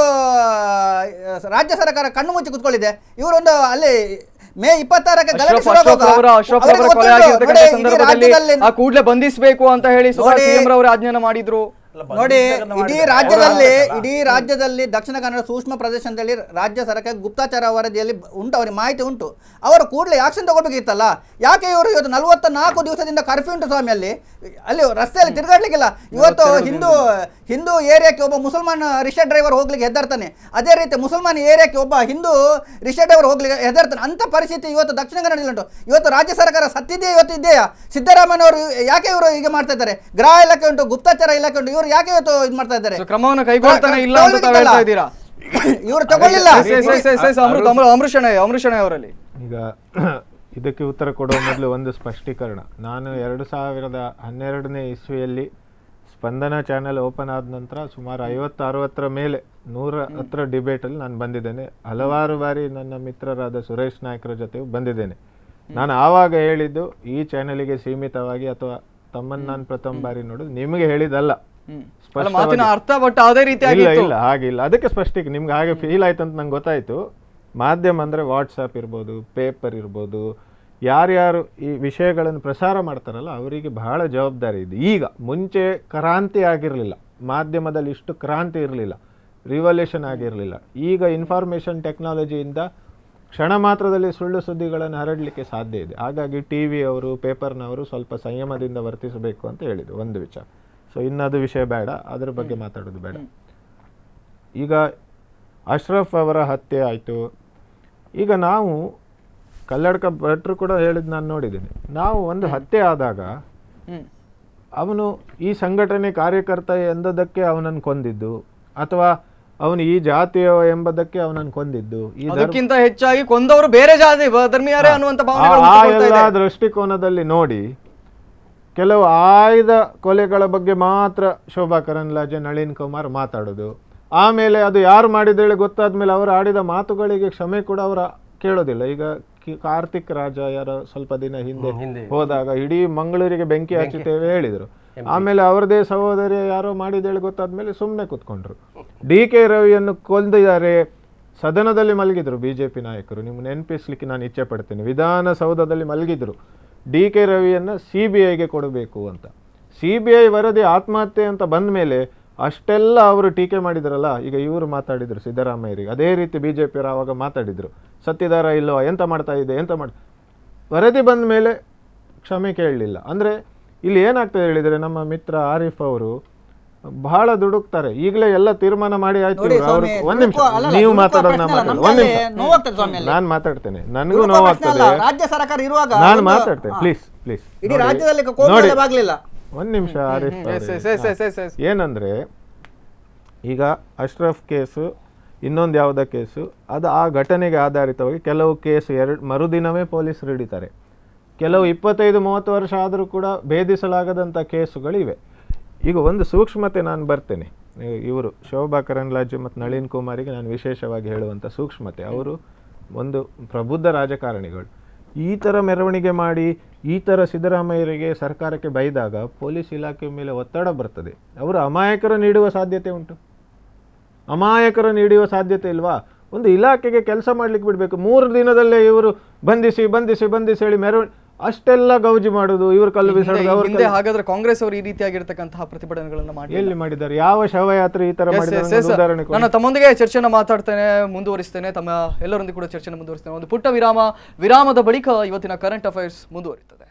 ರಾಜ್ಯ ಸರ್ಕಾರ ಕಣ್ಣು ಮುಚ್ಚಿ ಕುತ್ಕೊಳ್ಳಿದೆ ಇವರೊಂದು ಅಲ್ಲಿ ಮೇ ಇಪ್ಪತ್ತಾರಕ್ಕೆ ಗಲಾಟೆ ಅಶ್ರಫ್ ಶುರು ಅಶ್ರಫ್ ಆಗುವಾಗ ಅವರ ಅಶ್ರಫ್ ಅವರಿಗೆ ಅವರ ಕೊಲೆ ಗೊತ್ತಿತ್ತು, ಆಗಿರ್ತಕ್ಕಂಥ ನೋಡಿ, ಇಡೀ ಸಂದರ್ಭದಲ್ಲಿ ರಾಜ್ಯದಲ್ಲಿ ಆ ಕೂಡಲೇ ಬಂಧಿಸಬೇಕು ಅಂತ ಹೇಳಿ ನೋಡಿ, ಸಿಎಂ ರವರು ಆಜ್ಞೆನ ಮಾಡಿದ್ರು ನೋಡಿ ಇಡೀ ರಾಜ್ಯದಲ್ಲಿ ಇಡೀ ರಾಜ್ಯದಲ್ಲಿ ದಕ್ಷಿಣ ಕನ್ನಡ ಸೂಕ್ಷ್ಮ ಪ್ರದೇಶ ಅಂತೇಳಿ ರಾಜ್ಯ ಸರ್ಕಾರ ಗುಪ್ತಾಚಾರ ವರದಿಯಲ್ಲಿ ಉಂಟು ಅವರಿಗೆ ಮಾಹಿತಿ ಉಂಟು ಅವರು ಕೂಡಲೇ ಆಕ್ಷನ್ ತಗೊಳ್ಬೇಕಿತ್ತಲ್ಲ ಯಾಕೆ ಇವರು ಇವತ್ತು ನಲವತ್ತ ನಾಲ್ಕು ದಿವಸದಿಂದ ಕರ್ಫ್ಯೂ ಉಂಟು ಸ್ವಾಮಿ ಅಲ್ಲಿ ಅಲ್ಲಿ ರಸ್ತೆಯಲ್ಲಿ ತಿರುಗಾಡ್ಲಿಕ್ಕಿಲ್ಲ ಇವತ್ತು ಹಿಂದೂ ಹಿಂದೂ ಏರಿಯಾಕ್ಕೆ ಒಬ್ಬ ಮುಸಲ್ಮಾನ್ ರಿಕ್ಷಾ ಡ್ರೈವರ್ ಹೋಗ್ಲಿಕ್ಕೆ ಹೆದರ್ತಾನೆ ಅದೇ ರೀತಿ ಮುಸಲ್ಮಾನ್ ಏರಿಯಾಕ್ಕೆ ಒಬ್ಬ ಹಿಂದೂ ರಿಕ್ಷಾ ಡ್ರೈವರ್ ಹೋಗ್ಲಿಕ್ಕೆ ಹೆದರ್ತಾನೆ ಅಂತ ಪರಿಸ್ಥಿತಿ ಇವತ್ತು ದಕ್ಷಿಣ ಕನ್ನಡದಲ್ಲಿ ಉಂಟು ಇವತ್ತು ರಾಜ್ಯ ಸರ್ಕಾರ ಸತ್ತಿದೆಯಾ ಇವತ್ತು ಇದೆಯಾ ಸಿದ್ದರಾಮಯ್ಯನವರು ಯಾಕೆ ಇವರು ಹೀಗೆ ಮಾಡ್ತಾ ಇದ್ದಾರೆ ಗೃಹ ಇಲಾಖೆ ಉಂಟು ಗುಪ್ತಚರ ಇಲಾಖೆ ಉಂಟು ಇವರು ಯಾಕೆ ಇವತ್ತು ಇದು ಮಾಡ್ತಾ ಇದ್ದಾರೆ So, ಕ್ರಮವನ್ನು ಕೈಗೊಳ್ತಾನೆ ಇಲ್ಲ ಅಂತ ತಾವು ಹೇಳ್ತಾ ಇದ್ದೀರಾ ಇವರು ತಗೊಳ್ಳಿಲ್ಲ yes, yes, yes, yes, yes, Amrit ಅಮೃ- ಅಮೃಷಣೆ ಅಮೃಷಣೆ ಅವರಲ್ಲಿ ಈಗ ಇದಕ್ಕೆ ಉತ್ತರ ಕೊಡುವ ಮೊದಲು ಒಂದು ಸ್ಪಷ್ಟೀಕರಣ ನಾನು ಎರಡು ಸಾವಿರದ ಹನ್ನೆರಡನೇ ಇಸ್ವಿಯಲ್ಲಿ ಸ್ಪಂದನ ಚಾನೆಲ್ ಓಪನ್ ಆದ ನಂತರ ಸುಮಾರು ಐವತ್ತು ಅರವತ್ತರ ಮೇಲೆ ನೂರ ಹತ್ರ ಡಿಬೇಟಲ್ಲಿ ನಾನು ಬಂದಿದ್ದೇನೆ ಹಲವಾರು ಬಾರಿ ನನ್ನ ಮಿತ್ರರಾದ ಸುರೇಶ್ ನಾಯ್ಕರ ಜೊತೆಗೂ ಬಂದಿದ್ದೇನೆ ನಾನು ಆವಾಗ ಹೇಳಿದ್ದು ಈ ಚಾನೆಲಿಗೆ ಸೀಮಿತವಾಗಿ ಅಥವಾ ತಮ್ಮನ್ನು ನಾನು ಪ್ರಥಮ ಬಾರಿ ನೋಡೋದು ನಿಮಗೆ ಹೇಳಿದಲ್ಲ ಅಲ್ಲ ಮಾತಿನ ಅರ್ಥ ಬಟ್ ಅದೇ ರೀತಿ ಇಲ್ಲ ಆಗಿತ್ತು ಇಲ್ಲ ಹಾಗಿಲ್ಲ ಅದಕ್ಕೆ ಸ್ಪಷ್ಟೀಕ ನಿಮ್ಗೆ ಹಾಗೆ ಫೀಲ್ ಆಯ್ತು ಅಂತ ನಂಗೆ ಗೊತ್ತಾಯ್ತು ಮಾಧ್ಯಮ ಅಂದರೆ ವಾಟ್ಸಪ್ ಇರ್ಬೋದು ಪೇಪರ್ ಇರ್ಬೋದು ಯಾರ್ಯಾರು ಈ ವಿಷಯಗಳನ್ನು ಪ್ರಸಾರ ಮಾಡ್ತಾರಲ್ಲ ಅವರಿಗೆ ಬಹಳ ಜವಾಬ್ದಾರಿ ಇದೆ ಈಗ ಮುಂಚೆ ಕ್ರಾಂತಿ ಆಗಿರಲಿಲ್ಲ ಮಾಧ್ಯಮದಲ್ಲಿ ಇಷ್ಟು ಕ್ರಾಂತಿ ಇರಲಿಲ್ಲ ರಿವಲ್ಯೂಷನ್ ಆಗಿರಲಿಲ್ಲ ಈಗ ಇನ್ಫಾರ್ಮೇಷನ್ ಟೆಕ್ನಾಲಜಿಯಿಂದ ಕ್ಷಣ ಮಾತ್ರದಲ್ಲಿ ಸುಳ್ಳು ಸುದ್ದಿಗಳನ್ನು ಹರಡಲಿಕ್ಕೆ ಸಾಧ್ಯ ಇದೆ ಹಾಗಾಗಿ ಟಿ ವಿಯವರು ಪೇಪರ್ನವರು ಸ್ವಲ್ಪ ಸಂಯಮದಿಂದ ವರ್ತಿಸಬೇಕು ಅಂತ ಹೇಳಿದ್ರು ಒಂದು ವಿಚಾರ ಸೊ ಇನ್ನದು ವಿಷಯ ಬೇಡ ಅದರ ಬಗ್ಗೆ ಮಾತಾಡೋದು ಬೇಡ ಈಗ ಅಶ್ರಫ್ ಅವರ ಹತ್ಯೆ ಆಯಿತು ಈಗ ನಾವು ಕಲ್ಲಡ್ಕ ಭಟ್ರು ಕೂಡ ಹೇಳಿದ್ ನಾನು ನೋಡಿದ್ದೇನೆ ನಾವು ಒಂದು ಹತ್ಯೆ ಆದಾಗ ಹ್ಮ್. ಅವನು ಈ ಸಂಘಟನೆ ಕಾರ್ಯಕರ್ತ ಎಂದದಕ್ಕೆ ಅವನನ್ನು ಕೊಂದಿದ್ದು ಅಥವಾ ಅವನು ಈ ಜಾತಿಯ ಎಂಬುದಕ್ಕೆ ಅವನನ್ನು ಕೊಂದಿದ್ದು ಈ ಧರ್ಮ- ಅದಕ್ಕಿಂತ ಹೆಚ್ಚಾಗಿ ಕೊಂದವರು ಬೇರೆ ಜಾತಿ ಬ- ಧರ್ಮೀಯರೇ ಅನ್ನುವಂತ ಆ ಭಾವನೆಗಳು ಆ ಹುಟ್ಟಿಕೊಳ್ತಾ ಎಲ್ಲ ಇದೆ. ದೃಷ್ಟಿಕೋನದಲ್ಲಿ ನೋಡಿ ಕೆಲವು ಆಯ್ದ ಕೊಲೆಗಳ ಬಗ್ಗೆ ಮಾತ್ರ ಶೋಭಾ ಕರಂದ್ಲಾಜೆ ನಳಿನ್ ಕುಮಾರ್ ಮಾತಾಡೋದು ಆಮೇಲೆ ಅದು ಯಾರು ಮಾಡಿದ್ದೇಳಿ ಗೊತ್ತಾದ ಮೇಲೆ ಅವರು ಆಡಿದ ಮಾತುಗಳಿಗೆ ಕ್ಷಮೆ ಕೂಡ ಅವರ ಕೇಳೋದಿಲ್ಲ ಈಗ ಕಿ- ಕಾರ್ತಿಕ್ ರಾಜ ಯಾರೋ ಸ್ವಲ್ಪ ದಿನ ಹಿಂದೆ ಹಿಂದೆ. ಹೋದಾಗ ಇಡೀ ಮಂಗಳೂರಿಗೆ ಬೆಂಕಿ ಹಚ್ಚುತ್ತೇವೆ ಹೇಳಿದರು ಆಮೇಲೆ ಅವರದೇ ಸಹೋದರಿ ಯಾರೋ ಮಾಡಿದ್ದೇಳಿ ಗೊತ್ತಾದ್ಮೇಲೆ ಸುಮ್ಮನೆ ಕೂತ್ಕೊಂಡ್ರು ಡಿ ಕೆ ರವಿಯನ್ನು ಕೊಂದಿದ್ದಾರೆ ಸದನದಲ್ಲಿ ಮಲಗಿದ್ರು ಬಿಜೆಪಿ ನಾಯಕರು ನಿಮ್ಗೆ ನೆನಪಿಸ್ಲಿಕ್ಕೆ ನಾನು ಇಚ್ಛೆ ಪಡ್ತೇನೆ ವಿಧಾನಸೌಧದಲ್ಲಿ ಮಲಗಿದ್ರು ಡಿ ಕೆ ರವಿಯನ್ನು ಸಿ ಬಿ ಐಗೆ ಕೊಡಬೇಕು ಅಂತ ಸಿ ಬಿ ಐ ವರದಿ ಆತ್ಮಹತ್ಯೆ ಅಂತ ಬಂದ ಮೇಲೆ ಅಷ್ಟೆಲ್ಲ ಅವರು ಟೀಕೆ ಮಾಡಿದ್ರಲ್ಲ ಈಗ ಇವರು ಮಾತಾಡಿದ್ರು ಸಿದ್ದರಾಮಯ್ಯರಿಗೆ ಅದೇ ರೀತಿ ಬಿ ಜೆ ಪಿಯವರು ಆವಾಗ ಮಾತಾಡಿದ್ರು ಸತ್ತಿದಾರ ಇಲ್ಲೋ ಎಂತ ಮಾಡ್ತಾ ಇದೆ ಎಂತ ಮಾಡ್ ವರದಿ ಬಂದ ಮೇಲೆ ಕ್ಷಮೆ ಕೇಳಲಿಲ್ಲ ಅಂದರೆ ಇಲ್ಲಿ ಏನಾಗ್ತದೆ ಹೇಳಿದರೆ ನಮ್ಮ ಮಿತ್ರ ಆರಿಫ್ ಅವರು ಬಹಳ ದುಡುಕ್ತಾರೆ ಈಗಲೇ ಎಲ್ಲ ತೀರ್ಮಾನ ಮಾಡಿ ಆಯ್ತು ನೋಡಿ ಇವ್ರು. ಅವ್ರು ಸ್ವಾಮಿ, ಒಂದ್ ನಿಮಿಷ ದುಡುಕುವ- ಅಲ್ಲಲ್ಲ, ನೀವು ದುಡುಕುವ ಮಾತಾಡೋದು ನಾ ಪ್ರಶ್ನೆ ಅಲ್ಲ, ಮಾತಾಡೋದು ನಮ್ಗೆ ಒಂದ್ ಅಲ್ಲಿ ನಿಮಿಷ ನೋವಾಗ್ತದೆ ಸ್ವಾಮಿ ಅಲ್ಲಿ. ನಾನು ಮಾತಾಡ್ತೇನೆ ನನಗೂ ದುಡುಕುವ ಪ್ರಶ್ನೆ ಅಲ್ಲ, ನೋವಾಗ್ತದೆ ರಾಜ್ಯ ಸರ್ಕಾರ ಇರುವಾಗ ನಾನು ಒಂದು- ಮಾತಾಡ್ತೇನೆ ಹಾ. ಪ್ಲೀಸ್ ಪ್ಲೀಸ್ ಇಡೀ ರಾಜ್ಯದಲ್ಲಿ ಕೋಮುಗಲಭೆ ಆಗ್ಲಿಲ್ಲ ಒಂದ್ ನಿಮಿಷ ಆರಿಫ್ ಎಸ್ ಅವರೇ. Yes yes yes yes yes ಏನಂದ್ರೆ ಈಗ ಅಶ್ರಫ್ ಕೇಸು ಇನ್ನೊಂದು ಯಾವುದೋ ಕೇಸು ಅದು ಆ ಘಟನೆಗೆ ಆಧಾರಿತವಾಗಿ ಕೆಲವು ಕೇಸು ಎರಡು ಮರುದಿನವೇ ಪೊಲೀಸರು ಹಿಡಿತಾರೆ ಕೆಲವು ಇಪ್ಪತ್ತೈದು ಮೂವತ್ತು ವರ್ಷ ಆದರೂ ಕೂಡ ಭೇದಿಸಲಾಗದಂಥ ಕೇಸುಗಳಿವೆ ಈಗ ಒಂದು ಸೂಕ್ಷ್ಮತೆ ನಾನು ಬರ್ತೇನೆ ಇವರು ಶೋಭಾ ಕರಂದ್ಲಾಜೆ ಮತ್ತು ನಳಿನ್ ಕುಮಾರಿಗೆ ನಾನು ವಿಶೇಷವಾಗಿ ಹೇಳುವಂಥ ಸೂಕ್ಷ್ಮತೆ ಅವರು ಒಂದು ಪ್ರಬುದ್ಧ ರಾಜಕಾರಣಿಗಳು ಈ ಥರ ಮೆರವಣಿಗೆ ಮಾಡಿ ಈ ಥರ ಸಿದ್ದರಾಮಯ್ಯರಿಗೆ ಸರ್ಕಾರಕ್ಕೆ ಬೈದಾಗ ಪೊಲೀಸ್ ಇಲಾಖೆ ಮೇಲೆ ಒತ್ತಡ ಬರ್ತದೆ ಅವರು ಅಮಾಯಕರು ನೀಡುವ ಸಾಧ್ಯತೆ ಉಂಟು ಅಮಾಯಕರು ನೀಡುವ ಸಾಧ್ಯತೆ ಇಲ್ವಾ ಒಂದು ಇಲಾಖೆಗೆ ಕೆಲಸ ಮಾಡ್ಲಿಕ್ಕೆ ಬಿಡಬೇಕು ಮೂರು ದಿನದಲ್ಲೇ ಇವರು ಬಂಧಿಸಿ ಬಂಧಿಸಿ ಬಂಧಿಸಿ ಹೇಳಿ ಮೆರವಣಿಗೆ ಅಷ್ಟೆಲ್ಲ ಗೌಜಿ ಮಾಡುದು ಇವರು ಕಲ್ಲು ಬಿಸಾಡುದು ಅವ್ರು ಹಿಂದೆ ಹಾಗಾದ್ರೆ ಕಾಂಗ್ರೆಸ್ ಅವರು ಈ ರೀತಿಯಾಗಿರ್ತಕ್ಕಂತಹ ಪ್ರತಿಭಟನೆಗಳನ್ನ ಮಾಡಿ ಎಲ್ಲಿ ಮಾಡಿದ್ದಾರೆ ಯಾವ ಶವಯಾತ್ರೆ ಈ ತರ Yes, ಮಾಡಿದ್ದಾರೆ yes, ಅನ್ನೋದು yes. ಉದಾಹರಣೆ ಕೊಡಿ. ನಾನು ತಮ್ಮೊಂದಿಗೆ ಚರ್ಚೆನ ಮಾತಾಡ್ತೇನೆ ಮುಂದುವರಿಸ್ತೇನೆ ತಮ್ಮ ಎಲ್ಲರೊಂದಿಗೆ ಕೂಡ ಚರ್ಚೆನ ಮುಂದುವರಿಸ್ತೇನೆ ಒಂದು ಪುಟ್ಟ ವಿರಾಮ ವಿರಾಮದ ಬಳಿಕ ಇವತ್ತಿನ ಕರೆಂಟ್ ಅಫೈರ್ಸ್ ಮುಂದುವರಿತದೆ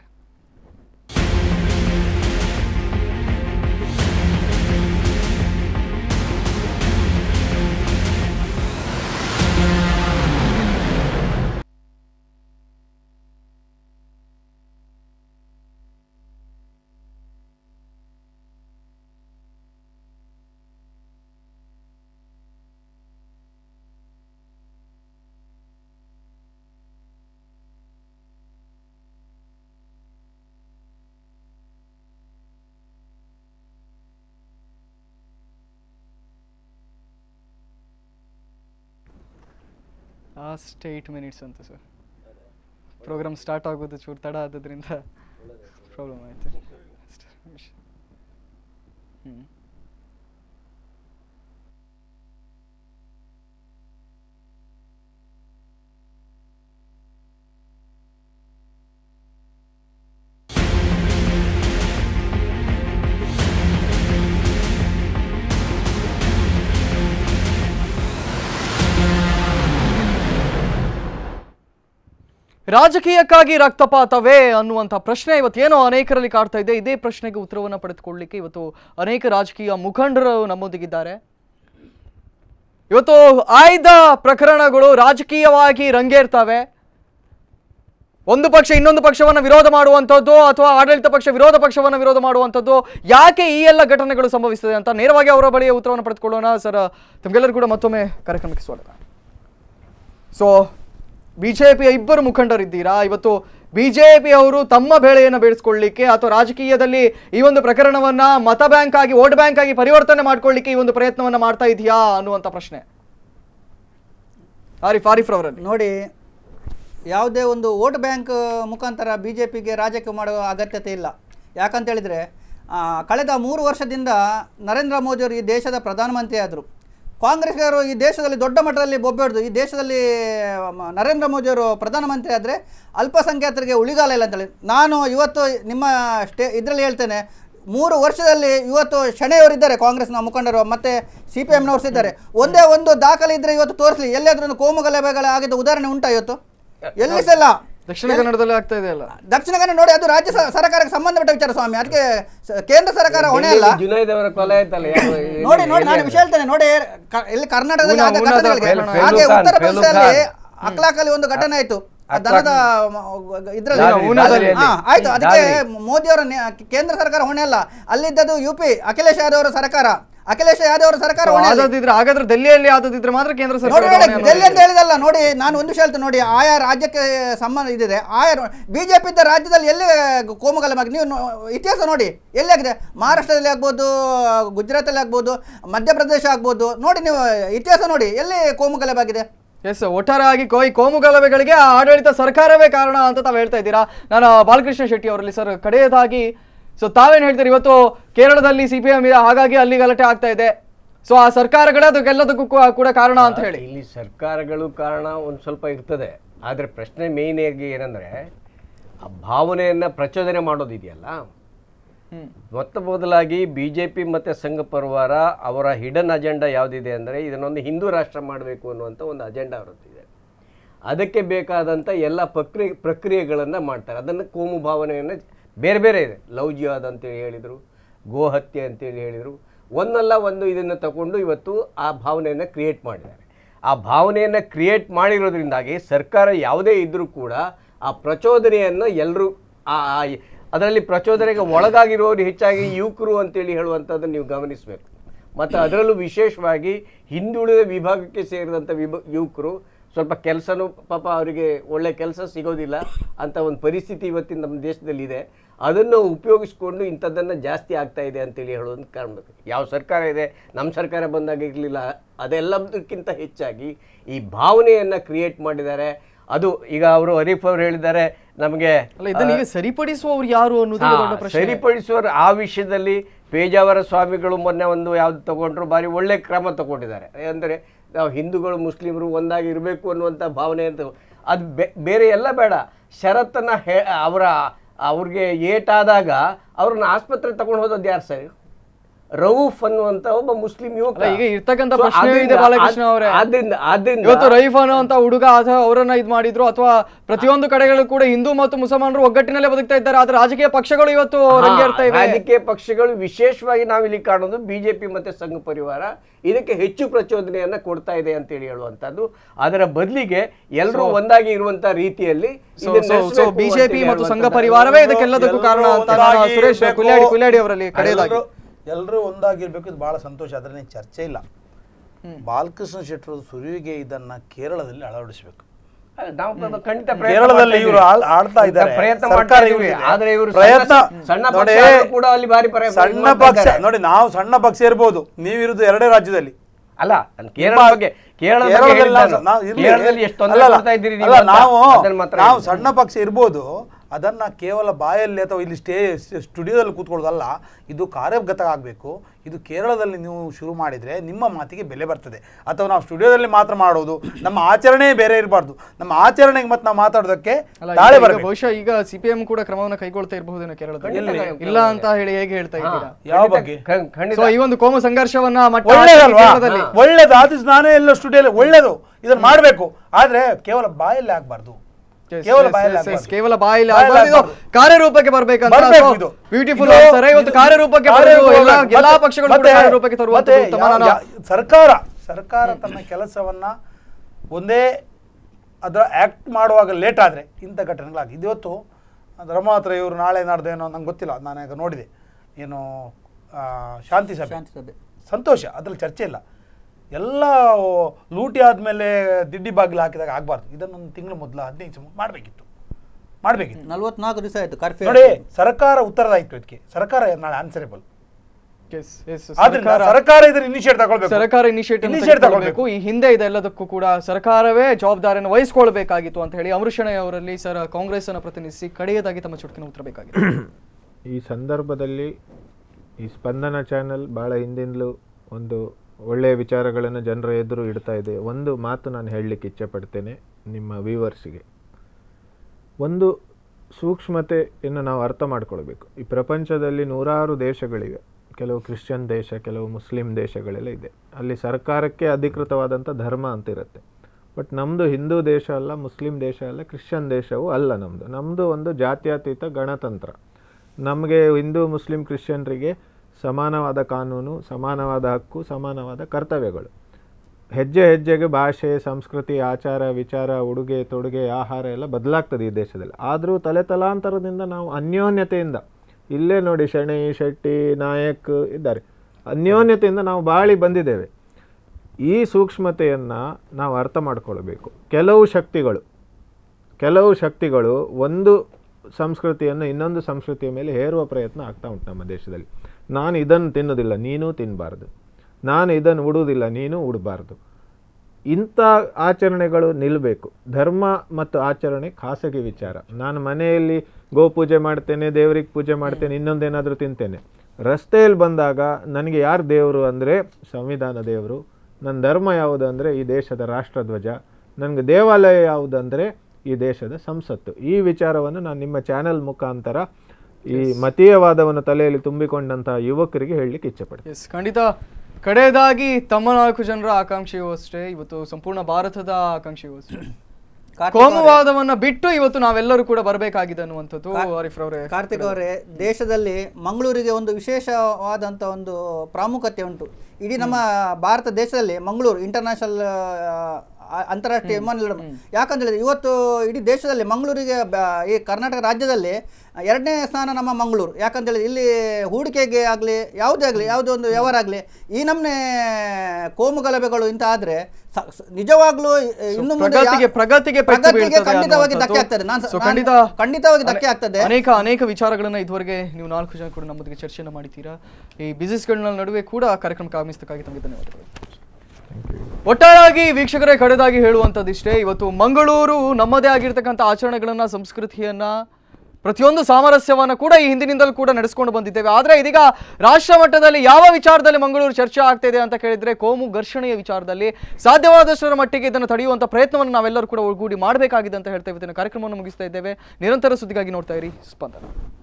ಲಾಸ್ಟ್ ಏಯ್ಟ್ ಮಿನಿಟ್ಸ್ ಅಂತ ಸರ್ ಪ್ರೋಗ್ರಾಮ್ ಸ್ಟಾರ್ಟ್ ಆಗೋದು ಚೂರು ತಡ ಆದದ್ರಿಂದ ಪ್ರಾಬ್ಲಮ್ ಆಯ್ತು ಅಷ್ಟೇ ನಿಮಿಷ ಹ್ಞೂ ರಾಜಕೀಯಕ್ಕಾಗಿ ರಕ್ತಪಾತವೇ ಅನ್ನುವಂಥ ಪ್ರಶ್ನೆ ಇವತ್ತೇನೋ ಅನೇಕರಲ್ಲಿ ಕಾಡ್ತಾ ಇದೆ ಇದೇ ಪ್ರಶ್ನೆಗೆ ಉತ್ತರವನ್ನು ಪಡೆದುಕೊಳ್ಳಲಿಕ್ಕೆ ಇವತ್ತು ಅನೇಕ ರಾಜಕೀಯ ಮುಖಂಡರು ನಮ್ಮೊಂದಿಗಿದ್ದಾರೆ ಇವತ್ತು ಆಯ್ದ ಪ್ರಕರಣಗಳು ರಾಜಕೀಯವಾಗಿ ರಂಗೇರ್ತವೆ ಒಂದು ಪಕ್ಷ ಇನ್ನೊಂದು ಪಕ್ಷವನ್ನು ವಿರೋಧ ಮಾಡುವಂಥದ್ದು ಅಥವಾ ಆಡಳಿತ ಪಕ್ಷ ವಿರೋಧ ಪಕ್ಷವನ್ನು ವಿರೋಧ ಮಾಡುವಂಥದ್ದು ಯಾಕೆ ಈ ಎಲ್ಲ ಘಟನೆಗಳು ಸಂಭವಿಸ್ತದೆ ಅಂತ ನೇರವಾಗಿ ಅವರ ಬಳಿಯ ಉತ್ತರವನ್ನು ಪಡೆದುಕೊಳ್ಳೋಣ ಸರ್ ತಮಗೆಲ್ಲರೂ ಕೂಡ ಮತ್ತೊಮ್ಮೆ ಕಾರ್ಯಕ್ರಮಕ್ಕೆ ಸ್ವಾಗತ ಸೊ ಬಿಜೆಪಿಯ ಇಬ್ಬರು ಮುಖಂಡರಿದ್ದೀರಾ ಇವತ್ತು ಬಿಜೆಪಿ ಅವರು ತಮ್ಮ ಬೇಳೆಯನ್ನು ಬೇಡಿಸ್ಕೊಳ್ಳಿಕ್ಕೆ ಅಥವಾ ರಾಜಕೀಯದಲ್ಲಿ ಈ ಒಂದು ಪ್ರಕರಣವನ್ನ ಮತ ಬ್ಯಾಂಕ್ ಆಗಿ ವೋಟ್ ಬ್ಯಾಂಕ್ ಆಗಿ ಪರಿವರ್ತನೆ ಮಾಡ್ಕೊಳ್ಳಿಕ್ಕೆ ಈ ಒಂದು ಪ್ರಯತ್ನವನ್ನ ಮಾಡ್ತಾ ಇದೆಯಾ ಅನ್ನುವಂಥ ಪ್ರಶ್ನೆ ಆರಿಫ್ ಆರಿಫ್ ಅವರಲ್ಲಿ ನೋಡಿ ಯಾವುದೇ ಒಂದು ವೋಟ್ ಬ್ಯಾಂಕ್ ಮುಖಾಂತರ ಬಿ ಜೆ ಪಿಗೆ ರಾಜಕೀಯ ಮಾಡುವ ಅಗತ್ಯತೆ ಇಲ್ಲ ಯಾಕಂತ ಹೇಳಿದರೆ ಕಳೆದ ಮೂರು ವರ್ಷದಿಂದ ನರೇಂದ್ರ ಮೋದಿಯವರು ಈ ದೇಶದ ಪ್ರಧಾನಮಂತ್ರಿ ಆದರು ಕಾಂಗ್ರೆಸ್ಗಾರು ಈ ದೇಶದಲ್ಲಿ ದೊಡ್ಡ ಮಟ್ಟದಲ್ಲಿ ಬೊಬ್ಬೆ ಹೊಡೆದು ಈ ದೇಶದಲ್ಲಿ ಮ, ನರೇಂದ್ರ ಮೋದಿಯವರು ಪ್ರಧಾನಮಂತ್ರಿ ಆದರೆ ಅಲ್ಪಸಂಖ್ಯಾತರಿಗೆ ಉಳಿಗಾಲ ಇಲ್ಲ ಅಂತೇಳಿ ನಾನು ಇವತ್ತು ನಿಮ್ಮ ಸ್ಟೇ ಇದರಲ್ಲಿ ಹೇಳ್ತೇನೆ ಮೂರು ವರ್ಷದಲ್ಲಿ ಇವತ್ತು ಶಣೆಯವರಿದ್ದಾರೆ ಕಾಂಗ್ರೆಸ್ನ ಮುಖಂಡರು ಮತ್ತೆ ಸಿ ಪಿ ಎಮ್ನವರು ಇದ್ದಾರೆ ಒಂದೇ ಒಂದು ದಾಖಲೆ ಇದ್ರೆ ಇವತ್ತು ತೋರಿಸಲಿ ಎಲ್ಲಿಯಾದ್ರೂ ಒಂದು ಕೋಮು ಗಲಭೆಗಳ ಆಗಿದ್ದ ಉದಾಹರಣೆ ಉಂಟಾ ಇವತ್ತು ಎಲ್ಲಿ ಸಲ್ಲ ದಕ್ಷಿಣ ಕನ್ನಡದಲ್ಲಿ ಆಗ್ತಾ ಇದೆ ಅಲ್ಲ ದಕ್ಷಿಣ ಕನ್ನಡ ನೋಡಿ ಅದು ರಾಜ್ಯ ಸ- ಸರ್ಕಾರಕ್ಕೆ ಸಂಬಂಧಪಟ್ಟ ವಿಚಾರ ಸ್ವಾಮಿ ಅದಕ್ಕೆ ಸ- ಕೇಂದ್ರ ಸರ್ಕಾರ ಹೊಣೆ ಅಲ್ಲ ಜುನೈದ್ ಅವರ ಕೊಲೆ ಆಯ್ತಲ್ಲ ಯಾರು- ಎಲ್ಲಿ- ನೋಡಿ ನೋಡಿ ನಾನು ಎಲ್ಲಿ ವಿಷಯ ಹೇಳ್ತೇನೆ ನೋಡಿ ಕ- ಇಲ್ಲಿ ಕರ್ನಾಟಕದಲ್ಲಿ ಉನ್ನ- ಆದ ಉನ್ನತ ಘಟನೆಗಳಿಗೆ ಪೇಲು- ಹಾಗೆ ಪೇಲು ಉತ್ತರ ಖಾನ್, ಪೇಲು ಪ್ರದೇಶದಲ್ಲಿ ಖಾನ್. ಅಕ್ಲಾಕಲ್ಲಿ ಒಂದು ಘಟನೆ ಆಯ್ತು ಆ ದನದ ಇದ್ರಲ್ಲಿ ದಾರಿ- ಉನ್ನದಲ್ಲಿ. ಹಾ, ಆಯ್ತು ಅದಕ್ಕೆ ದಾರಿ. ಮೋದಿ ಅವರ ಕೇಂದ್ರ ಸರ್ಕಾರ ಹೊಣೆ ಅಲ್ಲ ಅಲ್ಲಿದ್ದದು ಯು ಪಿ ಅಖಿಲೇಶ್ ಯಾದವ್ ಅವರ ಸರ್ಕಾರ ಅಖಿಲೇಶ್ ಯಾದವ್ ಅವರ ಸರ್ಕಾರ ಹೊಣೆಯಲ್ಲಿ. ಆದದಿದ್ರೆ ಹಾಗಾದ್ರೆ ದೆಹಲಿಯಲ್ಲಿ ಆದದಿದ್ರೆ ಮಾತ್ರ ಕೇಂದ್ರ ನೋಡಿ ಸರ್ಕಾರ ನೋಡಿ ಡೆಲ್ಲಿ ಅಂತ ಹೇಳಿದಲ್ಲ ನೋಡಿ ನಾನು ಒಂದು ವಿಷಯ ಹೇಳ್ತೀನಿ ನೋಡಿ ಆಯಾ ರಾಜ್ಯಕ್ಕೆ ಸಂಬಂಧ ಇದಿದೆ ಆಯಾ ಬಿಜೆಪಿ ಇದ್ದ ರಾಜ್ಯದಲ್ಲಿ ಎಲ್ಲಿ ಕೋಮುಗಲಭೆ ನೀವು ನೋ- ಇತಿಹಾಸ ನೋಡಿ ಎಲ್ಲಿ ಆಗಿದೆ ಮಹಾರಾಷ್ಟ್ರದಲ್ಲಿ ಆಗ್ಬೋದು ಗುಜರಾತಲ್ಲಿ ಆಗ್ಬೋದು ಮಧ್ಯಪ್ರದೇಶ ಆಗ್ಬೋದು ನೋಡಿ ನೀವು ಇತಿಹಾಸ ನೋಡಿ ಎಲ್ಲಿ ಕೋಮುಗಲಭೆ ಆಗಿದೆ ಎಸ್ ಒಟ್ಟಾರೆಯಾಗಿ ಕೋ ಈ ಕೋಮುಗಲಭೆಗಳಿಗೆ ಆ ಆಡಳಿತ ಸರ್ಕಾರವೇ ಕಾರಣ ಅಂತ ತಾವು ಹೇಳ್ತಾ ಇದ್ದೀರಾ ನಾನು ಬಾಲಕೃಷ್ಣ ಶೆಟ್ಟಿ ಅವರಲ್ಲಿ ಸರ್ ಕಡೆಯದಾಗಿ ಸೊ ತಾವೇನು ಹೇಳ್ತೀರಿ ಇವತ್ತು ಕೇರಳದಲ್ಲಿ ಸಿ ಪಿ ಎಂ ಇದೆ ಹಾಗಾಗಿ ಅಲ್ಲಿ ಗಲಾಟೆ ಆಗ್ತಾ ಇದೆ ಸೊ ಆ ಸರ್ಕಾರಗಳೇ ಅದಕ್ಕೆಲ್ಲದಕ್ಕೂ ಕೂ- ಕೂಡ ಕಾರಣ ಅಂತ ಹೇಳಿ ಇಲ್ಲಿ ಸರ್ಕಾರಗಳು ಕಾರಣ ಒಂದು ಸ್ವಲ್ಪ ಇರ್ತದೆ ಆದರೆ ಪ್ರಶ್ನೆ ಮೇಯ್ನ್ ಆಗಿ ಏನಂದ್ರೆ ಆ ಭಾವನೆಯನ್ನ ಪ್ರಚೋದನೆ ಮಾಡೋದಿದೆಯಲ್ಲ ಹ್ಮ್. ಮೊತ್ತ ಮೊದಲಾಗಿ ಬಿ ಜೆ ಪಿ ಮತ್ತು ಸಂಘ ಪರಿವಾರ ಅವರ ಹಿಡನ್ ಅಜೆಂಡಾ ಯಾವುದಿದೆ ಅಂದರೆ ಇದನ್ನೊಂದು ಹಿಂದೂ ರಾಷ್ಟ್ರ ಮಾಡಬೇಕು ಅನ್ನುವಂಥ ಒಂದು ಅಜೆಂಡಾ ಅವರದ್ದಿದೆ ಅದಕ್ಕೆ ಬೇಕಾದಂಥ ಎಲ್ಲ ಪ್ರಕ್ರಿಯೆ ಪ್ರಕ್ರಿಯೆಗಳನ್ನು ಮಾಡ್ತಾರೆ ಅದನ್ನು ಕೋಮು ಭಾವನೆಯನ್ನು ಬೇರೆ ಬೇರೆ ಇದೆ ಲವ್ ಜಿಹಾದ್ ಅಂತೇಳಿ ಹೇಳಿದರು ಗೋಹತ್ಯೆ ಅಂತೇಳಿ ಹೇಳಿದರು ಒಂದಲ್ಲ ಒಂದು ಇದನ್ನು ತಗೊಂಡು ಇವತ್ತು ಆ ಭಾವನೆಯನ್ನು ಕ್ರಿಯೇಟ್ ಮಾಡಿದ್ದಾರೆ ಆ ಭಾವನೆಯನ್ನು ಕ್ರಿಯೇಟ್ ಮಾಡಿರೋದ್ರಿಂದಾಗಿ ಸರ್ಕಾರ ಯಾವುದೇ ಇದ್ದರೂ ಕೂಡ ಆ ಪ್ರಚೋದನೆಯನ್ನು ಎಲ್ಲರೂ ಆ ಆ- ಅದರಲ್ಲಿ ಪ್ರಚೋದನೆಗೆ ಒಳಗಾಗಿರೋರು ಹೆಚ್ಚಾಗಿ ಯುವಕರು ಅಂತೇಳಿ ಹೇಳುವಂಥದ್ದನ್ನು ನೀವು ಗಮನಿಸಬೇಕು ಮತ್ತು ಅದರಲ್ಲೂ ವಿಶೇಷವಾಗಿ ಹಿಂದುಳಿದ ವಿಭಾಗಕ್ಕೆ ಸೇರಿದಂಥ ವಿಭ ಯುವಕರು ಸ್ವಲ್ಪ ಕೆಲಸನೂ ಪಾಪ ಅವರಿಗೆ ಒಳ್ಳೆ ಕೆಲಸ ಸಿಗೋದಿಲ್ಲ ಅಂತ ಒಂದು ಪರಿಸ್ಥಿತಿ ಇವತ್ತಿನ ನಮ್ಮ ದೇಶದಲ್ಲಿದೆ ಅದನ್ನು ಉಪಯೋಗಿಸ್ಕೊಂಡು ಇಂಥದ್ದನ್ನು ಜಾಸ್ತಿ ಆಗ್ತಾ ಇದೆ ಅಂತೇಳಿ ಹೇಳೋದು ಕಾರಣ ಯಾವ ಸರ್ಕಾರ ಇದೆ ನಮ್ಮ ಸರ್ಕಾರ ಬಂದಾಗ ಇರಲಿಲ್ಲ ಅದೆಲ್ಲದಕ್ಕಿಂತ ಹೆಚ್ಚಾಗಿ ಈ ಭಾವನೆಯನ್ನು ಕ್ರಿಯೇಟ್ ಮಾಡಿದ್ದಾರೆ ಅದು ಈಗ ಅವರು ಹರೀಫ್ ಅವರು ಹೇಳಿದ್ದಾರೆ ನಮಗೆ ಅಲ್ಲ ಇದನ್ನ ಈಗ ಸರಿಪಡಿಸುವವರು ಯಾರು ಅನ್ನೋದು ಈಗ ದೊಡ್ಡ ಹಾ, ಪ್ರಶ್ನೆ ಸರಿಪಡಿಸುವ ಆ ವಿಷಯದಲ್ಲಿ ಪೇಜಾವರ ಸ್ವಾಮಿಗಳು ಮೊನ್ನೆ ಒಂದು ಯಾವ್ದು ತಗೊಂಡ್ರು ಬಾರಿ ಒಳ್ಳೆ ಕ್ರಮ ತಗೊಂಡಿದ್ದಾರೆ ಅಂದರೆ ನಾವು ಹಿಂದೂಗಳು ಮುಸ್ಲಿಮರು ಒಂದಾಗಿ ಇರಬೇಕು ಅನ್ನುವಂಥ ಭಾವನೆ ಅಂತ ಅದು ಬೆ- ಬೇರೆ ಎಲ್ಲ ಬೇಡ ಷರತ್ತನ್ನ ಹೇ ಅವರ ಅವ್ರಿಗೆ ಏಟಾದಾಗ ಅವ್ರನ್ನ ಆಸ್ಪತ್ರೆ ತಗೊಂಡು ಹೋದದ್ದು ಯಾರು ಸರ್ ರೌಫ್ ಅನ್ನುವಂಥ ಒಬ್ಬ ಮುಸ್ಲಿಂ ಯುವಕ ಅಲ್ಲ, ಈಗ ಇರ್ತಕ್ಕಂಥ So, ಪ್ರಶ್ನೆ ಇದೆ ಆದ್ರಿಂದ- ಬಾಲಕೃಷ್ಣ ಅವರೇ. ಆದ್ರಿಂದ ಆದ್ರಿಂದ ಇವತ್ತು ರೈಫ್ ಅನ್ನುವಂತ ಹುಡುಗ ಅಥವಾ ಅವರನ್ನ ಇದ್ ಮಾಡಿದ್ರು ಅಥವಾ ಪ್ರತಿಯೊಂದು ಕಡೆಗಳು ಕೂಡ ಹಿಂದೂ ಮತ್ತು ಮುಸಲ್ಮಾನರು ಒಗ್ಗಟ್ಟಿನಲ್ಲೇ ಬದುಕ್ತಾ ಇದ್ದಾರೆ ಆದ್ರೆ ರಾಜಕೀಯ ಪಕ್ಷಗಳು ಇವತ್ತು ರಂಗೇರ್ತಾ ಇವೆ ರಾಜಕೀಯ ಪಕ್ಷಗಳು ವಿಶೇಷವಾಗಿ ನಾವಿಲ್ಲಿ ಕಾಣೋದು ಬಿಜೆಪಿ ಮತ್ತೆ ಸಂಘ ಪರಿವಾರ ಇದಕ್ಕೆ ಹೆಚ್ಚು ಪ್ರಚೋದನೆಯನ್ನ ಕೊಡ್ತಾ ಇದೆ ಅಂತೇಳಿ ಹೇಳುವಂತದ್ದು ಅದರ ಬದಲಿಗೆ ಎಲ್ಲರೂ ಒಂದಾಗಿ ಇರುವಂತ ರೀತಿಯಲ್ಲಿ ಸೊ ಇದನ್ನ ಸೊ ಸೊ ನಡೆಸ್ಬೇಕು ಬಿಜೆಪಿ ಅಂತೇಳಿ ಮತ್ತು ಸಂಘ ಹೇಳುವಂಥದ್ದು. ಪರಿವಾರವೇ ಇದಕ್ಕೆಲ್ಲದಕ್ಕೂ ಕಾರಣ ಅಂತ ನಾನು ಒಂದಾಗಿ ಸುರೇಶ್ ಇರ್ಬೇಕು. ಕುಲ್ಯಾಡಿ ಕುಲ್ಯಾಡಿ ಅವರಲ್ಲಿ ಕಡೆಯದಾಗಿ ಎಲ್ರು- ಎಲ್ರು ಒಂದಾಗಿರ್ಬೇಕು ಇದು ಬಹಳ ಸಂತೋಷ ಅದರಲ್ಲಿ ಚರ್ಚೆ ಇಲ್ಲ ಬಾಲಕೃಷ್ಣ ಶೆಟ್ಟರು ಸುರುವಿಗೆ ಇದನ್ನ ಕೇರಳದಲ್ಲಿ ಅಳವಡಿಸಬೇಕು ನಾವು ಪ- ಖಂಡಿತ ಪ್ರಯತ್ನ ಕೇರಳದಲ್ಲಿ ಮಾಡ್ತಾ ಇವರು ಇದ್ದೀವಿ. ಆಳ್- ಆಡ್ತಾ ಇದ್ದಾರೆ ಪ್ರಯತ್ನ ಸರ್ಕಾರ ಮಾಡ್ತಾ ಇದ್ದೀವಿ. ಇವ್ರಿಗಿದೆ. ಆದ್ರೆ ಇವರು ಪ್ರಯತ್ನ ಸಣ್ಣ- ಸಣ್ಣ ಪಕ್ಷ ನೋಡಿ, ಆದ್ರೂ ಕೂಡ ಅಲ್ಲಿ ಭಾರಿ ಪ್ರಯತ್ನ ಸಣ್ಣ ಮಾಡ್ತಾ ಪಕ್ಷ ಇದ್ದಾರೆ. ನೋಡಿ ನಾವು ಸಣ್ಣ ಪಕ್ಷ ಇರ್ಬೋದು ನೀವಿರುವುದು ಎರಡೇ ರಾಜ್ಯದಲ್ಲಿ ಅಲ್ಲ ನಾನು ಕೇರಳ ನಿಮ್ಮ- ಬಗ್ಗೆ ಕೇರಳದ ಬಗ್ಗೆ ಕೇರಳದಲ್ಲಿ ಹೇಳಿದ್ದು ನಾವು- ನಾನು. ನಾವು ಇರ್ಲಿ. ಕೇರಳದಲ್ಲಿ ಎಷ್ಟು ತೊಂದರೆ ಅಲ್ಲಲ್ಲ, ಕೊಡ್ತಾ ಇದ್ದೀರಿ ನೀವು ಅಲ್ಲ, ಅಂತ ನಾವು ಅದನ್ನ ಮಾತ್ರ ನಾವು ಹೇಳಿದ್ದು. ಸಣ್ಣ ಪಕ್ಷ ಇರ್ಬೋದು ಅದನ್ನ ಕೇವಲ ಬಾಯಲ್ಲಿ ಅಥವಾ ಇಲ್ಲಿ ಸ್ಟೇ ಸ್ಟುಡಿಯೋದಲ್ಲಿ ಕೂತ್ಕೊಳ್ಳೋದಲ್ಲ ಇದು ಕಾರ್ಯಗತ ಆಗಬೇಕು ಇದು ಕೇರಳದಲ್ಲಿ ನೀವು ಶುರು ಮಾಡಿದ್ರೆ ನಿಮ್ಮ ಮಾತಿಗೆ ಬೆಲೆ ಬರ್ತದೆ ಅಥವಾ ನಾವು ಸ್ಟುಡಿಯೋದಲ್ಲಿ ಮಾತ್ರ ಮಾಡೋದು ನಮ್ಮ ಆಚರಣೆ ಬೇರೆ ಇರಬಾರ್ದು ನಮ್ಮ ಆಚರಣೆಗೆ ಮತ್ತೆ ನಾವು ಮಾತಾಡೋದಕ್ಕೆ ಅಲ್ಲ, ತಾಳೆ ಈಗ- ಈಗ ಬರಬೇಕು ಬಹುಶಃ ಈಗ ಸಿಪಿಎಂ ಕೂಡ ಕ್ರಮವನ್ನು ಕೈಗೊಳ್ತಾ ಇರಬಹುದೇನೋ ಕೇರಳದಲ್ಲಿ ಖಂಡಿತ ಇಲ್ಲ ಅಂತ ಹೇಳಿ ಹೇಗೆ ಹೇಳ್ತಾ ಇದ್ದೀರಾ ಯಾವ ಬಗ್ಗೆ ಖ- ಖಂಡಿತ ಸೊ ಈ ಒಂದು ಕೋಮು ಸಂಘರ್ಷವನ್ನ ಮಟ್ಟ ಹಾಕಿ ಒಳ್ಳೇದಲ್ವಾ ಕೇರಳದಲ್ಲಿ ಒಳ್ಳೇದು ಅದು ನಾನೇ ಎಲ್ಲ ಸ್ಟುಡಿಯೋಲಿ ಒಳ್ಳೇದು ಇದನ್ನ ಮಾಡಬೇಕು ಆದ್ರೆ ಕೇವಲ ಬಾಯಲ್ಲಿ ಆಗ್ಬಾರ್ದು Yes, ಕೇವಲ yes, ಬಾಯಲ್ಲಿ yes, yes. ಆಗ್ಬಾರ್ದು. ಕೇವಲ ಬಾಯಲ್ಲಿ ಬಾಯಲ್ಲಿ ಆಗ್ಬಾರ್ದು. ಇದು ಆಗ್ಬಾರ್ದು. ಕಾರ್ಯರೂಪಕ್ಕೆ ಬರ್ಬೇಕಂತ ಬರ್ಬೇಕು ಇದು. ಬ್ಯೂಟಿಫುಲ್ ಇದು- ಸರ್ ಇವತ್ತು ಇದು- ಕಾರ್ಯರೂಪಕ್ಕೆ ಬರೋದು ಕಾರ್ಯರೂಪ ಎಲ್ಲ ಮತ್ತೆ- ಎಲ್ಲಾ ಪಕ್ಷಗಳು ಕೂಡ ಮತ್ತೆ- ಕಾರ್ಯರೂಪಕ್ಕೆ ತರುವಂತದ್ದು ಮತ್ತೆ ಉತ್ತಮ. ಯಾ- ನಾನು- ಯಾ- ಸರ್ಕಾರ ಸರ್ಕಾರ ತನ್ನ ಕೆಲಸವನ್ನ ಒಂದೇ ಅದರ ಆಕ್ಟ್ ಮಾಡುವಾಗ ಲೇಟ್ ಆದ್ರೆ ಇಂಥ ಘಟನೆಗಳಾಗಿ ಇವತ್ತು ಧರ್ಮಾತ್ರ ಇವರು ನಾಳೆ ನಾಡ್ದು ಏನೋ ನಂಗೆ ಗೊತ್ತಿಲ್ಲ ನಾನು ಈಗ ನೋಡಿದೆ ಏನು ಆ, ಶಾಂತಿ ಸಭೆ ಶಾಂತಿ ಸಭೆ ಸಂತೋಷ ಅದ್ರಲ್ಲಿ ಚರ್ಚೆ ಇಲ್ಲ ಎಲ್ಲ ಲೂಟಿ ಆದಮೇಲೆ ದಿಡ್ಡಿ ಬಾಗಿಲು ಹಾಕಿದಾಗ ಆಗಬಾರ್ದು ಇದನ್ನೊಂದು ತಿಂಗಳು ಮೊದಲು ಹದಿನೈದು ದಿವಸ ಮಾಡಬೇಕಿತ್ತು ಮಾಡಬೇಕಿತ್ತು ನಲ್ವತ್ನಾಲ್ಕು ದಿವಸ ಆಯ್ತು ಕರ್ಫ್ಯೂ ನೋಡಿ ಸರ್ಕಾರ ಉತ್ತರದಾಯಿತು ಇದಕ್ಕೆ ಸರ್ಕಾರ ನಾಳೆ ಆನ್ಸರೇಬಲ್ Yes, yes, ಆದ್ರಿಂದ ಸರ್ಕಾರ- ಸರ್ಕಾರ ಇದನ್ನ ಇನಿಷಿಯೇಟ್ ತಗೊಳ್ಬೇಕು ಸರ್ಕಾರ ಇನಿಷಿಯೇಟಿವ್ Initiate ತಗೊಳ್ಬೇಕು ಈ ಹಿಂದೆ ಇದೆಲ್ಲದಕ್ಕೂ ಕೂಡ ಸರ್ಕಾರವೇ ಜವಾಬ್ದಾರಿಯನ್ನು ವಹಿಸ್ಕೊಳ್ಬೇಕಾಗಿತ್ತು ಅಂತ ಹೇಳಿ ಅಮೃಷಣೆ ಅವರಲ್ಲಿ ಸರ್ ಕಾಂಗ್ರೆಸ್ ಅನ್ನು ಪ್ರತಿನಿಧಿಸಿ ಕಡೆಯದಾಗಿ ತಮ್ಮ ಚುಟುಕಿನ ಉತ್ತರ ಬೇಕಾಗಿದೆ ಈ ಸಂದರ್ಭದಲ್ಲಿ ಈ ಸ್ಪಂದನ ಚಾನೆಲ್ ಭಾಳ ಹಿಂದಿಂದಲೂ ಒಂದು ಒಳ್ಳೆಯ ವಿಚಾರಗಳನ್ನು ಜನರ ಎದುರು ಇಡ್ತಾ ಇದೆ ಒಂದು ಮಾತು ನಾನು ಹೇಳಲಿಕ್ಕೆ ಇಚ್ಛೆಪಡ್ತೇನೆ ನಿಮ್ಮ ವ್ಯೂವರ್ಸಿಗೆ ಒಂದು ಸೂಕ್ಷ್ಮತೆಯನ್ನು ನಾವು ಅರ್ಥ ಮಾಡ್ಕೊಳ್ಬೇಕು ಈ ಪ್ರಪಂಚದಲ್ಲಿ ನೂರಾರು ದೇಶಗಳಿವೆ ಕೆಲವು ಕ್ರಿಶ್ಚಿಯನ್ ದೇಶ ಕೆಲವು ಮುಸ್ಲಿಂ ದೇಶಗಳೆಲ್ಲ ಇದೆ ಅಲ್ಲಿ ಸರ್ಕಾರಕ್ಕೆ ಅಧಿಕೃತವಾದಂಥ ಧರ್ಮ ಅಂತ ಇರುತ್ತೆ ಬಟ್ ನಮ್ಮದು ಹಿಂದೂ ದೇಶ ಅಲ್ಲ ಮುಸ್ಲಿಂ ದೇಶ ಅಲ್ಲ ಕ್ರಿಶ್ಚಿಯನ್ ದೇಶವೂ ಅಲ್ಲ ನಮ್ಮದು ನಮ್ಮದು ಒಂದು ಜಾತ್ಯತೀತ ಗಣತಂತ್ರ ನಮಗೆ ಹಿಂದೂ ಮುಸ್ಲಿಂ ಕ್ರಿಶ್ಚಿಯನ್ರಿಗೆ ಸಮಾನವಾದ ಕಾನೂನು ಸಮಾನವಾದ ಹಕ್ಕು ಸಮಾನವಾದ ಕರ್ತವ್ಯಗಳು ಹೆಜ್ಜೆ ಹೆಜ್ಜೆಗೆ ಭಾಷೆ ಸಂಸ್ಕೃತಿ ಆಚಾರ ವಿಚಾರ ಉಡುಗೆ ತೊಡುಗೆ ಆಹಾರ ಎಲ್ಲ ಬದಲಾಗ್ತದೆ ಈ ದೇಶದಲ್ಲಿ ಆದರೂ ತಲೆ ತಲಾಂತರದಿಂದ ನಾವು ಅನ್ಯೋನ್ಯತೆಯಿಂದ ಇಲ್ಲೇ ನೋಡಿ ಶಣೈ ಶೆಟ್ಟಿ ನಾಯಕ್ ಇದ್ದಾರೆ ಅನ್ಯೋನ್ಯತೆಯಿಂದ ನಾವು ಬಾಳಿ ಬಂದಿದ್ದೇವೆ ಈ ಸೂಕ್ಷ್ಮತೆಯನ್ನು ನಾವು ಅರ್ಥ ಮಾಡ್ಕೊಳ್ಬೇಕು ಕೆಲವು ಶಕ್ತಿಗಳು ಕೆಲವು ಶಕ್ತಿಗಳು ಒಂದು ಸಂಸ್ಕೃತಿಯನ್ನು ಇನ್ನೊಂದು ಸಂಸ್ಕೃತಿಯ ಮೇಲೆ ಹೇರುವ ಪ್ರಯತ್ನ ಆಗ್ತಾ ಉಂಟು ನಮ್ಮ ದೇಶದಲ್ಲಿ ನಾನು ಇದನ್ನು ತಿನ್ನೋದಿಲ್ಲ ನೀನೂ ತಿನ್ನಬಾರ್ದು ನಾನು ಇದನ್ನು ಉಡುವುದಿಲ್ಲ ನೀನು ಉಡಬಾರ್ದು ಇಂಥ ಆಚರಣೆಗಳು ನಿಲ್ಲಬೇಕು ಧರ್ಮ ಮತ್ತು ಆಚರಣೆ ಖಾಸಗಿ ವಿಚಾರ ನಾನು ಮನೆಯಲ್ಲಿ ಗೋಪೂಜೆ ಮಾಡ್ತೇನೆ ದೇವರಿಗೆ ಪೂಜೆ ಮಾಡ್ತೇನೆ ಇನ್ನೊಂದೇನಾದರೂ ತಿಂತೇನೆ ರಸ್ತೆಯಲ್ಲಿ ಬಂದಾಗ ನನಗೆ ಯಾರು ದೇವರು ಅಂದರೆ ಸಂವಿಧಾನ ದೇವರು ನನ್ನ ಧರ್ಮ ಯಾವುದು ಅಂದರೆ ಈ ದೇಶದ ರಾಷ್ಟ್ರಧ್ವಜ ನನಗೆ ದೇವಾಲಯ ಯಾವುದು ಅಂದರೆ ಈ ದೇಶದ ಸಂಸತ್ತು ಈ ವಿಚಾರವನ್ನು ನಾನು ನಿಮ್ಮ ಚಾನೆಲ್ ಮುಖಾಂತರ ಈ ಮತೀಯವಾದವನ್ನು ತಲೆಯಲ್ಲಿ ತುಂಬಿಕೊಂಡಂತಹ ಯುವಕರಿಗೆ ಹೇಳಲಿಕ್ಕೆ ಇಚ್ಛೆಪಡ್ತೀನಿ ಎಸ್ ಖಂಡಿತ ಕಡೆಯದಾಗಿ ತಮ್ಮ ನಾಲ್ಕು ಜನರ ಆಕಾಂಕ್ಷೆಯೂ ಅಷ್ಟೇ ಇವತ್ತು ಸಂಪೂರ್ಣ ಭಾರತದ ಆಕಾಂಕ್ಷೆಯೂ ಅಷ್ಟೇ ಕಾರ್ತಿಕ್ ಅವರೇ- ಕೋಮುವಾದವನ್ನ ಬಿಟ್ಟು ಇವತ್ತು ನಾವೆಲ್ಲರೂ ಕೂಡ ಬರಬೇಕಾಗಿದೆ ಅನ್ನುವಂಥದ್ದು ಆರಿಫ್ ಅವರೇ ಕಾರ್ತಿಕ್ ಅವರೇ ದೇಶದಲ್ಲಿ ಮಂಗಳೂರಿಗೆ ಒಂದು ವಿಶೇಷವಾದಂಥ ಒಂದು ಪ್ರಾಮುಖ್ಯತೆ ಉಂಟು ಇಡೀ ನಮ್ಮ ಭಾರತ ದೇಶದಲ್ಲಿ ಮಂಗಳೂರು ಇಂಟರ್ನ್ಯಾಷನಲ್ ಅಂತಾರಾಷ್ಟ್ರೀಯ ವಿಮಾನ ನಿಲ್ದಾಣ ಯಾಕಂತ ಹೇಳಿದ್ರೆ ಇವತ್ತು ಇಡೀ ದೇಶದಲ್ಲಿ ಮಂಗಳೂರಿಗೆ ಬ- ಈ ಕರ್ನಾಟಕ ರಾಜ್ಯದಲ್ಲಿ ಎರಡನೇ ಸ್ಥಾನ ನಮ್ಮ ಮಂಗಳೂರು ಯಾಕಂತ ಹೇಳಿದ್ರೆ ಇಲ್ಲಿ ಹೂಡಿಕೆಗೆ ಆಗಲಿ ಯಾವುದೇ ಆಗಲಿ ಯಾವುದೇ ಒಂದು ವ್ಯವಹಾರ ಆಗಲಿ ಈ ನಮ್ಮನೆ ಕೋಮು ಗಲಭೆಗಳು ಇಂತ ಆದರೆ ನಿಜವಾಗ್ಲೂ ಇನ್ನು ಮುಂದೆ ಯಾ- ಪ್ರಗತಿಗೆ ಪ್ರಗತಿಗೆ ಪೆಟ್ಟು ಪ್ರಗತಿಗೆ ಬೀಳ್ತದೆ ಖಂಡಿತವಾಗಿ ಅನ್ನುವಂಥದ್ದು. ಧಕ್ಕೆ ಆಗ್ತದೆ ನಾನು So ನಾನು- ಖಂಡಿತ ಖಂಡಿತವಾಗಿ ಧಕ್ಕೆ ಆಗ್ತದೆ ಅನೇಕ ಅನೇಕ ವಿಚಾರಗಳನ್ನ ಇದುವರೆಗೆ ನೀವು ನಾಲ್ಕು ಜನ ಕೂಡ ನಮ್ಮೊಂದಿಗೆ ಚರ್ಚೆಯನ್ನು ಮಾಡಿದ್ದೀರಾ ಈ ಬಿಸಿನೆಸ್ಗಳ ನಡುವೆ ಕೂಡ ಕಾರ್ಯಕ್ರಮಕ್ಕೆ ಆಗಮಿಸಬೇಕಾಗಿ ತಮಗೆ ಧನ್ಯವಾದಗಳು ಒಟ್ಟಾರೆಯಾಗಿ ವೀಕ್ಷಕರೇ ಕಡೆದಾಗಿ ಹೇಳುವಂಥದ್ದಿಷ್ಟೇ ಇವತ್ತು ಮಂಗಳೂರು ನಮ್ಮದೇ ಆಗಿರ್ತಕ್ಕಂಥ ಆಚರಣೆಗಳನ್ನ ಸಂಸ್ಕೃತಿಯನ್ನ ಪ್ರತಿಯೊಂದು ಸಾಮರಸ್ಯವನ್ನ ಕೂಡ ಈ ಹಿಂದಿನಿಂದಲೂ ಕೂಡ ನಡೆಸ್ಕೊಂಡು ಬಂದಿದ್ದೇವೆ ಆದರೆ ಇದೀಗ ರಾಷ್ಟ್ರ ಮಟ್ಟದಲ್ಲಿ ಯಾವ ವಿಚಾರದಲ್ಲಿ ಮಂಗಳೂರು ಚರ್ಚೆ ಆಗ್ತಿದೆ ಅಂತ ಕೇಳಿದ್ರೆ ಕೋಮು ಘರ್ಷಣೆಯ ವಿಚಾರದಲ್ಲಿ ಸಾಧ್ಯವಾದಷ್ಟರ ಮಟ್ಟಿಗೆ ಇದನ್ನು ತಡೆಯುವಂಥ ಪ್ರಯತ್ನವನ್ನು ನಾವೆಲ್ಲರೂ ಕೂಡ ಒಗ್ಗೂಡಿ ಮಾಡಬೇಕಾಗಿದೆ ಅಂತ ಹೇಳ್ತಾ ಇವತ್ತಿನ ಕಾರ್ಯಕ್ರಮವನ್ನು ಮುಗಿಸ್ತಾ ಇದ್ದೇವೆ ನಿರಂತರ ಸುದ್ದಿಗಾಗಿ ನೋಡ್ತಾ ಇರಿ ಸ್ಪಂದನ